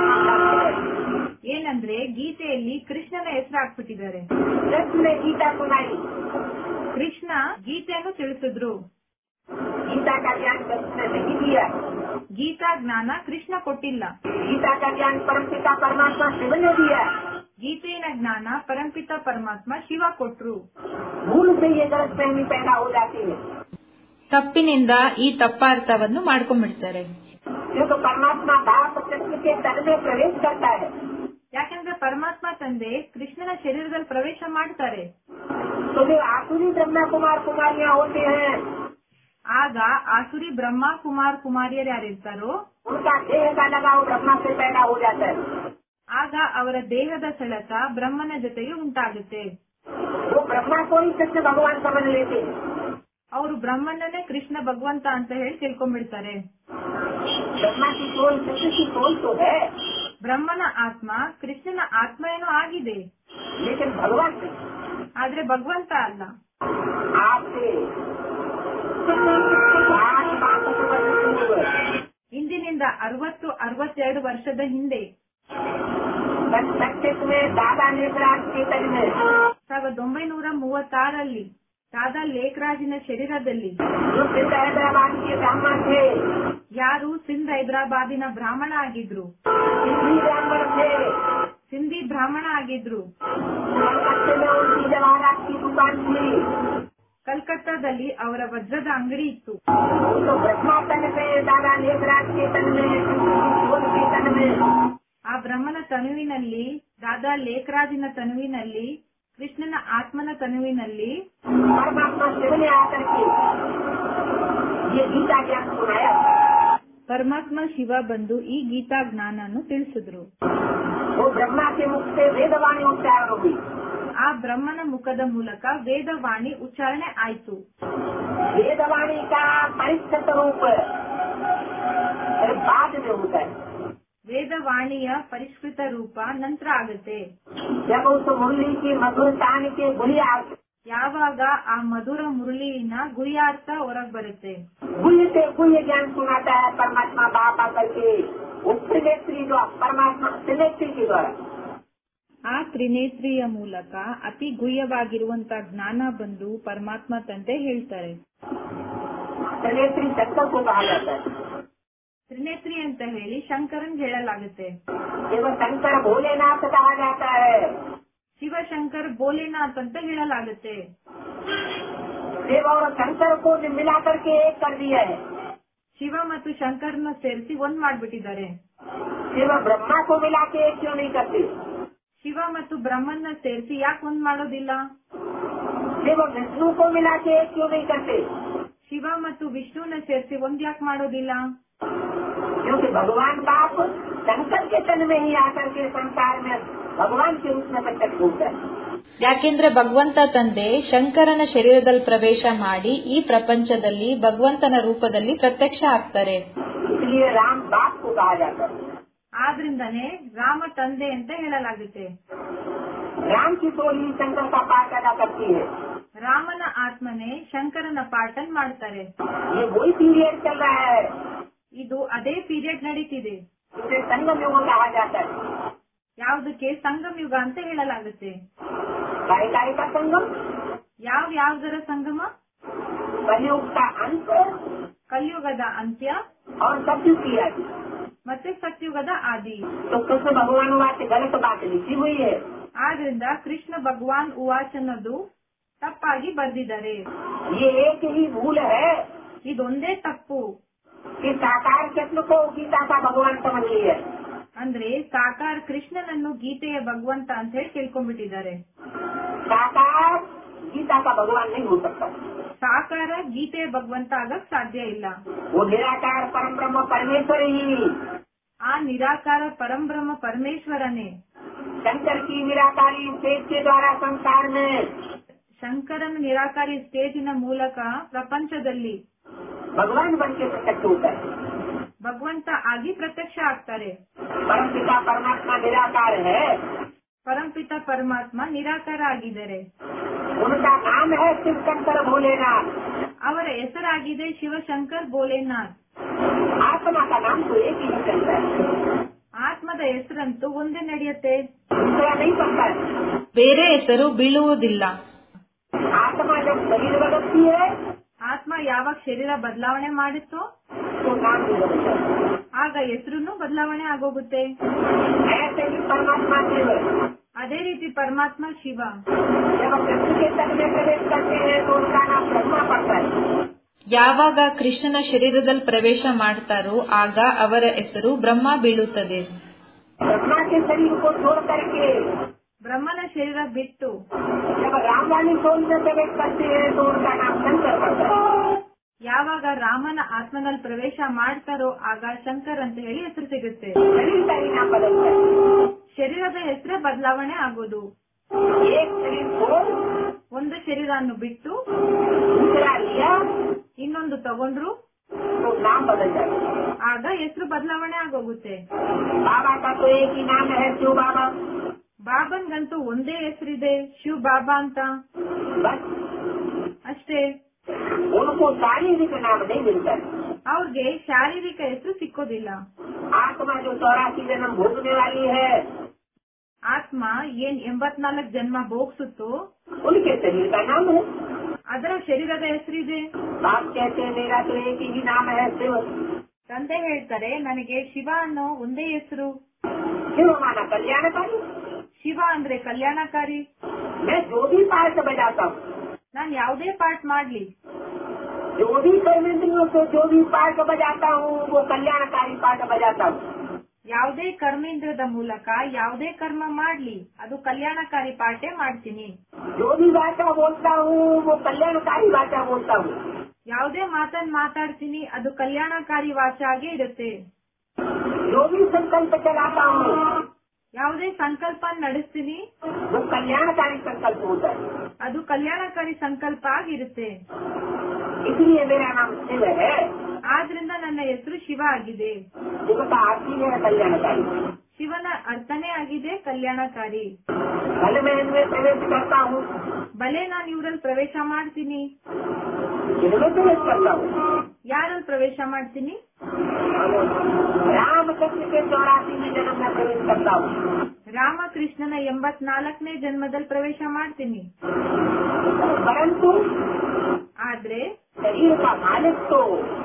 ಏನಂದ್ರೆ ಗೀತೆಯಲ್ಲಿ ಕೃಷ್ಣನ ಹೆಸರು ಹಾಕ್ಬಿಟ್ಟಿದ್ದಾರೆ कृष्ण ने गीता सुनाई ಕೃಷ್ಣ ಗೀತೆಯನ್ನು ತಿಳಿಸಿದ್ರು गीता का ज्ञान कृष्ण ने नहीं दिया ಗೀತಾ ಜ್ಞಾನ ಕೃಷ್ಣ ಕೊಟ್ಟಿಲ್ಲ गीता का ज्ञान परम पिता परमात्मा शिव ने दिया ಗೀತೆಯ ಜ್ಞಾನ ಪರಂಪಿತ ಪರಮಾತ್ಮ ಶಿವ ಕೊಟ್ರು भूल से ये गलत फहमी पैदा हो जाती है ತಪ್ಪಿನಿಂದ ಈ ತಪ್ಪಾರ್ಥವನ್ನು ಮಾಡ್ಕೊಂಡ್ಬಿಡ್ತಾರೆ क्योंकि परमात्मा बाप कृष्ण के तन में प्रवेश करता है ಯಾಕಂದ್ರೆ ಪರಮಾತ್ಮ ತಂದೆ ಕೃಷ್ಣನ ಶರೀರದಲ್ಲಿ ಪ್ರವೇಶ ಮಾಡ್ತಾರೆ तो जो आसुरी ब्रह्मा कुमार कुमारियाँ होते हैं ಆಗ ಆಸುರಿ ಬ್ರಹ್ಮ ಕುಮಾರ್ ಕುಮಾರಿಯರು ಯಾರಿರ್ತಾರೋ उनका देह का लगाव ब्रह्मा से पैदा हो जाता है ಆಗ ಅವರ ದೇಹದ ಸೆಳೆತ ಬ್ರಹ್ಮನ ಜೊತೆಗೆ ಉಂಟಾಗುತ್ತೆ वो ब्रह्मा को ही कृष्ण भगवान समझ लेते हैं ಅವರು ಬ್ರಹ್ಮನನ್ನೇ ಕೃಷ್ಣ ಭಗವಂತ ಅಂತ ಹೇಳಿ ತಿಳ್ಕೊಂಡ್ಬಿಡ್ತಾರೆ ब्रह्मा की सोल कृष्ण की सोल तो है ಬ್ರಹ್ಮನ ಆತ್ಮ ಕೃಷ್ಣನ ಆತ್ಮ ಏನೋ ಆಗಿದೆ लेकिन भगवान नहीं ಆದ್ರೆ ಭಗವಂತ ಅಲ್ಲ आपसे आठ बासठ वर्ष पूर्व ಇಂದಿನಿಂದ ಅರವತ್ತು ಅರವತ್ತೆರಡು ವರ್ಷದ ಹಿಂದೆ संस्कृत में दादा नेतराज चेतन में ಸಾವಿರದ ಒಂಬೈನೂರ ಮೂವತ್ತಾರಲ್ಲಿ ದಾದಾ ಲೇಖರಾಜಿನ ಶರೀರದಲ್ಲಿ जो सिद्ध हैदराबाद के ब्राह्मण थे ಯಾರು ಸಿಂಧ್ ಹೈದರಾಬಾದಿನ ಬ್ರಾಹ್ಮಣ ಆಗಿದ್ರು हिंदी ब्राह्मण थे ಸಿಂಧಿ ಬ್ರಾಹ್ಮಣ ಆಗಿದ್ರು कलकत्ते में उनकी जवाहरात की दुकान थी ಕಲ್ಕತ್ತಾದಲ್ಲಿ ಅವರ ವಜ್ರದ ಅಂಗಡಿ ಇತ್ತು तो ब्रह्मा तन में दादा नेतराज चेतन में सोल चेतन में ಆ ಬ್ರಹ್ಮನ ತನುವಿನಲ್ಲಿ ದಾದಾ ಲೇಖರಾಜಿನ ತನುವಿನಲ್ಲಿ ಕೃಷ್ಣನ ಆತ್ಮನ ತನುವಿನಲ್ಲಿ परमात्मा शिव ने आकर के ये गीता ज्ञान सुनाया ಪರಮಾತ್ಮ ಶಿವ ಬಂದು ಈ ಗೀತಾ ಜ್ಞಾನನ್ನು ತಿಳಿಸಿದ್ರು वो ब्रह्मा के मुख से वेदवाणी उच्चारण हुई ಆ ಬ್ರಹ್ಮನ ಮುಖದ ಮೂಲಕ ವೇದವಾಣಿ ಉಚ್ಚಾರಣೆ ಆಯ್ತು वेदवाणी का परिष्कृत रूप बाद में होता है ವೇದವಾಣಿಯ ಪರಿಷ್ಕೃತ ರೂಪ ನಂತರ ಆಗುತ್ತೆ जब उस मुरली की मधुरतान के बुढ़िया ಯಾವಾಗ ಆ ಮಧುರ ಮುರಳಿನ ಗುರಿಯಾರ್ಥ ಹೊರಗ್ ಬರುತ್ತೆ गुह्य से गुह्य ज्ञान सुनाता है परमात्मा बाप आकर के उस त्रिनेत्री द्वारा परमात्मा त्रिनेत्री के द्वारा ಆ ತ್ರಿನೇತ್ರಿಯ ಮೂಲಕ ಅತಿ ಗುಹ್ಯವಾಗಿರುವಂತ ಜ್ಞಾನ ಬಂದು ಪರಮಾತ್ಮ ತಂದೆ ಹೇಳ್ತಾರೆ त्रिनेत्री शंकर को कहा जाता है ತ್ರಿನೇತ್ರಿ ಅಂತ ಹೇಳಿ ಶಂಕರನ್ ಹೇಳಲಾಗುತ್ತೆ एवं शंकर भोलेनाथ कहा जाता है ಶಿವಶಂಕರ್ ಭೋಲೆನಾಥ್ ಅಂತ ಹೇಳಲಾಗುತ್ತೆ शिव और शंकर को मिला करके एक कर दिया है ಶಿವ ಮತ್ತು ಶಂಕರ್ನ ಸೇರಿಸಿ ಒಂದ್ ಮಾಡ್ಬಿಟ್ಟಿದ್ದಾರೆ शिव ब्रह्मा को मिला के एक क्यों नहीं करते ಶಿವ ಮತ್ತು ಬ್ರಹ್ಮನ್ನ ಸೇರಿಸಿ ಯಾಕೆ ಒಂದ್ ಮಾಡೋದಿಲ್ಲ शिव विष्णु को मिला के एक क्यों नहीं करते ಶಿವ ಮತ್ತು ವಿಷ್ಣುನ ಸೇರಿಸಿ ಒಂದ್ ಯಾಕೆ ಮಾಡೋದಿಲ್ಲ क्योंकि भगवान बाप शंकर के तन में ही आकर के संसार में भगवान के रूप में प्रकट होता है ಯಾಕೆಂದ್ರೆ ಭಗವಂತ ತಂದೆ ಶಂಕರನ ಶರೀರದಲ್ಲಿ ಪ್ರವೇಶ ಮಾಡಿ ಈ ಪ್ರಪಂಚದಲ್ಲಿ ಭಗವಂತನ ರೂಪದಲ್ಲಿ ಪ್ರತ್ಯಕ್ಷ ಆಗ್ತಾರೆ इसलिए राम बाप को कहा जाता है ಆದ್ರಿಂದನೇ ರಾಮ ತಂದೆ ಅಂತ ಹೇಳಲಾಗುತ್ತೆ राम की टोली शंकर का पाठ अदा करती है ರಾಮನ ಆತ್ಮನೆ ಶಂಕರನ ಪಾಠನ್ ಮಾಡ್ತಾರೆ ये वही पीरियड चल रहा है ಇದು ಅದೇ ಪೀರಿಯಡ್ ನಡೀತಿದೆ इसे संगम युग कहा जाता है ಯಾವ್ದಕ್ಕೆ ಸಂಗಮ್ ಯುಗ ಅಂತ ಹೇಳಲಾಗುತ್ತೆ काय काय का संगम ಯಾವ ಯಾವ್ದರ ಸಂಗಮ कलयुग का अंत ಕಲಿಯುಗದ ಅಂತ್ಯ और सतयुग की आदि ಮತ್ತೆ ಸತ್ಯುಗದ ಆದಿ तो कृष्ण भगवान वाक्य गलत बात लिखी हुई है ಆದ್ರಿಂದ ಕೃಷ್ಣ ಭಗವಾನ್ ಉವಾಚ್ ಅನ್ನೋದು ತಪ್ಪಾಗಿ ಬರ್ದಿದ್ದಾರೆ ये एक ही भूल है ಇದೊಂದೇ ತಪ್ಪು कि साकार कृष्ण को गीता का भगवान समझ लिया है ಅಂದ್ರೆ ಸಾಕಾರ ಕೃಷ್ಣನನ್ನು ಗೀತೆಯ ಭಗವಂತ ಅಂತ ಹೇಳಿ ತಿಳ್ಕೊಂಡ್ಬಿಟ್ಟಿದ್ದಾರೆ साकार गीता का भगवान नहीं हो सकता ಸಾಕಾರ ಗೀತೆಯ ಭಗವಂತ ಆಗಕ್ ಸಾಧ್ಯ ಇಲ್ಲ वो निराकार परम ब्रह्म परमेश्वर ही ಆ ನಿರಾಕಾರ ಪರಂಬ್ರಹ್ಮ ಪರಮೇಶ್ವರನೇ शंकर की निराकारी सेठ के द्वारा संसार में ಶಂಕರನ ನಿರಾಕಾರಿ ಸ್ಟೇಜಿನ ಮೂಲಕ ಪ್ರಪಂಚದಲ್ಲಿ भगवान बन के प्रकट होता है ಭಗವಂತ ಆಗಿ ಪ್ರತ್ಯಕ್ಷ ಆಗ್ತಾರೆ परम पिता परमात्मा निराकार है ಪರಂಪಿತ ಪರಮಾತ್ಮ ನಿರಾಕಾರ ಆಗಿದ್ದಾರೆ उनका नाम है शिव शंकर भोलेनाथ ಅವರ ಹೆಸರಾಗಿದೆ ಶಿವಶಂಕರ್ ಭೋಲೆನಾಥ್ आत्मा का नाम तो एक ही चलता है ಆತ್ಮದ ಹೆಸರಂತೂ ಒಂದೇ ನಡೆಯುತ್ತೆ दूसरा नहीं बनता है ಬೇರೆ ಹೆಸರು ಬೀಳುವುದಿಲ್ಲ आत्मा जब शरीर बदलती है ಆತ್ಮ ಯಾವಾಗ ಶರೀರ ಬದಲಾವಣೆ ಮಾಡಿತ್ತೋ तो नाम भी बदलता है ಆಗ ಹೆಸರು ಬದಲಾವಣೆ ಆಗೋಗುತ್ತೆ ऐसे ही परमात्मा शिव ಅದೇ ರೀತಿ ಪರಮಾತ್ಮ ಶಿವ जब कृष्ण के तन में प्रवेश करते हैं तो उनका नाम ब्रह्मा पड़ता है ಯಾವಾಗ ಕೃಷ್ಣನ ಶರೀರದಲ್ಲಿ ಪ್ರವೇಶ ಮಾಡ್ತಾರೋ ಆಗ ಅವರ ಹೆಸರು ಬ್ರಹ್ಮ ಬೀಳುತ್ತದೆ ब्रह्मा के शरीर को छोड़ करके ಬ್ರಹ್ಮನ ಶರೀರ ಬಿಟ್ಟು जब राम वाली सोल में प्रवेश करते हैं तो उनका नाम शंकर पड़ता है ಯಾವಾಗ ರಾಮನ ಆತ್ಮನಲ್ಲಿ ಪ್ರವೇಶ ಮಾಡ್ತಾರೋ ಆಗ ಶಂಕರ್ ಅಂತ ಹೇಳಿ ಹೆಸರು ಸಿಗುತ್ತೆ शरीर का ही नाम बदलता है ಶರೀರದ ಹೆಸರೇ ಬದಲಾವಣೆ ಆಗೋದು एक शरीर छोड़ ಒಂದು ಶರೀರವನ್ನು ಬಿಟ್ಟು दूसरा लिया ಇನ್ನೊಂದು ತಗೊಂಡ್ರು तो नाम बदल जाता है ಆಗ ಹೆಸರು ಬದಲಾವಣೆ ಆಗೋಗುತ್ತೆ बाबा का तो एक ही नाम है शिव बाबा ಬಾಬನ್ಗಂತೂ ಒಂದೇ ಹೆಸರಿದೆ ಶಿವ್ ಬಾಬಾ ಅಂತ बस ಅಷ್ಟೇ उनको शारीरिक नाम नहीं मिलता है ಅವ್ರಿಗೆ ಶಾರೀರಿಕ ಹೆಸರು ಸಿಕ್ಕೋದಿಲ್ಲ आत्मा जो चौरासी जन्म भोगने वाली है ಆತ್ಮ ಏನ್ ಎಂಬತ್ನಾಲ್ಕು ಜನ್ಮ ಭೋಗ್ಸುತ್ತೋ उनके शरीर का नाम है ಅದರ ಶರೀರದ ಹೆಸರಿದೆ बाप कहते हैं मेरा तो एक ही नाम है शिव ತಂದೆ ಹೇಳ್ತಾರೆ ನನಗೆ ಶಿವ ಅನ್ನೋ ಒಂದೇ ಹೆಸರು शिव माना कल्याणकारी ಶಿವ ಅಂದ್ರೆ ಕಲ್ಯಾಣಕಾರಿ मैं जो भी पार्ट बजाता हूँ ನಾನ್ ಯಾವುದೇ ಪಾರ್ಟ್ ಮಾಡ್ಲಿ जो भी कर्मेंद्रियों से जो भी पार्ट बजाता हूँ वो कल्याणकारी पार्ट बजाता हूँ ಯಾವುದೇ ಕರ್ಮೇಂದ್ರದ ಮೂಲಕ ಯಾವುದೇ ಕರ್ಮ ಮಾಡ್ಲಿ ಅದು ಕಲ್ಯಾಣಕಾರಿ ಪಾಠೇ ಮಾಡ್ತೀನಿ जो भी भाषा बोलता हूँ वो कल्याणकारी भाषा बोलता हूँ ಯಾವುದೇ ಮಾತನ್ನ ಮಾತಾಡ್ತೀನಿ ಅದು ಕಲ್ಯಾಣಕಾರಿ ವಾಚಾಗೆ ಇರುತ್ತೆ जो भी संकल्प चलाता हूँ ಯಾವುದೇ ಸಂಕಲ್ಪ ನಡೆಸ್ತೀನಿ वो कल्याणकारी संकल्प होता है ಅದು ಕಲ್ಯಾಣಕಾರಿ ಸಂಕಲ್ಪ ಆಗಿರುತ್ತೆ इसलिए मेरा नाम शिव है ಆದ್ರಿಂದ ನನ್ನ ಹೆಸರು ಶಿವ ಆಗಿದೆ शिव का अर्थ ही है कल्याणकारी ಶಿವನ ಅರ್ಥನೇ ಆಗಿದೆ ಕಲ್ಯಾಣಕಾರಿ कल मैं इनमें प्रवेश करता हूँ ಭಲೆ ನಾನು ಇವ್ರಲ್ಲಿ ಪ್ರವೇಶ ಮಾಡ್ತೀನಿ इनमें प्रवेश करता हूँ ಯಾರಲ್ಲಿ ಪ್ರವೇಶ ಮಾಡ್ತೀನಿ रामकृष्ण के चौरासी में जन्म में प्रवेश करता हूँ ರಾಮಕೃಷ್ಣನ ಎಂಬತ್ನಾಲ್ಕನೇ ಜನ್ಮದಲ್ಲಿ ಪ್ರವೇಶ ಮಾಡ್ತೀನಿ परंतु ಆದ್ರೆ शरीर का मालिक तो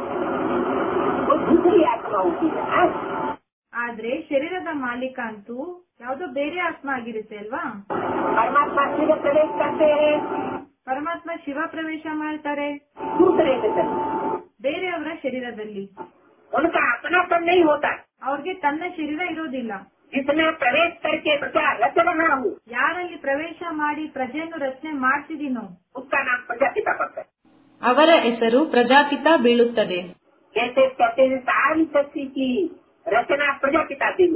वो दूसरी आत्मा होती है हाँ? ಆದ್ರೆ ಶರೀರದ ಮಾಲೀಕ ಅಂತೂ ಯಾವ್ದೋ ಬೇರೆ ಆತ್ಮ ಆಗಿರುತ್ತೆ ಅಲ್ವಾ परमात्मा शिव प्रवेश करते हैं ಪರಮಾತ್ಮ ಶಿವ ಪ್ರವೇಶ ಮಾಡ್ತಾರೆ दूसरे के शरीर ಬೇರೆಯವರ ಶರೀರದಲ್ಲಿ उनका अपनापन नहीं होता ಅವ್ರಿಗೆ ತನ್ನ ಶರೀರ ಇರೋದಿಲ್ಲ जिसमें प्रवेश करके प्रजा रच रहा हूँ ಯಾರಲ್ಲಿ ಪ್ರವೇಶ ಮಾಡಿ ಪ್ರಜೆಯನ್ನು ರಚನೆ ಮಾಡ್ತಿದ್ದೀನೋ उसका नाम प्रजापिता पड़ता है ಅವರ ಹೆಸರು ಪ್ರಜಾಪಿತ ಬೀಳುತ್ತದೆ जैसे कहते हैं सारी सृष्टि की रचना प्रजापिता देवी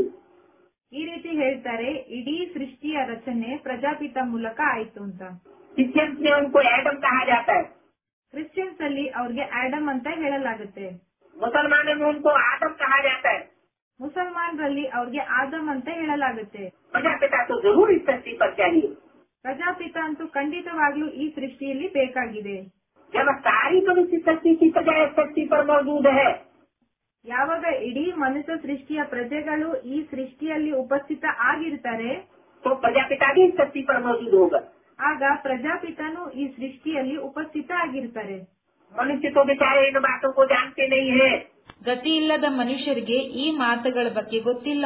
ಈ ರೀತಿ ಹೇಳ್ತಾರೆ ಇಡೀ ಸೃಷ್ಟಿಯ ರಚನೆ ಪ್ರಜಾಪಿತ ಮೂಲಕ ಆಯ್ತು ಅಂತ क्रिश्चियंस में उनको एडम कहा जाता है ಕ್ರಿಶ್ಚಿಯನ್ಸ್ ಅಲ್ಲಿ ಅವ್ರಿಗೆ ಆಡಮ್ ಅಂತ ಹೇಳಲಾಗುತ್ತೆ मुसलमानों में उनको आदम कहा जाता है ಮುಸಲ್ಮಾನರಲ್ಲಿ ಅವ್ರಿಗೆ ಆದಮ್ ಅಂತ ಹೇಳಲಾಗುತ್ತೆ प्रजापिता तो जरूर इस सृष्टि पर चाहिए ಪ್ರಜಾಪಿತ ಅಂತೂ ಖಂಡಿತವಾಗ್ಲೂ ಈ ಸೃಷ್ಟಿಯಲ್ಲಿ ಬೇಕಾಗಿದೆ जब सारी मनुष्य सृष्टि की प्रजा इस सृष्टि पर मौजूद है ಯಾವಾಗ ಇಡೀ ಮನುಷ್ಯ ಸೃಷ್ಟಿಯ ಪ್ರಜೆಗಳು ಈ ಸೃಷ್ಟಿಯಲ್ಲಿ ಉಪಸ್ಥಿತ ಆಗಿರ್ತಾರೆ तो प्रजापिता भी इस सृष्टि पर मौजूद होगा ಆಗ ಪ್ರಜಾಪಿತನು ಈ ಸೃಷ್ಟಿಯಲ್ಲಿ ಉಪಸ್ಥಿತ ಆಗಿರ್ತಾರೆ मनुष्य तो बेचारे इन बातों को जानते नहीं है ಗತಿ ಇಲ್ಲದ ಮನುಷ್ಯರಿಗೆ ಈ ಮಾತುಗಳ ಬಗ್ಗೆ ಗೊತ್ತಿಲ್ಲ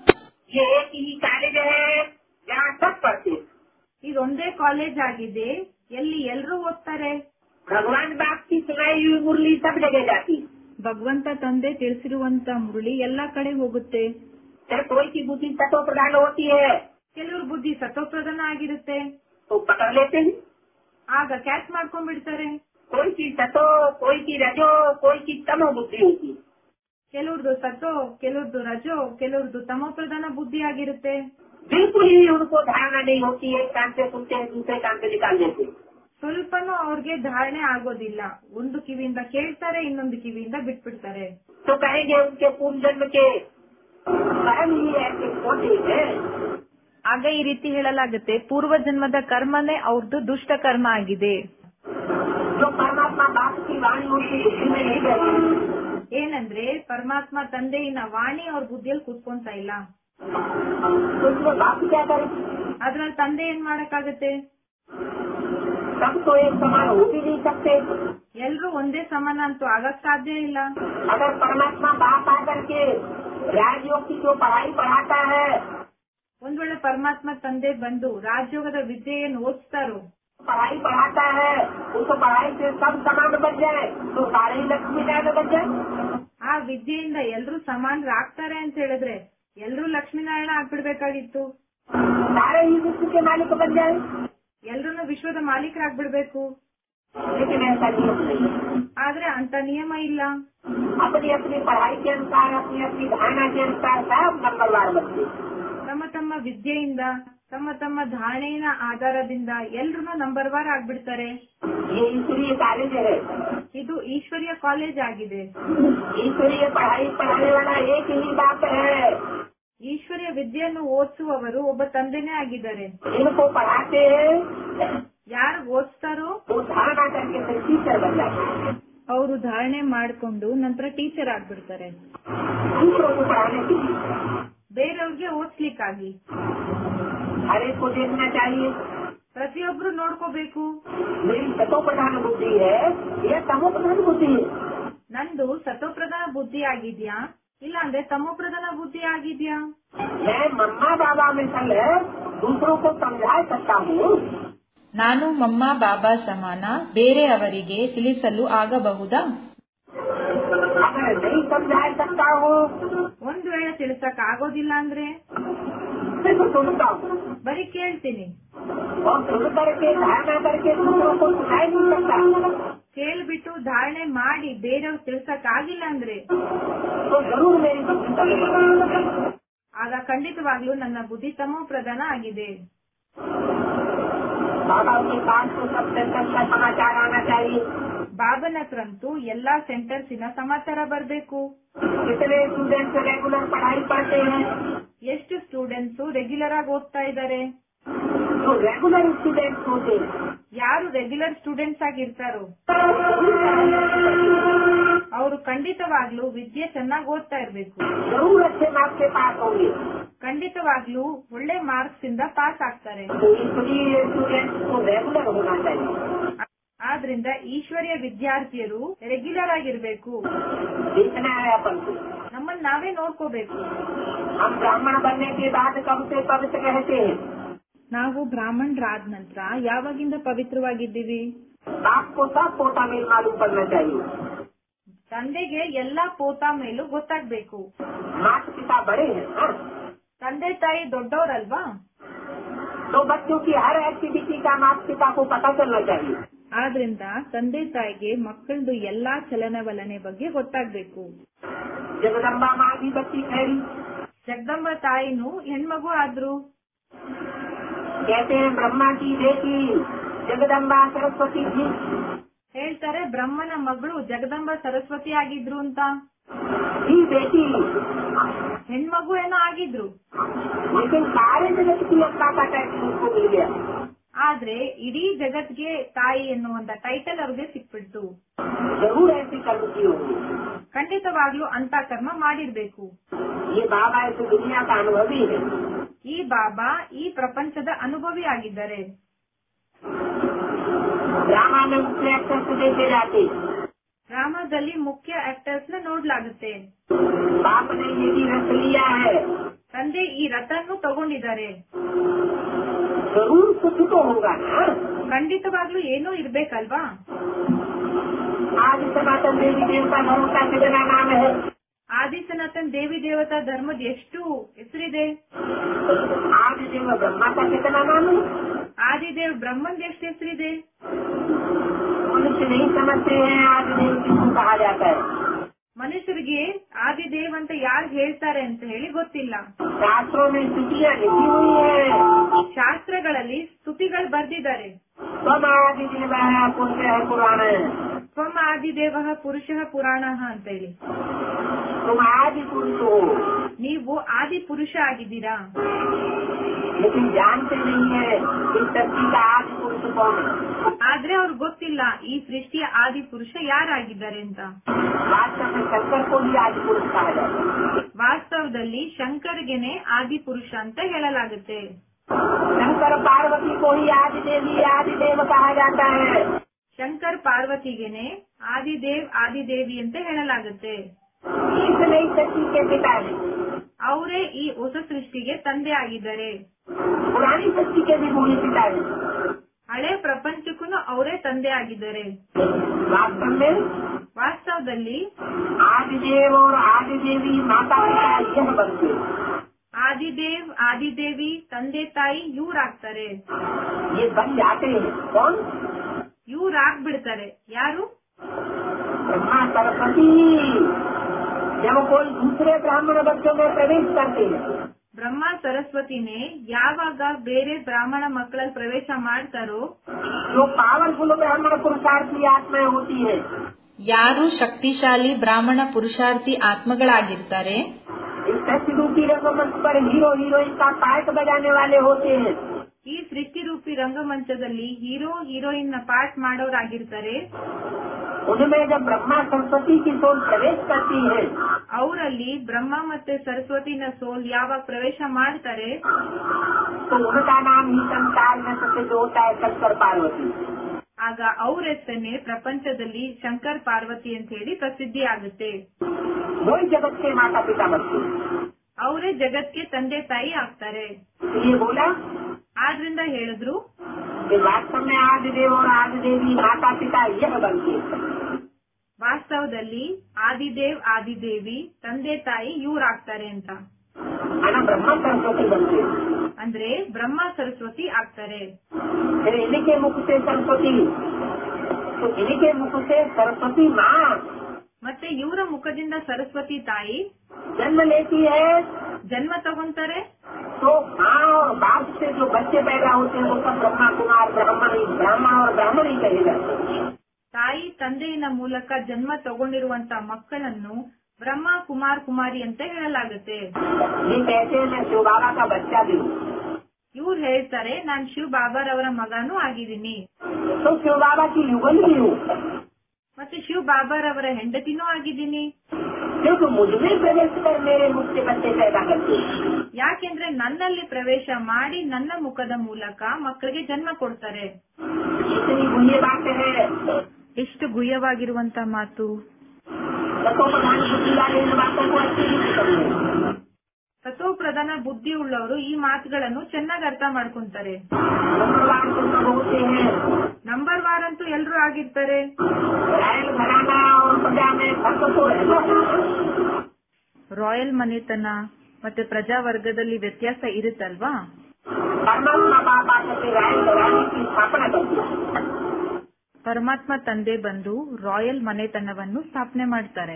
ये एक ही कॉलेज है जहाँ सब पढ़ते हैं। ಇದೊಂದೇ ಕಾಲೇಜ್ ಆಗಿದೆ ಎಲ್ಲಿ ಎಲ್ಲರೂ ಓದ್ತಾರೆ भगवान बाप की सुनाई हुई मुरली सब जगह जाती है। ಭಗವಂತ ತಂದೆ ತಿಳಿಸಿರುವಂತ ಮುರಳಿ ಎಲ್ಲಾ ಕಡೆ ಹೋಗುತ್ತೆ फिर कोई की बुद्धि तत्व प्रधान होती है ಕೆಲವ್ರ ಬುದ್ಧಿ ಸತೋಪ್ರಧಾನ ಆಗಿರುತ್ತೆ तो पकड़ लेते हैं ಆಗ ಕ್ಯಾಚ್ ಮಾಡ್ಕೊಂಡ್ಬಿಡ್ತಾರೆ कोई की सतो कोई की रजो कोई की तमो बुद्धि होती है ಕೆಲವ್ರದ್ದು ಸತೋ ಕೆಲವ್ರದ್ದು ರಜೋ ಕೆಲವ್ರದ್ದು ತಮೋಪ್ರಧಾನ ಬುದ್ಧಿ ಆಗಿರುತ್ತೆ बिल्कुल ही उनको धारणा नहीं होती है एक कान से सुनते हैं दूसरे कान से निकाल देते हैं ಸ್ವಲ್ಪನೂ ಅವ್ರಿಗೆ ಧಾರಣೆ ಆಗೋದಿಲ್ಲ ಒಂದು ಕಿವಿಯಿಂದ ಕೇಳ್ತಾರೆ ಇನ್ನೊಂದು ಕಿವಿಯಿಂದ ಬಿಟ್ಬಿಡ್ತಾರೆ तो कहेंगे उनके पूर्व जन्म के कर्म ही ऐसे छोटे हैं ಆಗ ಈ ರೀತಿ ಹೇಳಲಾಗುತ್ತೆ ಪೂರ್ವ ಜನ್ಮದ ಕರ್ಮನೇ ಅವ್ರದ್ದು ದುಷ್ಟ ಕರ್ಮ ಆಗಿದೆ जो परमात्मा बाप की वाणी उनकी बुद्धि में नहीं बैठी ಏನಂದ್ರೆ ಪರಮಾತ್ಮ ತಂದೆಯಿನ ವಾಣಿ ಅವ್ರ ಬುದ್ಧಿಯಲ್ಲಿ ಕೂತ್ಕೊಂತ ಇಲ್ಲ तो इसमें बाप क्या करे ಅದ್ರಲ್ಲಿ ತಂದೆ ಏನ್ ಮಾಡಕ್ಕಾಗತ್ತೆ सब तो एक समान हो भी नहीं सकते ಎಲ್ರೂ ಒಂದೇ ಸಮಾನ ಅಂತೂ ಆಗಕ್ ಸಾಧ್ಯ ಇಲ್ಲ अगर परमात्मा बाप आकर के राजयोग की जो पढ़ाई पढ़ाता है ಒಂದ್ ವೇಳೆ ಪರಮಾತ್ಮ ತಂದೆ ಬಂದು ರಾಜಯೋಗದ ವಿದ್ಯೆಯನ್ನು ಓದಿಸ್ತಾರೋ पढ़ाई पढ़ाता है उस पढ़ाई से सब समान बन जाए तो सारे ही लक्ष्मी नारायण बन जाए ಆ ವಿದ್ಯೆಯಿಂದ ಎಲ್ರೂ ಸಮಾನರಾಗ್ತಾರೆ ಅಂತ ಹೇಳಿದ್ರೆ ಎಲ್ರೂ ಲಕ್ಷ್ಮೀನಾರಾಯಣ ಆಗ್ಬಿಡ್ಬೇಕಾಗಿತ್ತು सारे ही विश्व के मालिक बन जाए ಎಲ್ರೂ ವಿಶ್ವದ ಮಾಲೀಕರಾಗ್ಬಿಡ್ಬೇಕು लेकिन ऐसा नियम नहीं है ಆದ್ರೆ ಅಂತ ನಿಯಮ ಇಲ್ಲ अपनी अपनी पढ़ाई के अनुसार अपनी अपनी धारणा के अनुसार सब नंबरवार बनते हैं। ತಮ್ಮ ತಮ್ಮ ವಿದ್ಯೆಯಿಂದ ತಮ್ಮ ತಮ್ಮ ಧಾರಣೆಯ ಆಧಾರದಿಂದ ಎಲ್ರೂ ನಂಬರ್ ವಾರ್ ಆಗ್ಬಿಡ್ತಾರೆ ये ईश्वरीय कॉलेज है ಇದು ಈಶ್ವರ್ಯ ಕಾಲೇಜ್ ಆಗಿದೆ ईश्वरीय पढ़ाई पढ़ाने वाला एक ही बाप है ಈಶ್ವರ್ಯ ವಿದ್ಯೆಯನ್ನು ಓದಿಸುವವರು ಒಬ್ಬ ತಂದೆನೇ ಆಗಿದ್ದಾರೆ इनको पढ़ाते हैं ಯಾರು ಓದಿಸ್ತಾರೋ वो धारणा करके फिर टीचर बन जाते हैं ಅವರು ಧಾರಣೆ ಮಾಡ್ಕೊಂಡು ನಂತರ ಟೀಚರ್ ಆಗ್ಬಿಡ್ತಾರೆ दूसरों को पढ़ाने के लिए ಬೇರೆಯವ್ರಿಗೆ ಓದಿಸ್ಲಿಕ್ಕಾಗಿ हर एक को देखना चाहिए ಪ್ರತಿಯೊಬ್ರು ನೋಡ್ಕೋಬೇಕು मेरी सतो प्रधान बुद्धि है या तमो प्रधान बुद्धि है ನಂದು ಸತೋಪ್ರಧಾನ ಬುದ್ಧಿ ಆಗಿದ್ಯಾ ಇಲ್ಲ ಅಂದ್ರೆ ತಮೋಪ್ರಧಾನ ಬುದ್ಧಿ ಆಗಿದ್ಯಾ मैं मम्मा बाबा में संग दूसरों को समझा सकता हूँ ನಾನು ಮಮ್ಮ ಬಾಬಾ ಸಮಾನ ಬೇರೆಯವರಿಗೆ ತಿಳಿಸಲು ಆಗಬಹುದಾ अगर नहीं समझा सकता हूँ ಒಂದ್ ವೇಳೆ ತಿಳ್ಸಕ್ ಆಗೋದಿಲ್ಲ ಅಂದ್ರೆ सिर्फ सुनता हूँ ಬರೀ ಕೇಳ್ತೀನಿ और सुन करके धारणा करके दूसरों को सुना ही नहीं सकता ಕೇಳ್ಬಿಟ್ಟು ಧಾರಣೆ ಮಾಡಿ ಬೇರೆಯವ್ರು ತಿಳ್ಸಕ್ ಆಗಿಲ್ಲ ಅಂದ್ರೆ तो जरूर मेरी बुद्धि तमो ಆಗ ಖಂಡಿತವಾಗ್ಲೂ ನನ್ನ ಬುದ್ಧಿ ತಮೋ ಪ್ರಧಾನ ಆಗಿದೆ बाबा के पास तो सब सेंटर का समाचार आना चाहिए ಬಾಬನ ಹತ್ರಂತೂ ಎಲ್ಲಾ ಸೆಂಟರ್ಸಿನ ಸಮಾಚಾರ ಬರ್ಬೇಕು कितने स्टूडेंट्स रेगुलर पढ़ाई पढ़ते हैं ಎಷ್ಟು ಸ್ಟೂಡೆಂಟ್ಸ್ ರೆಗ್ಯುಲರ್ ಆಗಿ ಓದ್ತಾ ಇದ್ದಾರೆ जो रेगुलर स्टूडेंट्स होते हैं ಯಾರು ರೆಗ್ಯುಲರ್ ಸ್ಟೂಡೆಂಟ್ಸ್ ಆಗಿರ್ತಾರೋ ಅವರು ಖಂಡಿತವಾಗ್ಲೂ ವಿದ್ಯೆ ಚೆನ್ನಾಗಿ ಓದ್ತಾ ಇರ್ಬೇಕು जरूर अच्छे मार्क्स से पास होंगे ಖಂಡಿತವಾಗ್ಲೂ ಒಳ್ಳೆ ಮಾರ್ಕ್ಸ್ ಇಂದ ಪಾಸ್ ಆಗ್ತಾರೆ तो इसलिए स्टूडेंट्स को रेगुलर होना चाहिए ಆದ್ರಿಂದ ಈಶ್ವರ್ಯ ವಿದ್ಯಾರ್ಥಿಯರು ರೆಗ್ಯುಲರ್ ಆಗಿರ್ಬೇಕು देखना है अपन को ನಮ್ಮನ್ನ ನಾವೇ ನೋಡ್ಕೋಬೇಕು हम ब्राह्मण बनने के बाद कब से पवित्र रहते हैं ನಾವು ಬ್ರಾಹ್ಮಣರಾದ ನಂತರ ಯಾವಾಗಿಂದ ಪವಿತ್ರವಾಗಿದ್ದೀವಿ बाप को सब पोता मेल मालूम पड़ना चाहिए ತಂದೆಗೆ ಎಲ್ಲಾ ಪೋತಾ ಮೇಲೂ ಗೊತ್ತಾಗ್ಬೇಕು माता पिता बड़े हैं हाँ? ತಂದೆ ತಾಯಿ ದೊಡ್ಡವರಲ್ವಾ तो बच्चों की हर एक्टिविटी का माता पिता को पता चलना चाहिए ಆದ್ರಿಂದ ತಂದೆ ತಾಯಿಗೆ ಮಕ್ಕಳದು ಎಲ್ಲಾ ಚಲನವಲನೆ ಬಗ್ಗೆ ಗೊತ್ತಾಗ್ಬೇಕು जगदम्बा माँ भी बच्ची ठहरी ಜಗದಂಬ ತಾಯಿನೂ ಹೆಣ್ಮಗು ಆದ್ರು कहते हैं ब्रह्मा की बेटी जगदम्बा सरस्वती थी ಹೇಳ್ತಾರೆ ಬ್ರಹ್ಮನ ಮಗಳು ಜಗದಂಬ ಸರಸ್ವತಿ ಆಗಿದ್ರು ಅಂತ थी बेटी ಹೆಣ್ಮಗು ಏನೋ ಆಗಿದ್ರು लेकिन सारे जगत की अम्मा का टाइटल उसको मिल गया ಆದ್ರೆ ಇಡೀ ಜಗತ್ಗೆ ತಾಯಿ ಎನ್ನುವಂತ ಟೈಟಲ್ ಅವ್ರಿಗೆ ಸಿಕ್ಬಿಡ್ತು जरूर ऐसी कर्म की होगी ಖಂಡಿತವಾಗ್ಲೂ ಅಂತ ಕರ್ಮ ಮಾಡಿರ್ಬೇಕು ये बाबा इस दुनिया का अनुभवी है ಈ ಬಾಬಾ ಈ ಪ್ರಪಂಚದ ಅನುಭವಿ ಆಗಿದ್ದಾರೆ ड्रामा में मुख्य एक्टर्स देखे जाते ಡ್ರಾಮಾದಲ್ಲಿ ಮುಖ್ಯ ಆಕ್ಟರ್ಸ್ ನ ನೋಡ್ಲಾಗುತ್ತೆ बाप ने ये भी रस लिया है ತಂದೆ ಈ ರಥನ್ನು ತಗೊಂಡಿದ್ದಾರೆ जरूर कुछ तो होगा ना ಖಂಡಿತವಾಗ್ಲೂ ಏನೋ ಇರ್ಬೇಕಲ್ವಾ आज सनातन देवी देवता धर्म का कितना नाम है ಆದಿ ಸನಾತನ್ ದೇವಿ ದೇವತಾ ಧರ್ಮದ ಎಷ್ಟು ಹೆಸರಿದೆ आज देव ब्रह्मा का कितना नाम है ಆದಿದೇವ್ ಬ್ರಹ್ಮಂದ್ ಎಷ್ಟು ಹೆಸರಿದೆ मनुष्य नहीं समझते हैं आज देव किसको कहा जाता है ಮನುಷ್ಯರಿಗೆ ಆದಿದೇವ್ ಅಂತ ಯಾರು ಹೇಳ್ತಾರೆ ಅಂತ ಹೇಳಿ ಗೊತ್ತಿಲ್ಲ शास्त्रों में स्तुतियाँ लिखी हुई है ಶಾಸ್ತ್ರಗಳಲ್ಲಿ ಸ್ತುತಿಗಳು ಬರ್ದಿದ್ದಾರೆ स्वम आदि देव है पुरुष है पुराण है ಸ್ವಂ ಆದಿದೇವ ಪುರುಷ ಪುರಾಣ ಅಂತ ಹೇಳಿ तुम आदि पुरुष हो ನೀವು ಆದಿ ಪುರುಷ ಆಗಿದ್ದೀರಾ लेकिन जानते नहीं है इस धरती का आदि पुरुष कौन है ಆದ್ರೆ ಅವ್ರಿಗೆ ಗೊತ್ತಿಲ್ಲ ಈ ಸೃಷ್ಟಿಯ ಆದಿ ಪುರುಷ ಯಾರಾಗಿದ್ದಾರೆ ಅಂತ वास्तव में शंकर को भी आदि पुरुष कहा जाता है ವಾಸ್ತವದಲ್ಲಿ ಶಂಕರ್ಗೆನೆ ಆದಿ ಪುರುಷ ಅಂತ ಹೇಳಲಾಗುತ್ತೆ शंकर पार्वती को ही आदि देवी आदि देव कहा जाता है ಶಂಕರ್ ಪಾರ್ವತಿಗೆನೆ ಆದಿದೇವ್ ಆದಿದೇವಿ ಅಂತ ಹೇಳಲಾಗುತ್ತೆ इस नई सृष्टि के पिता है ಅವರೇ ಈ ಹೊಸ ಸೃಷ್ಟಿಗೆ ತಂದೆ ಆಗಿದ್ದಾರೆ पुरानी सृष्टि के भी भूमि पिता है ಹಳೆ ಪ್ರಪಂಚಕ್ಕೂ ಅವರೇ ತಂದೆ ಆಗಿದ್ದಾರೆ वास्तव में ವಾಸ್ತವದಲ್ಲಿ आदिदेव और आदि देवी माता पिता यह बनते ಆದಿದೇವ್ ಆದಿದೇವಿ ತಂದೆ ತಾಯಿ ಇವ್ರಾಗ್ತಾರೆ ये बन जाते हैं कौन ಇವ್ರಾಗ್ಬಿಡ್ತಾರೆ ಯಾರು ब्रह्मा सरस्वती जब कोई दूसरे ब्राह्मण बच्चों में प्रवेश करते हैं ಬ್ರಹ್ಮ ಸರಸ್ವತಿನೇ ಯಾವಾಗ ಬೇರೆ ಬ್ರಾಹ್ಮಣ ಮಕ್ಕಳಲ್ಲಿ ಪ್ರವೇಶ ಮಾಡ್ತಾರೋ जो पावरफुल ब्राह्मण पुरुषार्थी आत्माएं होती है ಯಾರು ಶಕ್ತಿಶಾಲಿ ಬ್ರಾಹ್ಮಣ ಪುರುಷಾರ್ಥಿ ಆತ್ಮಗಳಾಗಿರ್ತಾರೆ इस सत्य रूपी रंगमंच पर हीरो हीरोइन का पायक बजाने वाले होते हैं ಈ ಸೃಷ್ಟಿ ರೂಪಿ ರಂಗಮಂಚದಲ್ಲಿ ಹೀರೋ ಹೀರೋಯಿನ್ ನ ಪಾಠ ಮಾಡೋರಾಗಿರ್ತಾರೆ उनमें जब ब्रह्मा सरस्वती की सोल प्रवेश करती है ಅವರಲ್ಲಿ ಬ್ರಹ್ಮ ಮತ್ತೆ ಸರಸ್ವತಿನ ಸೋಲ್ ಯಾವಾಗ ಪ್ರವೇಶ ಮಾಡ್ತಾರೆ तो उनका नाम ही संसार में सबसे जो होता है शंकर पार्वती ಆಗ ಅವ್ರ ಹೆಸರನ್ನೇ ಪ್ರಪಂಚದಲ್ಲಿ ಶಂಕರ್ ಪಾರ್ವತಿ ಅಂತ ಹೇಳಿ ಪ್ರಸಿದ್ಧಿ ಆಗುತ್ತೆ वही जगत के माता पिता बनते हैं ಅವರೇ ಜಗತ್ಗೆ ತಂದೆ ತಾಯಿ ಆಗ್ತಾರೆ ये बोला ಆದ್ರಿಂದ ಹೇಳಿದ್ರು कि वास्तव में आदि देव और आदि देवी माता पिता यह बनते हैं ವಾಸ್ತವದಲ್ಲಿ ಆದಿದೇವ್ ಆದಿದೇವಿ ತಂದೆ ತಾಯಿ ಇವ್ರಾಗ್ತಾರೆ ಅಂತ है ना ब्रह्मा सरस्वती बनते हैं ಅಂದ್ರೆ ಬ್ರಹ್ಮ ಸರಸ್ವತಿ ಆಗ್ತಾರೆ फिर इन्हीं के मुख से सरस्वती तो इन्हीं के मुख से सरस्वती माँ ಮತ್ತೆ ಇವರ ಮುಖದಿಂದ ಸರಸ್ವತಿ ತಾಯಿ जन्म लेती है ಜನ್ಮ ತಗೊಂತಾರೆ तो माँ और बाप से जो बच्चे पैदा होते हैं वो सब ब्रह्मा कुमार ब्राह्मण ही ब्राह्मण और ब्राह्मण ही कहे जाते हैं ತಾಯಿ ತಂದೆಯಿನ ಮೂಲಕ ಜನ್ಮ ತಗೊಂಡಿರುವಂತ ಮಕ್ಕಳನ್ನು ಬ್ರಹ್ಮ ಕುಮಾರ್ ಕುಮಾರಿ ಅಂತ ಹೇಳಲಾಗುತ್ತೆ ये कहते हैं मैं शिव बाबा का बच्चा भी हूँ ಇವ್ರು ಹೇಳ್ತಾರೆ ನಾನ್ ಶಿವ್ ಬಾಬಾರವರ ಮಗನೂ ಆಗಿದ್ದೀನಿ तो शिव बाबा की युगल भी हूँ ಮತ್ತೆ ಶಿವ್ ಬಾಬಾರವರ ಹೆಂಡತಿನೂ ಆಗಿದ್ದೀನಿ क्योंकि मुझमें प्रवेश कर मेरे मुख से बच्चे पैदा करते हैं ಯಾಕೆಂದ್ರೆ ನನ್ನಲ್ಲಿ ಪ್ರವೇಶ ಮಾಡಿ ನನ್ನ ಮುಖದ ಮೂಲಕ ಮಕ್ಕಳಿಗೆ ಜನ್ಮ ಕೊಡ್ತಾರೆ इतनी बुरी बात है ಎಷ್ಟು ಗುಹ್ಯವಾಗಿರುವಂತ ಮಾತು तत्व प्रधान बुद्धि वाले इन बातों को अच्छे नहीं समझे ತತ್ವ ಪ್ರಧಾನ ಬುದ್ಧಿ ಉಳ್ಳವರು ಈ ಮಾತುಗಳನ್ನು ಚೆನ್ನಾಗಿ ಅರ್ಥ ಮಾಡ್ಕೊಂತಾರೆ नंबरवार तो सब होते हैं ನಂಬರ್ ವಾರ್ ಅಂತೂ ಎಲ್ರು ಆಗಿರ್ತಾರೆ रायल घराना और प्रजा में फर्क तो रहता है ರಾಯಲ್ ಮನೆತನ ಮತ್ತೆ ಪ್ರಜಾವರ್ಗದಲ್ಲಿ ವ್ಯತ್ಯಾಸ ಇರುತ್ತಲ್ವಾ परमात्मा बाप आकर के रायल घराने की स्थापना करती है ಪರಮಾತ್ಮ ತಂದೆ ಬಂದು ರಾಯಲ್ ಮನೆತನವನ್ನು ಸ್ಥಾಪನೆ ಮಾಡ್ತಾರೆ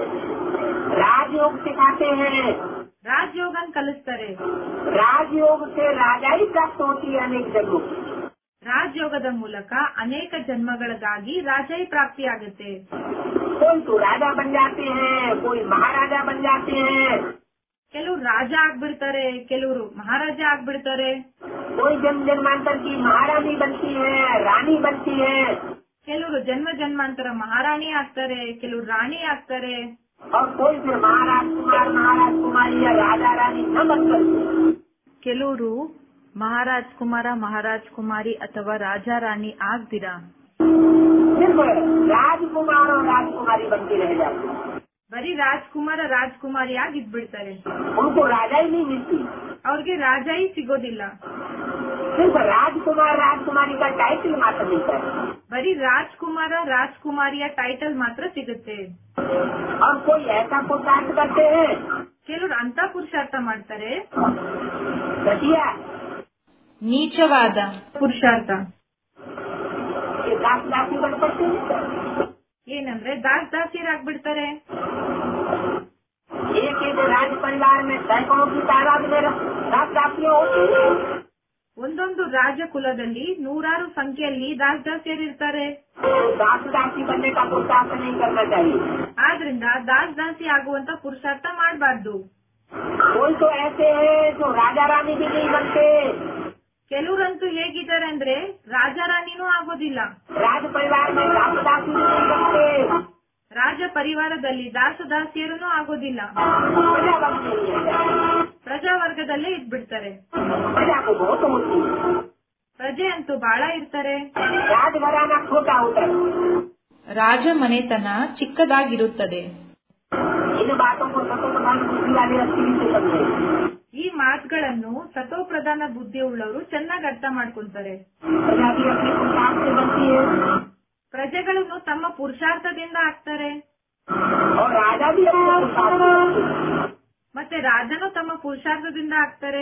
राजयोग सिखाते हैं ರಾಜಯೋಗನ್ ಕಲಿಸ್ತಾರೆ राजयोग से राजाई प्राप्त होती है अनेक जन्मों की। ರಾಜಯೋಗದ ಮೂಲಕ ಅನೇಕ ಜನ್ಮಗಳಿಗಾಗಿ ರಾಜಾಯಿ ಪ್ರಾಪ್ತಿಯಾಗುತ್ತೆ कोई तो राजा बन जाते हैं कोई महाराजा बन जाते हैं ಕೆಲವರು ರಾಜ ಆಗ್ಬಿಡ್ತಾರೆ ಕೆಲವರು ಮಹಾರಾಜ ಆಗ್ಬಿಡ್ತಾರೆ कोई जन्म जन्मांतर की महारानी बनती है रानी बनती है ಕೆಲವರು ಜನ್ಮ ಜನ್ಮಾಂತರ ಮಹಾರಾಣಿ ಆಗ್ತಾರೆ ಕೆಲವರು ರಾಣಿ ಆಗ್ತಾರೆ और कोई फिर महाराज कुमार महाराज कुमारी या राजा रानी न बनकर ಕೆಲವರು ಮಹಾರಾಜ್ ಕುಮಾರ ಮಹಾರಾಜ್ ಕುಮಾರಿ ಅಥವಾ ರಾಜ ರಾಣಿ ಆಗ್ದಿರಾ सिर्फ राजकुमार और राजकुमारी बनती रह जाती है ಬರೀ ರಾಜ್ಕುಮಾರ ರಾಜ್ಕುಮಾರಿ ಆಗಿ ಇದ್ಬಿಡ್ತಾರೆ उनको राजा ही नहीं मिलती ಅವ್ರಿಗೆ ರಾಜಾಯಿ ಸಿಗೋದಿಲ್ಲ सिर्फ राजकुमार राजकुमारी का टाइटल मात्र मिलता है ಬರೀ ರಾಜ್ಕುಮಾರ ರಾಜ್ಕುಮಾರಿಯ ಟೈಟಲ್ ಮಾತ್ರ ಸಿಗುತ್ತೆ और कोई ऐसा पुरुषार्थ करते हैं ಕೆಲವರು ಅಂತ ಪುರುಷಾರ್ಥ ಮಾಡ್ತಾರೆ घटिया ನೀಚವಾದ ಪುರುಷಾರ್ಥ ये दास दासी बन पड़ते हैं ಏನಂದ್ರೆ ದಾಸ್ ದಾಸಿಯರಾಗ್ಬಿಡ್ತಾರೆ एक एक राज परिवार में सैकड़ों की तादाद में दास दासियां होती हैं ಒಂದೊಂದು ರಾಜ ಕುಲದಲ್ಲಿ ನೂರಾರು ಸಂಖ್ಯೆಯಲ್ಲಿ ದಾಸ್ ದಾಸಿಯರಿರ್ತಾರೆ तो दास दासी बनने का पुरुषार्थ नहीं करना चाहिए ಆದ್ರಿಂದ ದಾಸ್ ದಾಸಿ ಆಗುವಂತ ಪುರುಷಾರ್ಥ ಮಾಡಬಾರ್ದು कोई तो ऐसे हैं जो राजा रानी भी नहीं बनते ಕೆಲವರಂತೂ ಹೇಗಿದ್ದಾರೆ ಅಂದ್ರೆ ರಾಜ ರಾಣಿನೂ ಆಗೋದಿಲ್ಲ राज परिवार में दास दासी भी नहीं बनते ರಾಜ ಪರಿವಾರದಲ್ಲಿ ದಾಸ ದಾಸಿಯರೂ ಆಗೋದಿಲ್ಲ प्रजा बन नहीं है ಪ್ರಜಾವರ್ಗದಲ್ಲೇ ಇದ್ಬಿಡ್ತಾರೆ प्रजा को बहुत होती है ಪ್ರಜೆ ಅಂತೂ ಬಹಳ ಇರ್ತಾರೆ राजघराना छोटा होता है ರಾಜ ಮನೆತನ ಚಿಕ್ಕದಾಗಿರುತ್ತದೆ इन बातों को सतो प्रधान बुद्धि वाले अच्छी से समझे ಈ ಮಾತುಗಳನ್ನು ಸತೋ ಪ್ರಧಾನ ಬುದ್ಧಿ ಉಳ್ಳವರು ಚೆನ್ನಾಗಿ ಅರ್ಥ ಮಾಡ್ಕೊಂತಾರೆ प्रजा भी अपने पुरुषार्थ से बनती है ಪ್ರಜೆಗಳನ್ನು ತಮ್ಮ ಪುರುಷಾರ್ಥದಿಂದ ಆಗ್ತಾರೆ और राजा भी अपने पुरुषार्थ से बनते हैं। ಮತ್ತೆ ರಾಜನು ತಮ್ಮ ಪುರುಷಾರ್ಥದಿಂದ ಆಗ್ತಾರೆ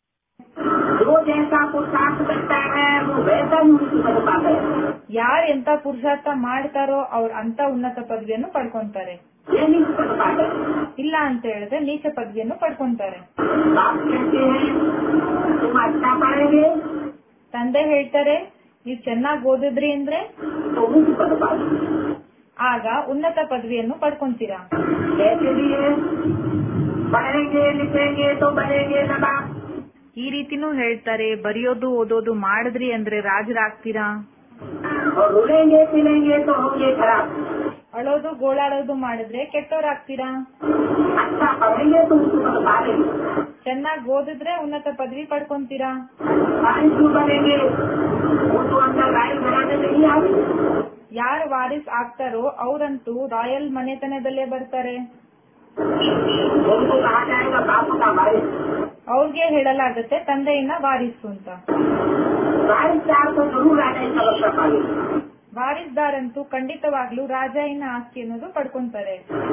जो जैसा पुरुषार्थ करता है वो वैसा ही उनकी पद पाता है ಯಾರು ಎಂತ ಪುರುಷಾರ್ಥ ಮಾಡ್ತಾರೋ ಅವ್ರು ಅಂತ ಉನ್ನತ ಪದವಿಯನ್ನು ಪಡ್ಕೊಂತಾರೆ ये नहीं पद पाता है ಇಲ್ಲ ಅಂತ ಹೇಳಿದ್ರೆ ನೀಚ ಪದವಿಯನ್ನು ಪಡ್ಕೊಂತಾರೆ बाप कहते हैं तुम अच्छा पढ़ेंगे ತಂದೆ ಹೇಳ್ತಾರೆ ನೀವು ಚೆನ್ನಾಗಿ ಓದಿದ್ರಿ ಅಂದ್ರೆ तो उच्च पद पाओगे ಆಗ ಉನ್ನತ ಪದವಿಯನ್ನು ಪಡ್ಕೊಂತೀರಾ कैसे लिए पढ़ेंगे लिखेंगे तो बनेंगे नवाब ಈ ರೀತಿನೂ ಹೇಳ್ತಾರೆ ಬರೆಯೋದು ಓದೋದು ಮಾಡಿದ್ರಿ ಅಂದ್ರೆ ರಾಜರಾಗ್ತೀರಾ और रुलेंगे पिलेंगे तो होंगे खराब ಅಳೋದು ಗೋಳಾಡೋದು ಮಾಡಿದ್ರೆ ಕೆಟ್ಟವರಾಗ್ತೀರಾ अच्छा पढ़ेंगे तो उच्च पद पालेंगे ಚೆನ್ನಾಗಿ ಓದಿದ್ರೆ ಉನ್ನತ ಪದವಿ ಪಡ್ಕೊಂತೀರಾ बारिश क्यों बनेंगे वो तो अंदर राइल बनाने नहीं आए ಯಾರು ವಾರಿಸ್ ಆಗ್ತಾರೋ ಅವರಂತೂ ರಾಯಲ್ ಮನೆತನದಲ್ಲೇ ಬರ್ತಾರೆ उनको कहा जाएगा बाप का वारिस ಅವ್ರಿಗೆ ಹೇಳಲಾಗುತ್ತೆ ತಂದೆಯನ್ನ ವಾರಿಸು ಅಂತ वारिस चार तो जरूर राजा ही समझ पाएंगे ವಾರಿಸ್ದಾರಂತೂ ಖಂಡಿತವಾಗ್ಲೂ ರಾಜಾಯಿನ ಆಸ್ತಿ ಅನ್ನೋದು ಪಡ್ಕೊಂತಾರೆ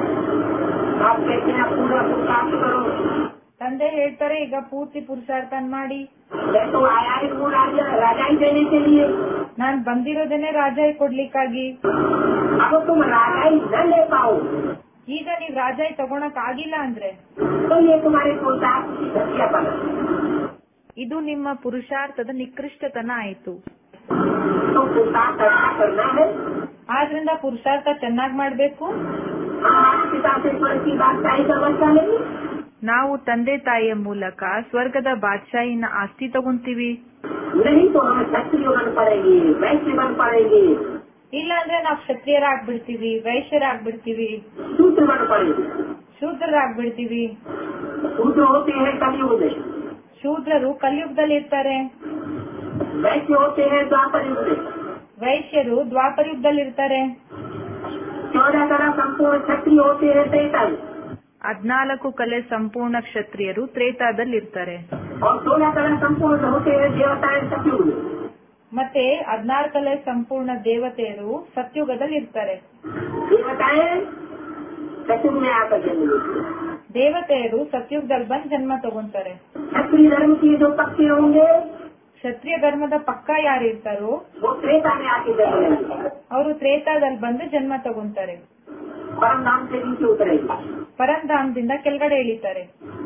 आप कहते हैं पूरा पुरुषार्थ करो ತಂದೆ ಹೇಳ್ತಾರೆ ಈಗ ಪೂರ್ತಿ ಪುರುಷಾರ್ಥ ಮಾಡಿ मैं तो आया ही वो राजा राजा ही देने के लिए ನಾನ್ ಬಂದಿರೋದೇನೆ ರಾಜಾಯಿ ಕೊಡ್ಲಿಕ್ಕಾಗಿ अब तुम राजा ही न ले पाओ ಈಗ ನೀವ್ ರಾಜಾಯಿ ತಗೊಳಕ್ ಆಗಿಲ್ಲ ಅಂದ್ರೆ तो ये तुम्हारे पुरुषार्थ की घटियापन है ಇದು ನಿಮ್ಮ ಪುರುಷಾರ್ಥದ ನಿಕೃಷ್ಟತನ ಆಯ್ತು तो पुरुषार्थ अच्छा करना है ಆದ್ರಿಂದ ಪುರುಷಾರ್ಥ ಚೆನ್ನಾಗ್ ಮಾಡ್ಬೇಕು हम माता पिता से स्वर्ग की बादशाही का बच्चा लेंगे ನಾವು ತಂದೆ ತಾಯಿಯ ಮೂಲಕ ಸ್ವರ್ಗದ ಬಾದ್ಶಾಹಿನ ಆಸ್ತಿ ತಗೊಂತೀವಿ नहीं तो हमें क्षत्रिय बन पड़ेंगे वैश्य बन पड़ेंगे ಇಲ್ಲ ಅಂದ್ರೆ ನಾವು ಕ್ಷತ್ರಿಯರಾಗ್ಬಿಡ್ತೀವಿ ವೈಶ್ಯರಾಗ್ಬಿಡ್ತೀವಿ सूत्र बन पड़ेगी ಶೂದ್ರರಾಗ್ಬಿಡ್ತೀವಿ सूत्र होते हैं कलयुग में ಶೂದ್ರರು ಕಲಿಯುಗದಲ್ಲಿ ಇರ್ತಾರೆ वैश्य होते हैं द्वापर युग में ವೈಶ್ಯರು ದ್ವಾಪರ ಯುಗದಲ್ಲಿ ಇರ್ತಾರೆ चौदह कला संपूर्ण क्षत्रिय होते हैं त्रेता युग ಹದ್ನಾಲ್ಕು ಕಲೆ ಸಂಪೂರ್ಣ ಕ್ಷತ್ರಿಯರು ತ್ರೇತಾದಲ್ಲಿ ಇರ್ತಾರೆ और सोलह कला संपूर्ण होते हैं देवताएं सतयुग में ಮತ್ತೆ ಹದ್ನಾಲ್ಕಲೆ ಸಂಪೂರ್ಣ ದೇವತೆಯರು ಸತ್ಯುಗದಲ್ಲಿ ಇರ್ತಾರೆ देवताएं सतयुग में आकर जन्म लेती हैं ದೇವತೆಯರು ಸತ್ಯುಗದಲ್ಲಿ ಬಂದು ಜನ್ಮ ತಗೊಂತಾರೆ क्षत्रिय धर्म के जो पक्षी होंगे ಕ್ಷತ್ರಿಯ ಧರ್ಮದ ಪಕ್ಕ ಯಾರು ಇರ್ತಾರೋ वो त्रेता में आके जन्म लेंगे ಅವರು ತ್ರೇತಾದಲ್ಲಿ ಬಂದು ಜನ್ಮ ತಗೊಂತಾರೆ परम धाम से नीचे उतरेगी ಪರಂಧಾಮದಿಂದ ಕೆಳಗಡೆ ಇಳಿತಾರೆ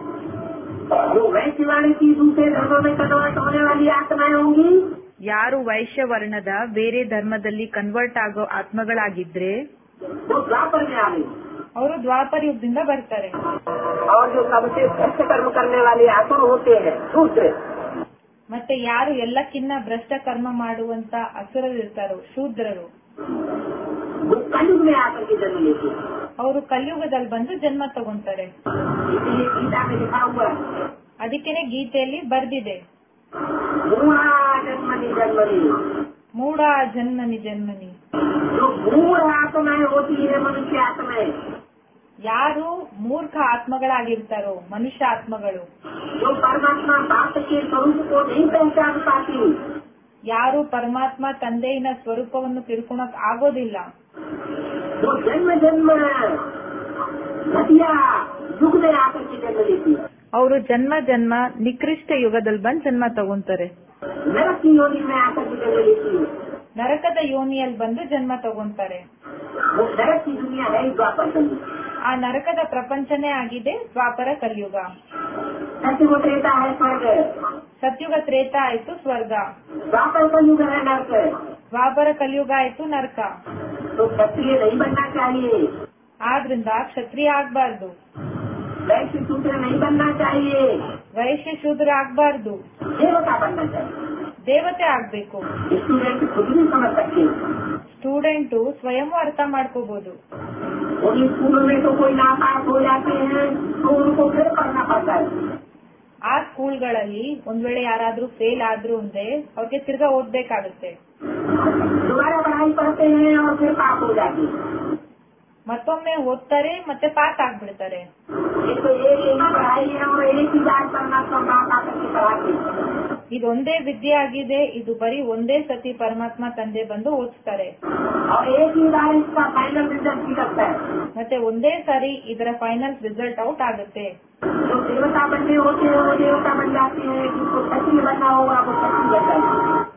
जो वैश्यवाणी की दूसरे धर्मों में कन्वर्ट होने वाली आत्माएं होंगी ಯಾರು ವೈಶ್ಯ ವರ್ಣದ ಬೇರೆ ಧರ್ಮದಲ್ಲಿ ಕನ್ವರ್ಟ್ ಆಗೋ ಆತ್ಮಗಳಾಗಿದ್ರೆ वो द्वापर में आ गई ಅವರು ದ್ವಾಪರ ಯುಗದಿಂದ ಬರ್ತಾರೆ और जो सबसे भ्रष्ट कर्म करने वाले असुर होते हैं शूद्र ಮತ್ತೆ ಯಾರು ಎಲ್ಲಕ್ಕಿನ್ನ ಭ್ರಷ್ಟ ಕರ್ಮ ಮಾಡುವಂತ ಅಸುರರು ಇರ್ತಾರೋ ಶೂದ್ರರು वो कलयुग में आकर के जन्म लेते हैं ಅವರು ಕಲಿಯುಗದಲ್ಲಿ ಬಂದು ಜನ್ಮ ತಗೊಂತಾರೆ इसलिए गीता में लिखा हुआ है ಅದಕ್ಕೇನೆ गीತೆಯಲ್ಲಿ ಬರ್ದಿದೆ मूढ़ा जन्मनि जन्मनि ಮೂಢ ಜನ್ಮನಿ ಜನ್ಮನಿ जो मूढ़ आत्माएं होती है मनुष्य आत्माएं ಯಾರು ಮೂರ್ಖ ಆತ್ಮಗಳಾಗಿರ್ತಾರೋ ಮನುಷ್ಯ ಆತ್ಮಗಳು जो परमात्मा बाप के स्वरूप को नहीं पहचान पाती ಯಾರು ಪರಮಾತ್ಮ ತಂದೆಯಿನ ಸ್ವರೂಪವನ್ನು ತಿಳ್ಕೊಳಕ್ ಆಗೋದಿಲ್ಲ वो जन्म जन्म घटिया युग में आकर के जन्म लेती है ಅವರು ಜನ್ಮ ಜನ್ಮ ನಿಕೃಷ್ಟ ಯುಗದಲ್ಲಿ ಬಂದು ಜನ್ಮ ತಗೊಂತಾರೆ नरक की योनि में आकर के जन्म लेती है ನರಕದ ಯೋನಿಯಲ್ಲಿ ಬಂದು ಜನ್ಮ ತಗೊಂತಾರೆ वो नरक की दुनिया है ही द्वापर कलयुग ಆ ನರಕದ ಪ್ರಪಂಚನೇ ಆಗಿದೆ ದ್ವಾಪರ ಕಲಿಯುಗ सत्य को त्रेता है स्वर्ग ಸತ್ಯುಗ ತ್ರೇತ ಆಯ್ತು ಸ್ವರ್ಗ द्वापर कलयुग है नरक ದ್ವಾಪರ ಕಲಿಯುಗ ಆಯ್ತು ನರಕ तो क्षत्रिय नहीं बनना चाहिए ಆದ್ರಿಂದ ಕ್ಷತ್ರಿಯ ಆಗ್ಬಾರ್ದು वैश्य सूत्र नहीं बनना चाहिए ವೈಶ್ಯ ಶೂದ್ರ ಆಗ್ಬಾರ್ದು देवता बनना चाहिए ದೇವತೆ ಆಗ್ಬೇಕು स्टूडेंट खुद भी समझ सकते हैं ಸ್ಟೂಡೆಂಟು ಸ್ವಯಂ ಅರ್ಥ ಮಾಡ್ಕೋಬಹುದು उन स्कूलों में तो कोई नापास हो जाते हैं तो उनको फिर पढ़ना पड़ता है ಆ ಸ್ಕೂಲ್ಗಳಲ್ಲಿ ಒಂದ್ ವೇಳೆ ಯಾರಾದ್ರೂ ಫೇಲ್ ಆದ್ರು ಅಂದ್ರೆ ಅವ್ರಿಗೆ ತಿರ್ಗಾ ಓದ್ಬೇಕಾಗುತ್ತೆ दोबारा पढ़ाई पढ़ते हैं और फिर पास हो जाते हैं ಮತ್ತೊಮ್ಮೆ ಓದ್ತಾರೆ ಮತ್ತೆ ಪಾಸ್ ಆಗ್ಬಿಡ್ತಾರೆ ये तो एक ही पढ़ाई है और एक ही बात करना सब बात आकर के पढ़ाते हैं ಇದೊಂದೇ ವಿದ್ಯೆ ಆಗಿದೆ ಇದು ಬರೀ ಒಂದೇ ಸತಿ ಪರಮಾತ್ಮ ತಂದೆ ಬಂದು ಓದಿಸ್ತಾರೆ और एक ही बार इसका फाइनल रिजल्ट निकलता है ಮತ್ತೆ ಒಂದೇ ಸಾರಿ ಇದರ ಫೈನಲ್ ರಿಸಲ್ಟ್ ಔಟ್ ಆಗುತ್ತೆ जो देवता बनने होते हैं वो देवता बन जाते हैं जिसको क्षत्रिय बनना होगा वो क्षत्रिय बन जाएगा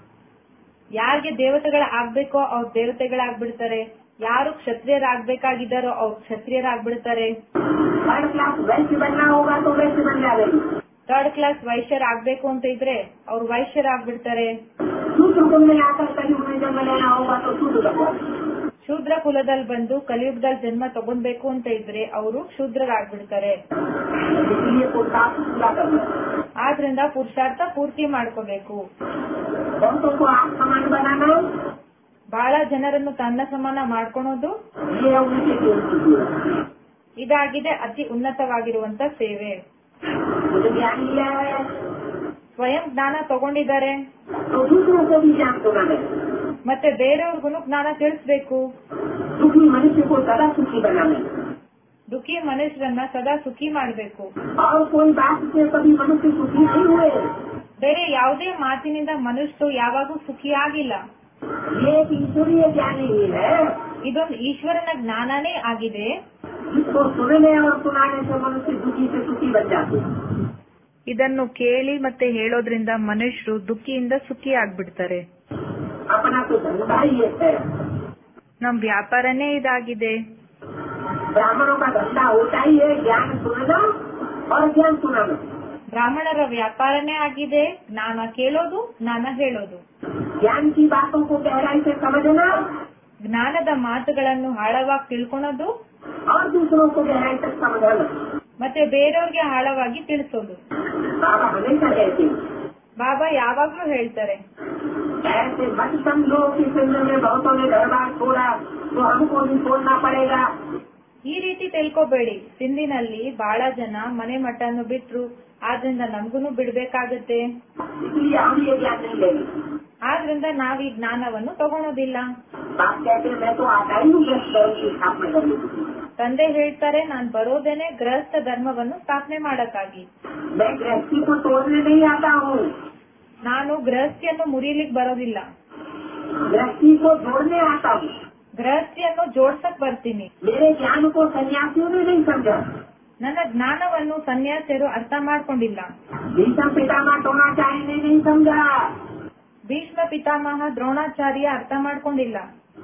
ಯಾರಿಗೆ ದೇವತೆಗಳ ಆಗ್ಬೇಕೋ ಅವ್ರು ದೇವತೆಗಳಾಗ್ಬಿಡ್ತಾರೆ ಯಾರು ಕ್ಷತ್ರಿಯರಾಗ್ಬೇಕಾಗಿದ್ದಾರೋ ಅವ್ರು ಕ್ಷತ್ರಿಯರಾಗ್ಬಿಡ್ತಾರೆ थर्ड क्लास वैश्य बनना होगा तो वैश्य बन जाएगी ಥರ್ಡ್ ಕ್ಲಾಸ್ ವೈಶ್ಯರ್ ಆಗ್ಬೇಕು ಅಂತ ಇದ್ರೆ ಅವ್ರು ವೈಶ್ಯರಾಗ್ಬಿಡ್ತಾರೆ शूद्र कुल में आकर कलयुग में जन्म लेना होगा तो शूद्र बन जाएगा ಶೂದ್ರ ಕುಲದಲ್ಲಿ ಬಂದು ಕಲಿಯುಗದಲ್ಲಿ ಜನ್ಮ ತಗೊಳ್ಬೇಕು ಅಂತ ಇದ್ರೆ ಅವರು ಶೂದ್ರರಾಗ್ಬಿಡ್ತಾರೆ इसलिए पुरुषार्थ पूरा करना ಆದ್ರಿಂದ ಪುರುಷಾರ್ಥ ಪೂರ್ತಿ ಮಾಡ್ಕೋಬೇಕು बहुतों को आप समान बनाना ಬಹಳ ಜನರನ್ನು ತನ್ನ ಸಮಾನ ಮಾಡ್ಕೊಳೋದು ये है उनके जीवन की जीवन ಇದಾಗಿದೆ ಅತಿ ಉನ್ನತವಾಗಿರುವಂತ ಸೇವೆ मुझे ज्ञान लिया है ಸ್ವಯಂ ಜ್ಞಾನ ತಗೊಂಡಿದ್ದಾರೆ तो दूसरों को भी ज्ञान सुनाना है ಮತ್ತೆ ಬೇರೆಯವ್ರಿಗೂ ಜ್ಞಾನ ತಿಳಿಸ್ಬೇಕು दुखी मनुष्य को सदा सुखी बनाना है ದುಃಖಿ ಮನುಷ್ಯರನ್ನ ಸದಾ ಸುಖಿ ಮಾಡ್ಬೇಕು और कोई बात से कभी मनुष्य सुखी नहीं हुए ಬೇರೆ ಯಾವುದೇ ಮಾತಿನಿಂದ ಮನುಷ್ಯರು ಯಾವಾಗೂ ಸುಖಿ ಆಗಿಲ್ಲ ये एक ईश्वरीय ज्ञान ही है ಇದೊಂದು ಈಶ್ವರನ ಜ್ಞಾನನೇ ಆಗಿದೆ जिसको सुनने और सुनाने से मनुष्य दुखी से सुखी बन जाते हैं ಇದನ್ನು ಕೇಳಿ ಮತ್ತೆ ಹೇಳೋದ್ರಿಂದ ಮನುಷ್ಯರು ದುಃಖಿಯಿಂದ ಸುಖಿ ಆಗ್ಬಿಡ್ತಾರೆ अपना तो धंधा ही ये है ನಮ್ ವ್ಯಾಪಾರನೇ ಇದಾಗಿದೆ ब्राह्मणों का धंधा होता ही है ज्ञान सुनना और ज्ञान सुनाना ಬ್ರಾಹ್ಮಣರ ವ್ಯಾಪಾರನೇ ಆಗಿದೆ ಜ್ಞಾನ ಕೇಳೋದು ಜ್ಞಾನ ಹೇಳೋದು ज्ञान की बातों को गहराई से समझना ಜ್ಞಾನದ ಮಾತುಗಳನ್ನು ಆಳವಾಗಿ ತಿಳ್ಕೊಳೋದು और दूसरों को गहराई तक समझाना ಮತ್ತೆ ಬೇರೆಯವ್ರಿಗೆ ಆಳವಾಗಿ ತಿಳಿಸೋದು बाबा हमेशा कहते हैं ಬಾಬಾ ಯಾವಾಗ್ಲೂ ಹೇಳ್ತಾರೆ ऐसे से मत समझो कि सिंध में बहुतों ने घर बार छोड़ा तो हमको भी छोड़ना पड़ेगा ಈ ರೀತಿ ತಿಳ್ಕೊಬೇಡಿ ಸಿಂಧಿನಲ್ಲಿ ಬಹಳ ಜನ ಮನೆ ಮಠನು ಬಿಟ್ರು ಆದ್ರಿಂದ ನಮ್ಗೂನು ಬಿಡ್ಬೇಕಾಗತ್ತೆ इसलिए हम ये ज्ञान नहीं लेंगे ಆದ್ರಿಂದ ನಾವ್ ಈ ಜ್ಞಾನವನ್ನು ತಗೊಳೋದಿಲ್ಲ बात कहते हैं मैं तो आता ही हूँ व्यस्त धर्म की स्थापना करने के लिए ತಂದೆ ಹೇಳ್ತಾರೆ ನಾನ್ ಬರೋದೇನೆ ಗೃಹಸ್ಥ ಧರ್ಮವನ್ನು ಸ್ಥಾಪನೆ ಮಾಡಕ್ಕಾಗಿ मैं गृहस्थी को तोड़ने नहीं आता हूँ ನಾನು ಗೃಹಸ್ಥಿಯನ್ನು ಮುರಿಲಿಕ್ ಬರೋದಿಲ್ಲ गृहस्थी को जोड़ने आता हूँ ಗೃಹಸ್ಥಿಯನ್ನು ಜೋಡ್ಸಕ್ ಬರ್ತೀನಿ मेरे ज्ञान को सन्यासियों ने नहीं समझा ನನ್ನ ಜ್ಞಾನವನ್ನು ಸನ್ಯಾಸಿಯರು ಅರ್ಥ ಮಾಡ್ಕೊಂಡಿಲ್ಲ भीषम पितामह द्रोणाचार्य ने नहीं समझा ಭೀಷ್ಮ ಪಿತಾಮಹ ದ್ರೋಣಾಚಾರ್ಯ ಅರ್ಥ ಮಾಡ್ಕೊಂಡಿಲ್ಲ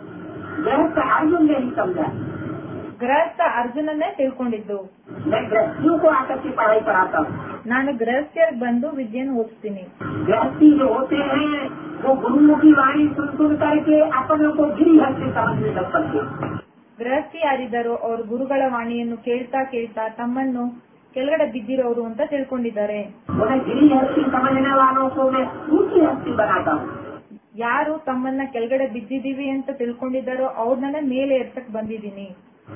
गृहस्थ अर्जुन ने नहीं समझा ಗೃಹಸ್ಥ ಅರ್ಜುನನ್ನೇ ತಿಳ್ಕೊಂಡಿದ್ದು मैं गृहस्थियों को आकर के पढ़ाई कराता हूँ ನಾನು ಗೃಹಸ್ಥಿಯರ್ಗ್ ಬಂದು ವಿದ್ಯೆಯನ್ನು ಓದಿಸ್ತೀನಿ गृहस्थी जो होते हैं वो गुरुओं की वाणी सुन सुन करके अपनों को गिरी हस्ते समझने लग पड़ते हैं। ಗೃಹಸ್ಥಿ ಯಾರಿದ್ದಾರೋ ಅವ್ರು ಗುರುಗಳ ವಾಣಿಯನ್ನು ಕೇಳ್ತಾ ಕೇಳ್ತಾ ತಮ್ಮನ್ನು ಕೆಳಗಡೆ ಬಿದ್ದಿರೋರು ಅಂತ ತಿಳ್ಕೊಂಡಿದ್ದಾರೆ उन्हें गिरी हस्ती समझने वालों को मैं ऊंची हस्ती बनाता हूँ ಯಾರು ತಮ್ಮನ್ನ ಕೆಳಗಡೆ ಬಿದ್ದಿದೀವಿ ಅಂತ ತಿಳ್ಕೊಂಡಿದ್ದಾರೋ ಅವ್ರನ್ನೇ ಮೇಲೆ ಎತ್ತಕ್ ಬಂದಿದ್ದೀನಿ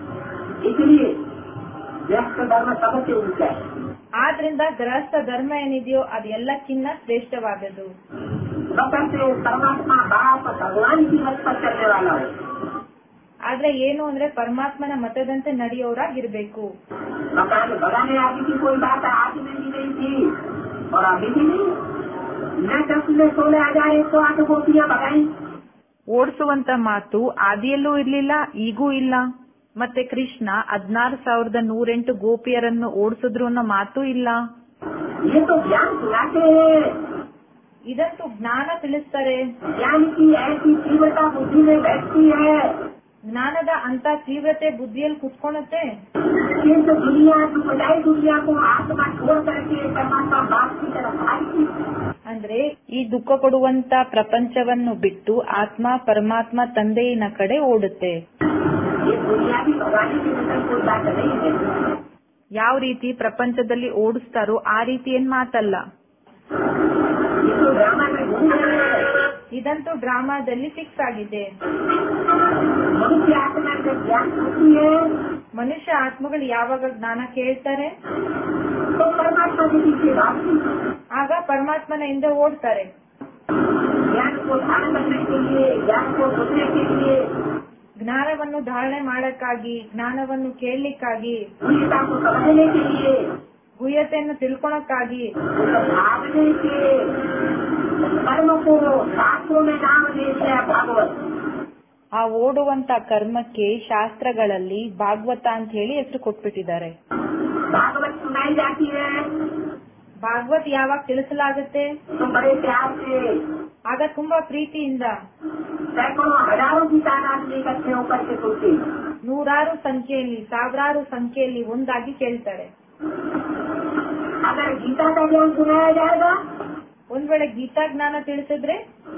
इसलिए व्यस्त धर्म सबसे ऊंचा है ಆದ್ರಿಂದ ಗೃಹಸ್ಥ ಧರ್ಮ ಏನಿದೆಯೋ ಅದು ಎಲ್ಲಕ್ಕಿನ್ನ ಶ್ರೇಷ್ಠವಾದದ್ದು बसंत परमात्मा बाप भगवान की मत पर चलने वाला हो ಆದ್ರೆ ಏನು ಅಂದ್ರೆ ಪರಮಾತ್ಮನ ಮತದಂತೆ ನಡೆಯೋರಾಗಿರ್ಬೇಕು मकान भगाने आदि की कोई बात आज में भी नहीं थी और अभी भी नहीं न दस में सोलह हजार एक सौ आठ गोपियां भगाई ಓಡಿಸುವಂತ ಮಾತು ಆದಿಯಲ್ಲೂ ಇರ್ಲಿಲ್ಲ ಈಗೂ ಇಲ್ಲ ಮತ್ತೆ ಕೃಷ್ಣ ಹದ್ನಾರು ಸಾವಿರದ ನೂರೆಂಟು ಗೋಪಿಯರನ್ನು ಓಡಿಸಿದ್ರು ಅನ್ನೋ ಮಾತು ಇಲ್ಲ ये तो ज्ञान सुनाते हैं ಇದಂತೂ ಜ್ಞಾನ ತಿಳಿಸ್ತಾರೆ ज्ञान की ऐसी तीव्रता बुद्धि में बैठती है ಜ್ಞಾನದ ಅಂತ ತೀವ್ರತೆ ಬುದ್ಧಿಯಲ್ಲಿ ಕುತ್ಕೊಳತ್ತೆ कि इस दुनिया दुखदायी दुनिया को आत्मा छोड़ करके परमात्मा बाप की तरफ भागती ಅಂದ್ರೆ ಈ ದುಃಖ ಕೊಡುವಂತ ಪ್ರಪಂಚವನ್ನು ಬಿಟ್ಟು ಆತ್ಮ ಪರಮಾತ್ಮ ತಂದೆಯಿನ ಕಡೆ ಓಡುತ್ತೆ ये दुनिया भी भगाने की मतलब कोई बात नहीं है ಯಾವ ರೀತಿ ಪ್ರಪಂಚದಲ್ಲಿ ಓಡಿಸ್ತಾರೋ ಆ ರೀತಿ ಏನ್ ಮಾತಲ್ಲ ये तो ड्रामा में घूम रहे हैं ಇದಂತೂ ಡ್ರಾಮಾದಲ್ಲಿ ಫಿಕ್ಸ್ ಆಗಿದೆ मनुष्य आत्मा जब ज्ञान होती है ಮನುಷ್ಯ ಆತ್ಮಗಳು ಯಾವಾಗ ಜ್ಞಾನ ಕೇಳ್ತಾರೆ तो परमात्मा के पीछे भागती है। ಆಗ ಪರಮಾತ್ಮನ ಹಿಂದೆ ಓಡ್ತಾರೆ ज्ञान को धारण करने के लिए ज्ञान को सुनने के लिए ಜ್ಞಾನವನ್ನು ಧಾರಣೆ ಮಾಡಕ್ಕಾಗಿ ಜ್ಞಾನವನ್ನು ಕೇಳಲಿಕ್ಕಾಗಿ गुह्यता को समझने के लिए ಗುಹ್ಯತೆಯನ್ನು ತಿಳ್ಕೊಳಕ್ಕಾಗಿ भागने के कर्म को शास्त्रों में नाम दे दिया भागवत ಆ ಓಡುವಂತ ಕರ್ಮಕ್ಕೆ ಶಾಸ್ತ್ರಗಳಲ್ಲಿ ಭಾಗವತ ಅಂತ ಹೇಳಿ ಹೆಸರು ಕೊಟ್ಬಿಟ್ಟಿದ್ದಾರೆ भागवत सुनाई जाती है ಭಾಗವತ್ ಯಾವಾಗ ತಿಳಿಸಲಾಗುತ್ತೆ तो बड़े प्यार से ಆಗ ತುಂಬಾ ಪ್ರೀತಿಯಿಂದ सैकड़ों हजारों की तादाद में इकट्ठे होकर के सुनते हैं। ನೂರಾರು ಸಂಖ್ಯೆಯಲ್ಲಿ ಸಾವಿರಾರು संख्ಯೆಯಲ್ಲಿ ಒಂದಾಗಿ ಕೇಳ್ತಾರೆ अगर गीता का ज्ञान सुनाया जाएगा ಒಂದ್ ವೇಳೆ ಗೀತಾ ಜ್ಞಾನ ತಿಳಿಸಿದ್ರೆ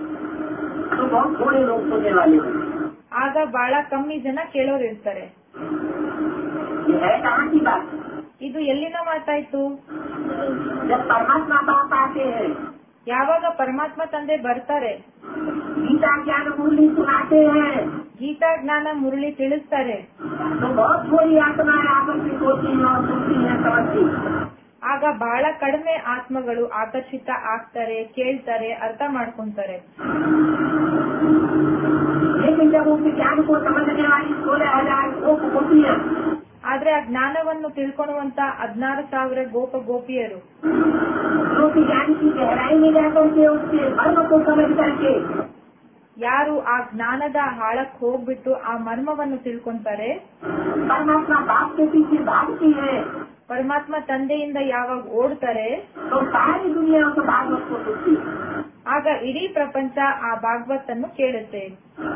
तो बहुत थोड़े लोग सुनने वाले हैं ಆಗ ಬಹಳ ಕಮ್ಮಿ ಜನ ಕೇಳೋರು ಇರ್ತಾರೆ ये है कहाँ की बात ಇದು ಎಲ್ಲಿನ ಮಾತಾಯ್ತು जब परमात्मा बाप आते हैं ಯಾವಾಗ ಪರಮಾತ್ಮ ತಂದೆ ಬರ್ತಾರೆ गीता ज्ञान मुरली सुनाते हैं ಗೀತಾ ಜ್ಞಾನ ಮುರಳಿ ತಿಳಿಸ್ತಾರೆ तो बहुत थोड़ी आत्माएं आकर्षित होती हैं और सुनती हैं समझती हैं। ಆಗ ಬಹಳ कಡಿಮೆ ಆತ್ಮಗಳು ಆಕರ್ಷಿತ ಆಗ್ತಾರೆ ಕೇಳ್ತಾರೆ ಅರ್ಥ ಮಾಡ್ಕೊಂತಾರೆ लेकिन जब उस ज्ञान को समझने वाली सोलह हजार गोप गोपियां ಆದ್ರೆ ಆ ಜ್ಞಾನವನ್ನು ತಿಳ್ಕೊಳ್ಳುವಂತ ಹದ್ನಾರು ಸಾವಿರ ಗೋಪ ಗೋಪಿಯರು जो कि ज्ञान की गहराई में जाकर के उसके मर्म को समझ करके ಯಾರು ಆ ಜ್ಞಾನದ ಹಾಳಕ್ ಹೋಗ್ಬಿಟ್ಟು ಆ ಮರ್ಮವನ್ನು ತಿಳ್ಕೊಂತಾರೆ परमात्मा बाप के पीछे भागती है ಪರಮಾತ್ಮ ತಂದೆಯಿಂದ ಯಾವಾಗ ಓಡ್ತಾರೆ तो सारी दुनिया उस भागवत को सुनती है ಆಗ ಇಡೀ ಪ್ರಪಂಚ ಆ ಭಾಗವತ್ ಅನ್ನು ಕೇಳುತ್ತೆ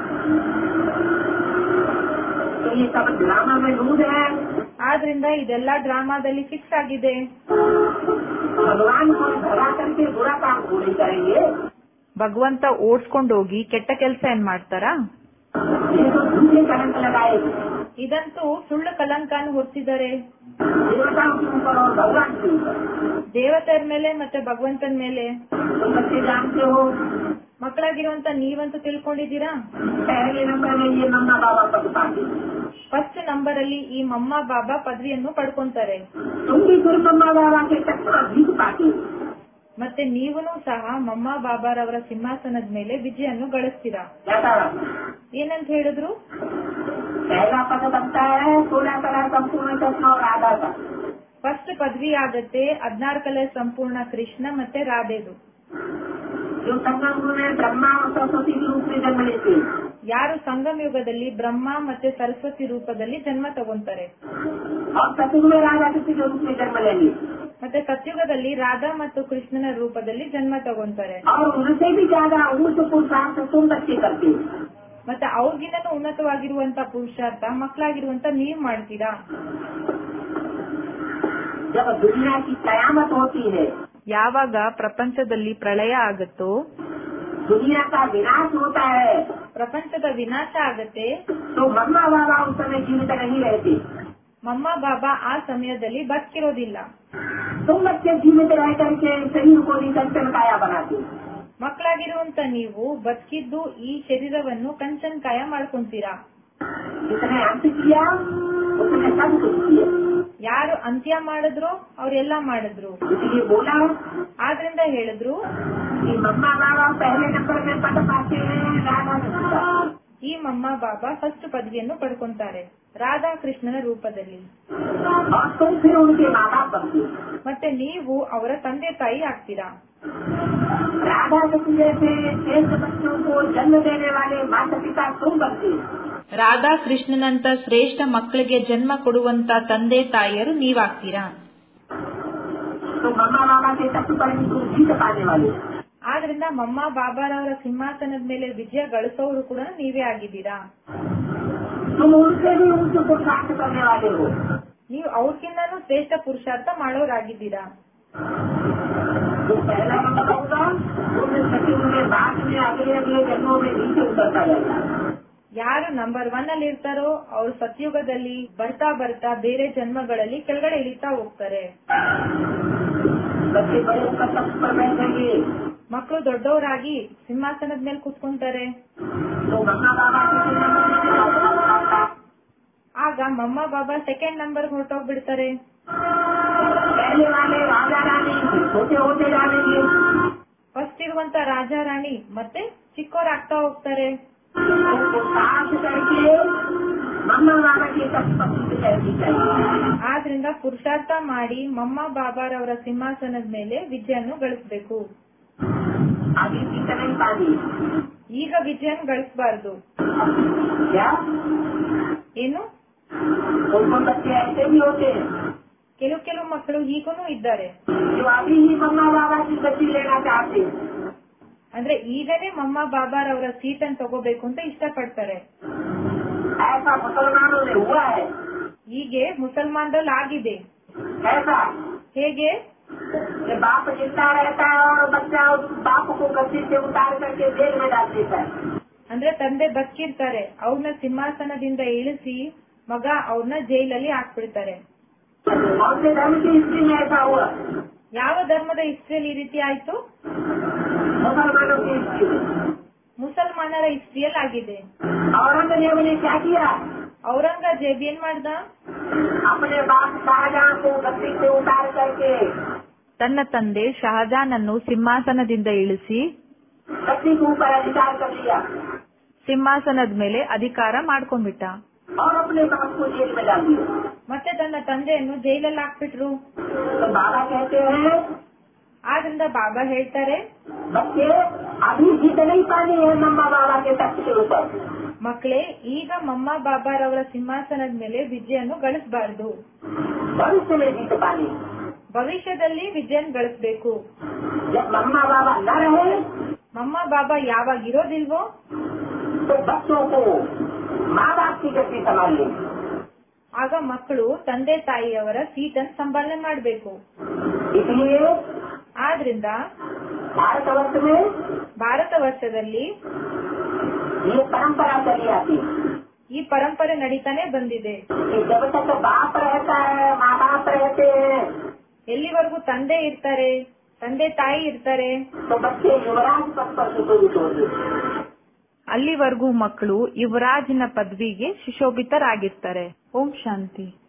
तो ये सब ड्रामा में लूज है ಆದ್ರಿಂದ ಇದೆಲ್ಲ ಡ್ರಾಮಾದಲ್ಲಿ ಫಿಕ್ಸ್ ಆಗಿದೆ भगवान को भगा करके बुरा काम को नहीं करेंगे ಭಗವಂತ ಓಡ್ಸ್ಕೊಂಡೋಗಿ ಕೆಟ್ಟ ಕೆಲಸ ಏನ್ ಮಾಡ್ತಾರಾ ये तो झूठे कलंक लगाए ಇದಂತೂ ಸುಳ್ಳು ಕಲಂಕನ ಹೊರಿಸಿದ್ದಾರೆ देवताओं के ऊपर और भगवान के ऊपर ದೇವತೆಯರ ಮೇಲೆ ಮತ್ತೆ ಭಗವಂತನ ಮೇಲೆ तुम बच्चे जानते हो ಮಕ್ಕಳಾಗಿರುವಂತ ನೀವಂತೂ ತಿಳ್ಕೊಂಡಿದ್ದೀರಾ पहले नंबर में ये मम्मा बाबा पद पाते ಫಸ್ಟ್ ನಂಬರ್ ಅಲ್ಲಿ ಈ ಮಮ್ಮ ಬಾಬಾ ಪದವಿಯನ್ನು ಪಡ್ಕೊಂತಾರೆ तुम भी फिर मम्मा बाबा के तक पर जीत पाते ಮತ್ತೆ ನೀವೂ ಸಹ ಮಮ್ಮ ಬಾಬಾರವರ ಸಿಂಹಾಸನದ ಮೇಲೆ ವಿಜಯನ್ನು ಗಳಿಸ್ತೀರಾ क्या कहा ಏನಂತ ಹೇಳಿದ್ರು पहला पद बनता है सोलह कला संपूर्ण कृष्ण और राधा का ಫಸ್ಟ್ ಪದವಿ ಆಗತ್ತೆ ಹದಿನಾರು ಕಲೆ ಸಂಪೂರ್ಣ ಕೃಷ್ಣ ಮತ್ತೆ ರಾಧೆದು जो संगम में ब्रह्मा और सरस्वती के रूप में जन्म लेते हैं ಯಾರು ಸಂಗಮ ಯುಗದಲ್ಲಿ ಬ್ರಹ್ಮ ಮತ್ತೆ ಸರಸ್ವತಿ ರೂಪದಲ್ಲಿ ಜನ್ಮ ತಗೊಂತಾರೆ और सतयुग में राजा कृष्ण के रूप में जन्म लेंगे ಮತ್ತೆ ಸತ್ಯುಗದಲ್ಲಿ ರಾಧಾ ಮತ್ತು ಕೃಷ್ಣನ ರೂಪದಲ್ಲಿ ಜನ್ಮ ತಗೊಂತಾರೆ और उनसे भी ज्यादा ऊंच पुरुषार्थ तुम बच्चे करते हो ಮತ್ತೆ ಅವ್ರಿಗಿನ್ನೂ ಉನ್ನತವಾಗಿರುವಂತ ಪುರುಷಾರ್ಥ ಮಕ್ಕಳಾಗಿರುವಂತ ನೀವ್ ಮಾಡ್ತೀರಾ जब दुनिया की कयामत होती है ಯಾವಾಗ ಪ್ರಪಂಚದಲ್ಲಿ ಪ್ರಳಯ ಆಗತ್ತೋ दुनिया का विनाश होता है ಪ್ರಪಂಚದ ವಿನಾಶ ಆಗತ್ತೆ तो मम्मा बाबा उस समय जीवित नहीं रहते ಮಮ್ಮ ಬಾಬಾ ಆ ಸಮಯದಲ್ಲಿ ಬದುಕಿರೋದಿಲ್ಲ तुम बच्चे जीवित रह करके शरीर को निकंचन काया बनाते ಮಕ್ಕಳಾಗಿರುವಂತ ನೀವು ಬದುಕಿದ್ದು ಈ ಶರೀರವನ್ನು ಕಂಚನ್ ಕಾಯ ಮಾಡ್ಕೊಂತೀರಾ जिसने अंत किया उसने सब कुछ किया ಯಾರು ಅಂತ್ಯ ಮಾಡಿದ್ರು ಅವ್ರೆಲ್ಲ ಮಾಡಿದ್ರು इसलिए बोला ಆದ್ರಿಂದ ಹೇಳಿದ್ರು कि मम्मा बाबा पहले नंबर में पद पाते हैं राधा कृष्ण का ಈ ಮಮ್ಮ ಬಾಬಾ ಫಸ್ಟ್ ಪದವಿಯನ್ನು ಪಡ್ಕೊಂತಾರೆ ರಾಧಾ ಕೃಷ್ಣನ ರೂಪದಲ್ಲಿ और तुम फिर उनके माँ बाप बनते हो। ಮತ್ತೆ ನೀವು ಅವರ ತಂದೆ ತಾಯಿ ಆಗ್ತೀರಾ राधा कृष्ण जैसे श्रेष्ठ बच्चों को जन्म देने वाले माता पिता तुम बनते हो। ರಾಧಾ ಕೃಷ್ಣನಂತ ಶ್ರೇಷ್ಠ ಮಕ್ಕಳಿಗೆ ಜನ್ಮ ಕೊಡುವಂತ ತಂದೆ ತಾಯಿಯರು ನೀವಾಗ್ತೀರಾ तो मम्मा बाबा के तत्व पर भी तुम जीत पाने वाले हो। ಆದ್ರಿಂದ ಮಮ್ಮ ಬಾಬಾರವರ ಸಿಂಹಾಸನದ ಮೇಲೆ ವಿಜಯ ಗಳಿಸೋರು ಕೂಡ ನೀವೇ ಆಗಿದ್ದೀರಾ तुम उनसे भी ऊंच पुरुषार्थ करने वाले हो ನೀವು ಅವ್ರಿಗಿಂತನೂ ಶ್ರೇಷ್ಠ ಪುರುಷಾರ್ಥ ಮಾಡೋರಾಗಿದ್ದೀರಾ जो पहला नंबर होगा वो फिर सचिव में बाद में अगले अगले जन्मों में नीचे उतरता जाएगा ಯಾರು ನಂಬರ್ ಒನ್ ಅಲ್ಲಿ ಇರ್ತಾರೋ ಅವ್ರು ಸತ್ಯುಗದಲ್ಲಿ ಬರ್ತಾ ಬರ್ತಾ ಬೇರೆ ಜನ್ಮಗಳಲ್ಲಿ ಕೆಳಗಡೆ ಇಳಿತಾ ಹೋಗ್ತಾರೆ बच्चे बड़े होकर तख्त पर बैठेंगे ಮಕ್ಕಳು ದೊಡ್ಡವರಾಗಿ ಸಿಂಹಾಸನದ ಮೇಲೆ ಕೂತ್ಕೊಂತಾರೆ तो मम्मा बाबा किसी नंबर में चला ಆಗ ಮಮ್ಮ ಬಾಬಾ ಸೆಕೆಂಡ್ ನಂಬರ್ ಹೊರಟೋಗ್ಬಿಡ್ತಾರೆ पहले वाले राजा रानी छोटे होते जाएंगे ಫಸ್ಟ್ ಇರುವಂತ ರಾಜ ರಾಣಿ ಮತ್ತೆ ಚಿಕ್ಕವರಾಗ್ತಾ ಹೋಗ್ತಾರೆ तो साथ करके मम्मा बाबा के तख्त पर सीट करनी चाहिए ಆದ್ರಿಂದ ಪುರುಷಾರ್ಥ ಮಾಡಿ ಮಮ್ಮ ಬಾಬಾರವರ ಸಿಂಹಾಸನದ ಮೇಲೆ ವಿಜಯನ್ನು ಗಳಿಸ್ಬೇಕು आगे सीट नहीं पानी ಈಗ ವಿಜಯನ್ ಗಳಿಸಬಾರ್ದು क्या ಏನು उन उन बच्चे ऐसे भी होते हैं ಕೆಲವು ಕೆಲವು ಮಕ್ಕಳು ಈಗೂ ಇದ್ದಾರೆ जो अभी ही मम्मा बाबा की गति लेना चाहते हैं ಅಂದ್ರೆ ಈಗನೇ ಮಮ್ಮ ಬಾಬಾರವರ ಸೀಟನ್ನು ತಗೋಬೇಕು ಅಂತ ಇಷ್ಟಪಡ್ತಾರೆ ऐसा मुसलमानों में हुआ है ಹೀಗೆ ಮುಸಲ್ಮಾನರಲ್ಲಿ ಆಗಿದೆ ऐसा ಹೇಗೆ कि बाप जिंदा रहता है और बच्चा उस बाप को गति से उतार करके जेल में डाल देता है ಅಂದ್ರೆ ತಂದೆ ಬದುಕಿರ್ತಾರೆ ಅವ್ರನ್ನ ಸಿಂಹಾಸನದಿಂದ ಇಳಿಸಿ ಮಗ ಅವ್ರನ್ನ ಜೈಲಲ್ಲಿ ಹಾಕ್ಬಿಡ್ತಾರೆ कौन से धर्म की हिस्ट्री में ऐसा हुआ ಯಾವ ಧರ್ಮದ ಹಿಸ್ಟ್ರಿಯಲ್ಲಿ ಈ ರೀತಿ ಆಯ್ತು मुसलमानों की हिस्ट्री में ಮುಸಲ್ಮಾನರ ಹಿಸ್ಟ್ರಿಯಲ್ಲಿ ಆಗಿದೆ औरंगजेब ने क्या किया ಔರಂಗಜೇಬ್ ಏನ್ ಮಾಡ್ದ अपने बाप शाहजहां को गद्दी से उतार करके ತನ್ನ ತಂದೆ ಶಹಜಾನನ್ನು ಸಿಂಹಾಸನದಿಂದ ಇಳಿಸಿ गद्दी के ऊपर अधिकार कर लिया ಸಿಂಹಾಸನದ ಮೇಲೆ ಅಧಿಕಾರ ಮಾಡ್ಕೊಂಡ್ಬಿಟ್ಟ और अपने बाप को जेल में डाल दिया ಮತ್ತೆ ತನ್ನ ತಂದೆಯನ್ನು ಜೈಲಲ್ಲಿ ಹಾಕ್ಬಿಟ್ರು तो बाबा कहते हैं ಆದ್ರಿಂದ ಬಾಬಾ ಹೇಳ್ತಾರೆ बच्चे अभी जीत नहीं पानी है मम्मा बाबा के तख्त के ऊपर ಮಕ್ಕಳೇ ಈಗ ಮಮ್ಮ ಬಾಬಾರವರ ಸಿಂಹಾಸನದ ಮೇಲೆ ವಿಜಯನ್ನು ಗಳಿಸಬಾರ್ದು भविष्य में जीत पानी ಭವಿಷ್ಯದಲ್ಲಿ ವಿಜಯನ್ ಗಳಿಸ್ಬೇಕು जब मम्मा बाबा न रहे ಮಮ್ಮ ಬಾಬಾ ಯಾವಾಗ ಇರೋದಿಲ್ವೋ तो बच्चों को माँ बाप की गति संभालनी ಆಗ ಮಕ್ಕಳು ತಂದೆ ತಾಯಿಯವರ ಸೀಟನ್ನು ಸಂಭಾಲನೆ ಮಾಡಬೇಕು इसलिए ಆದ್ರಿಂದ भारतवर्ष में ಭಾರತ ವರ್ಷದಲ್ಲಿ ये परंपरा चली आती है ಈ ಪರಂಪರೆ ನಡೀತಾನೆ ಬಂದಿದೆ कि जब तक बाप रहता है माँ बाप रहते हैं ಎಲ್ಲಿವರೆಗೂ ತಂದೆ ಇರ್ತಾರೆ ತಂದೆ ತಾಯಿ ಇರ್ತಾರೆ तो बच्चे युवराज पद पर सुशोभित होते ಅಲ್ಲಿವರೆಗೂ ಮಕ್ಕಳು ಯುವರಾಜನ ಪದವಿಗೆ ಸುಶೋಭಿತರಾಗಿರ್ತಾರೆ ಓಂ ಶಾಂತಿ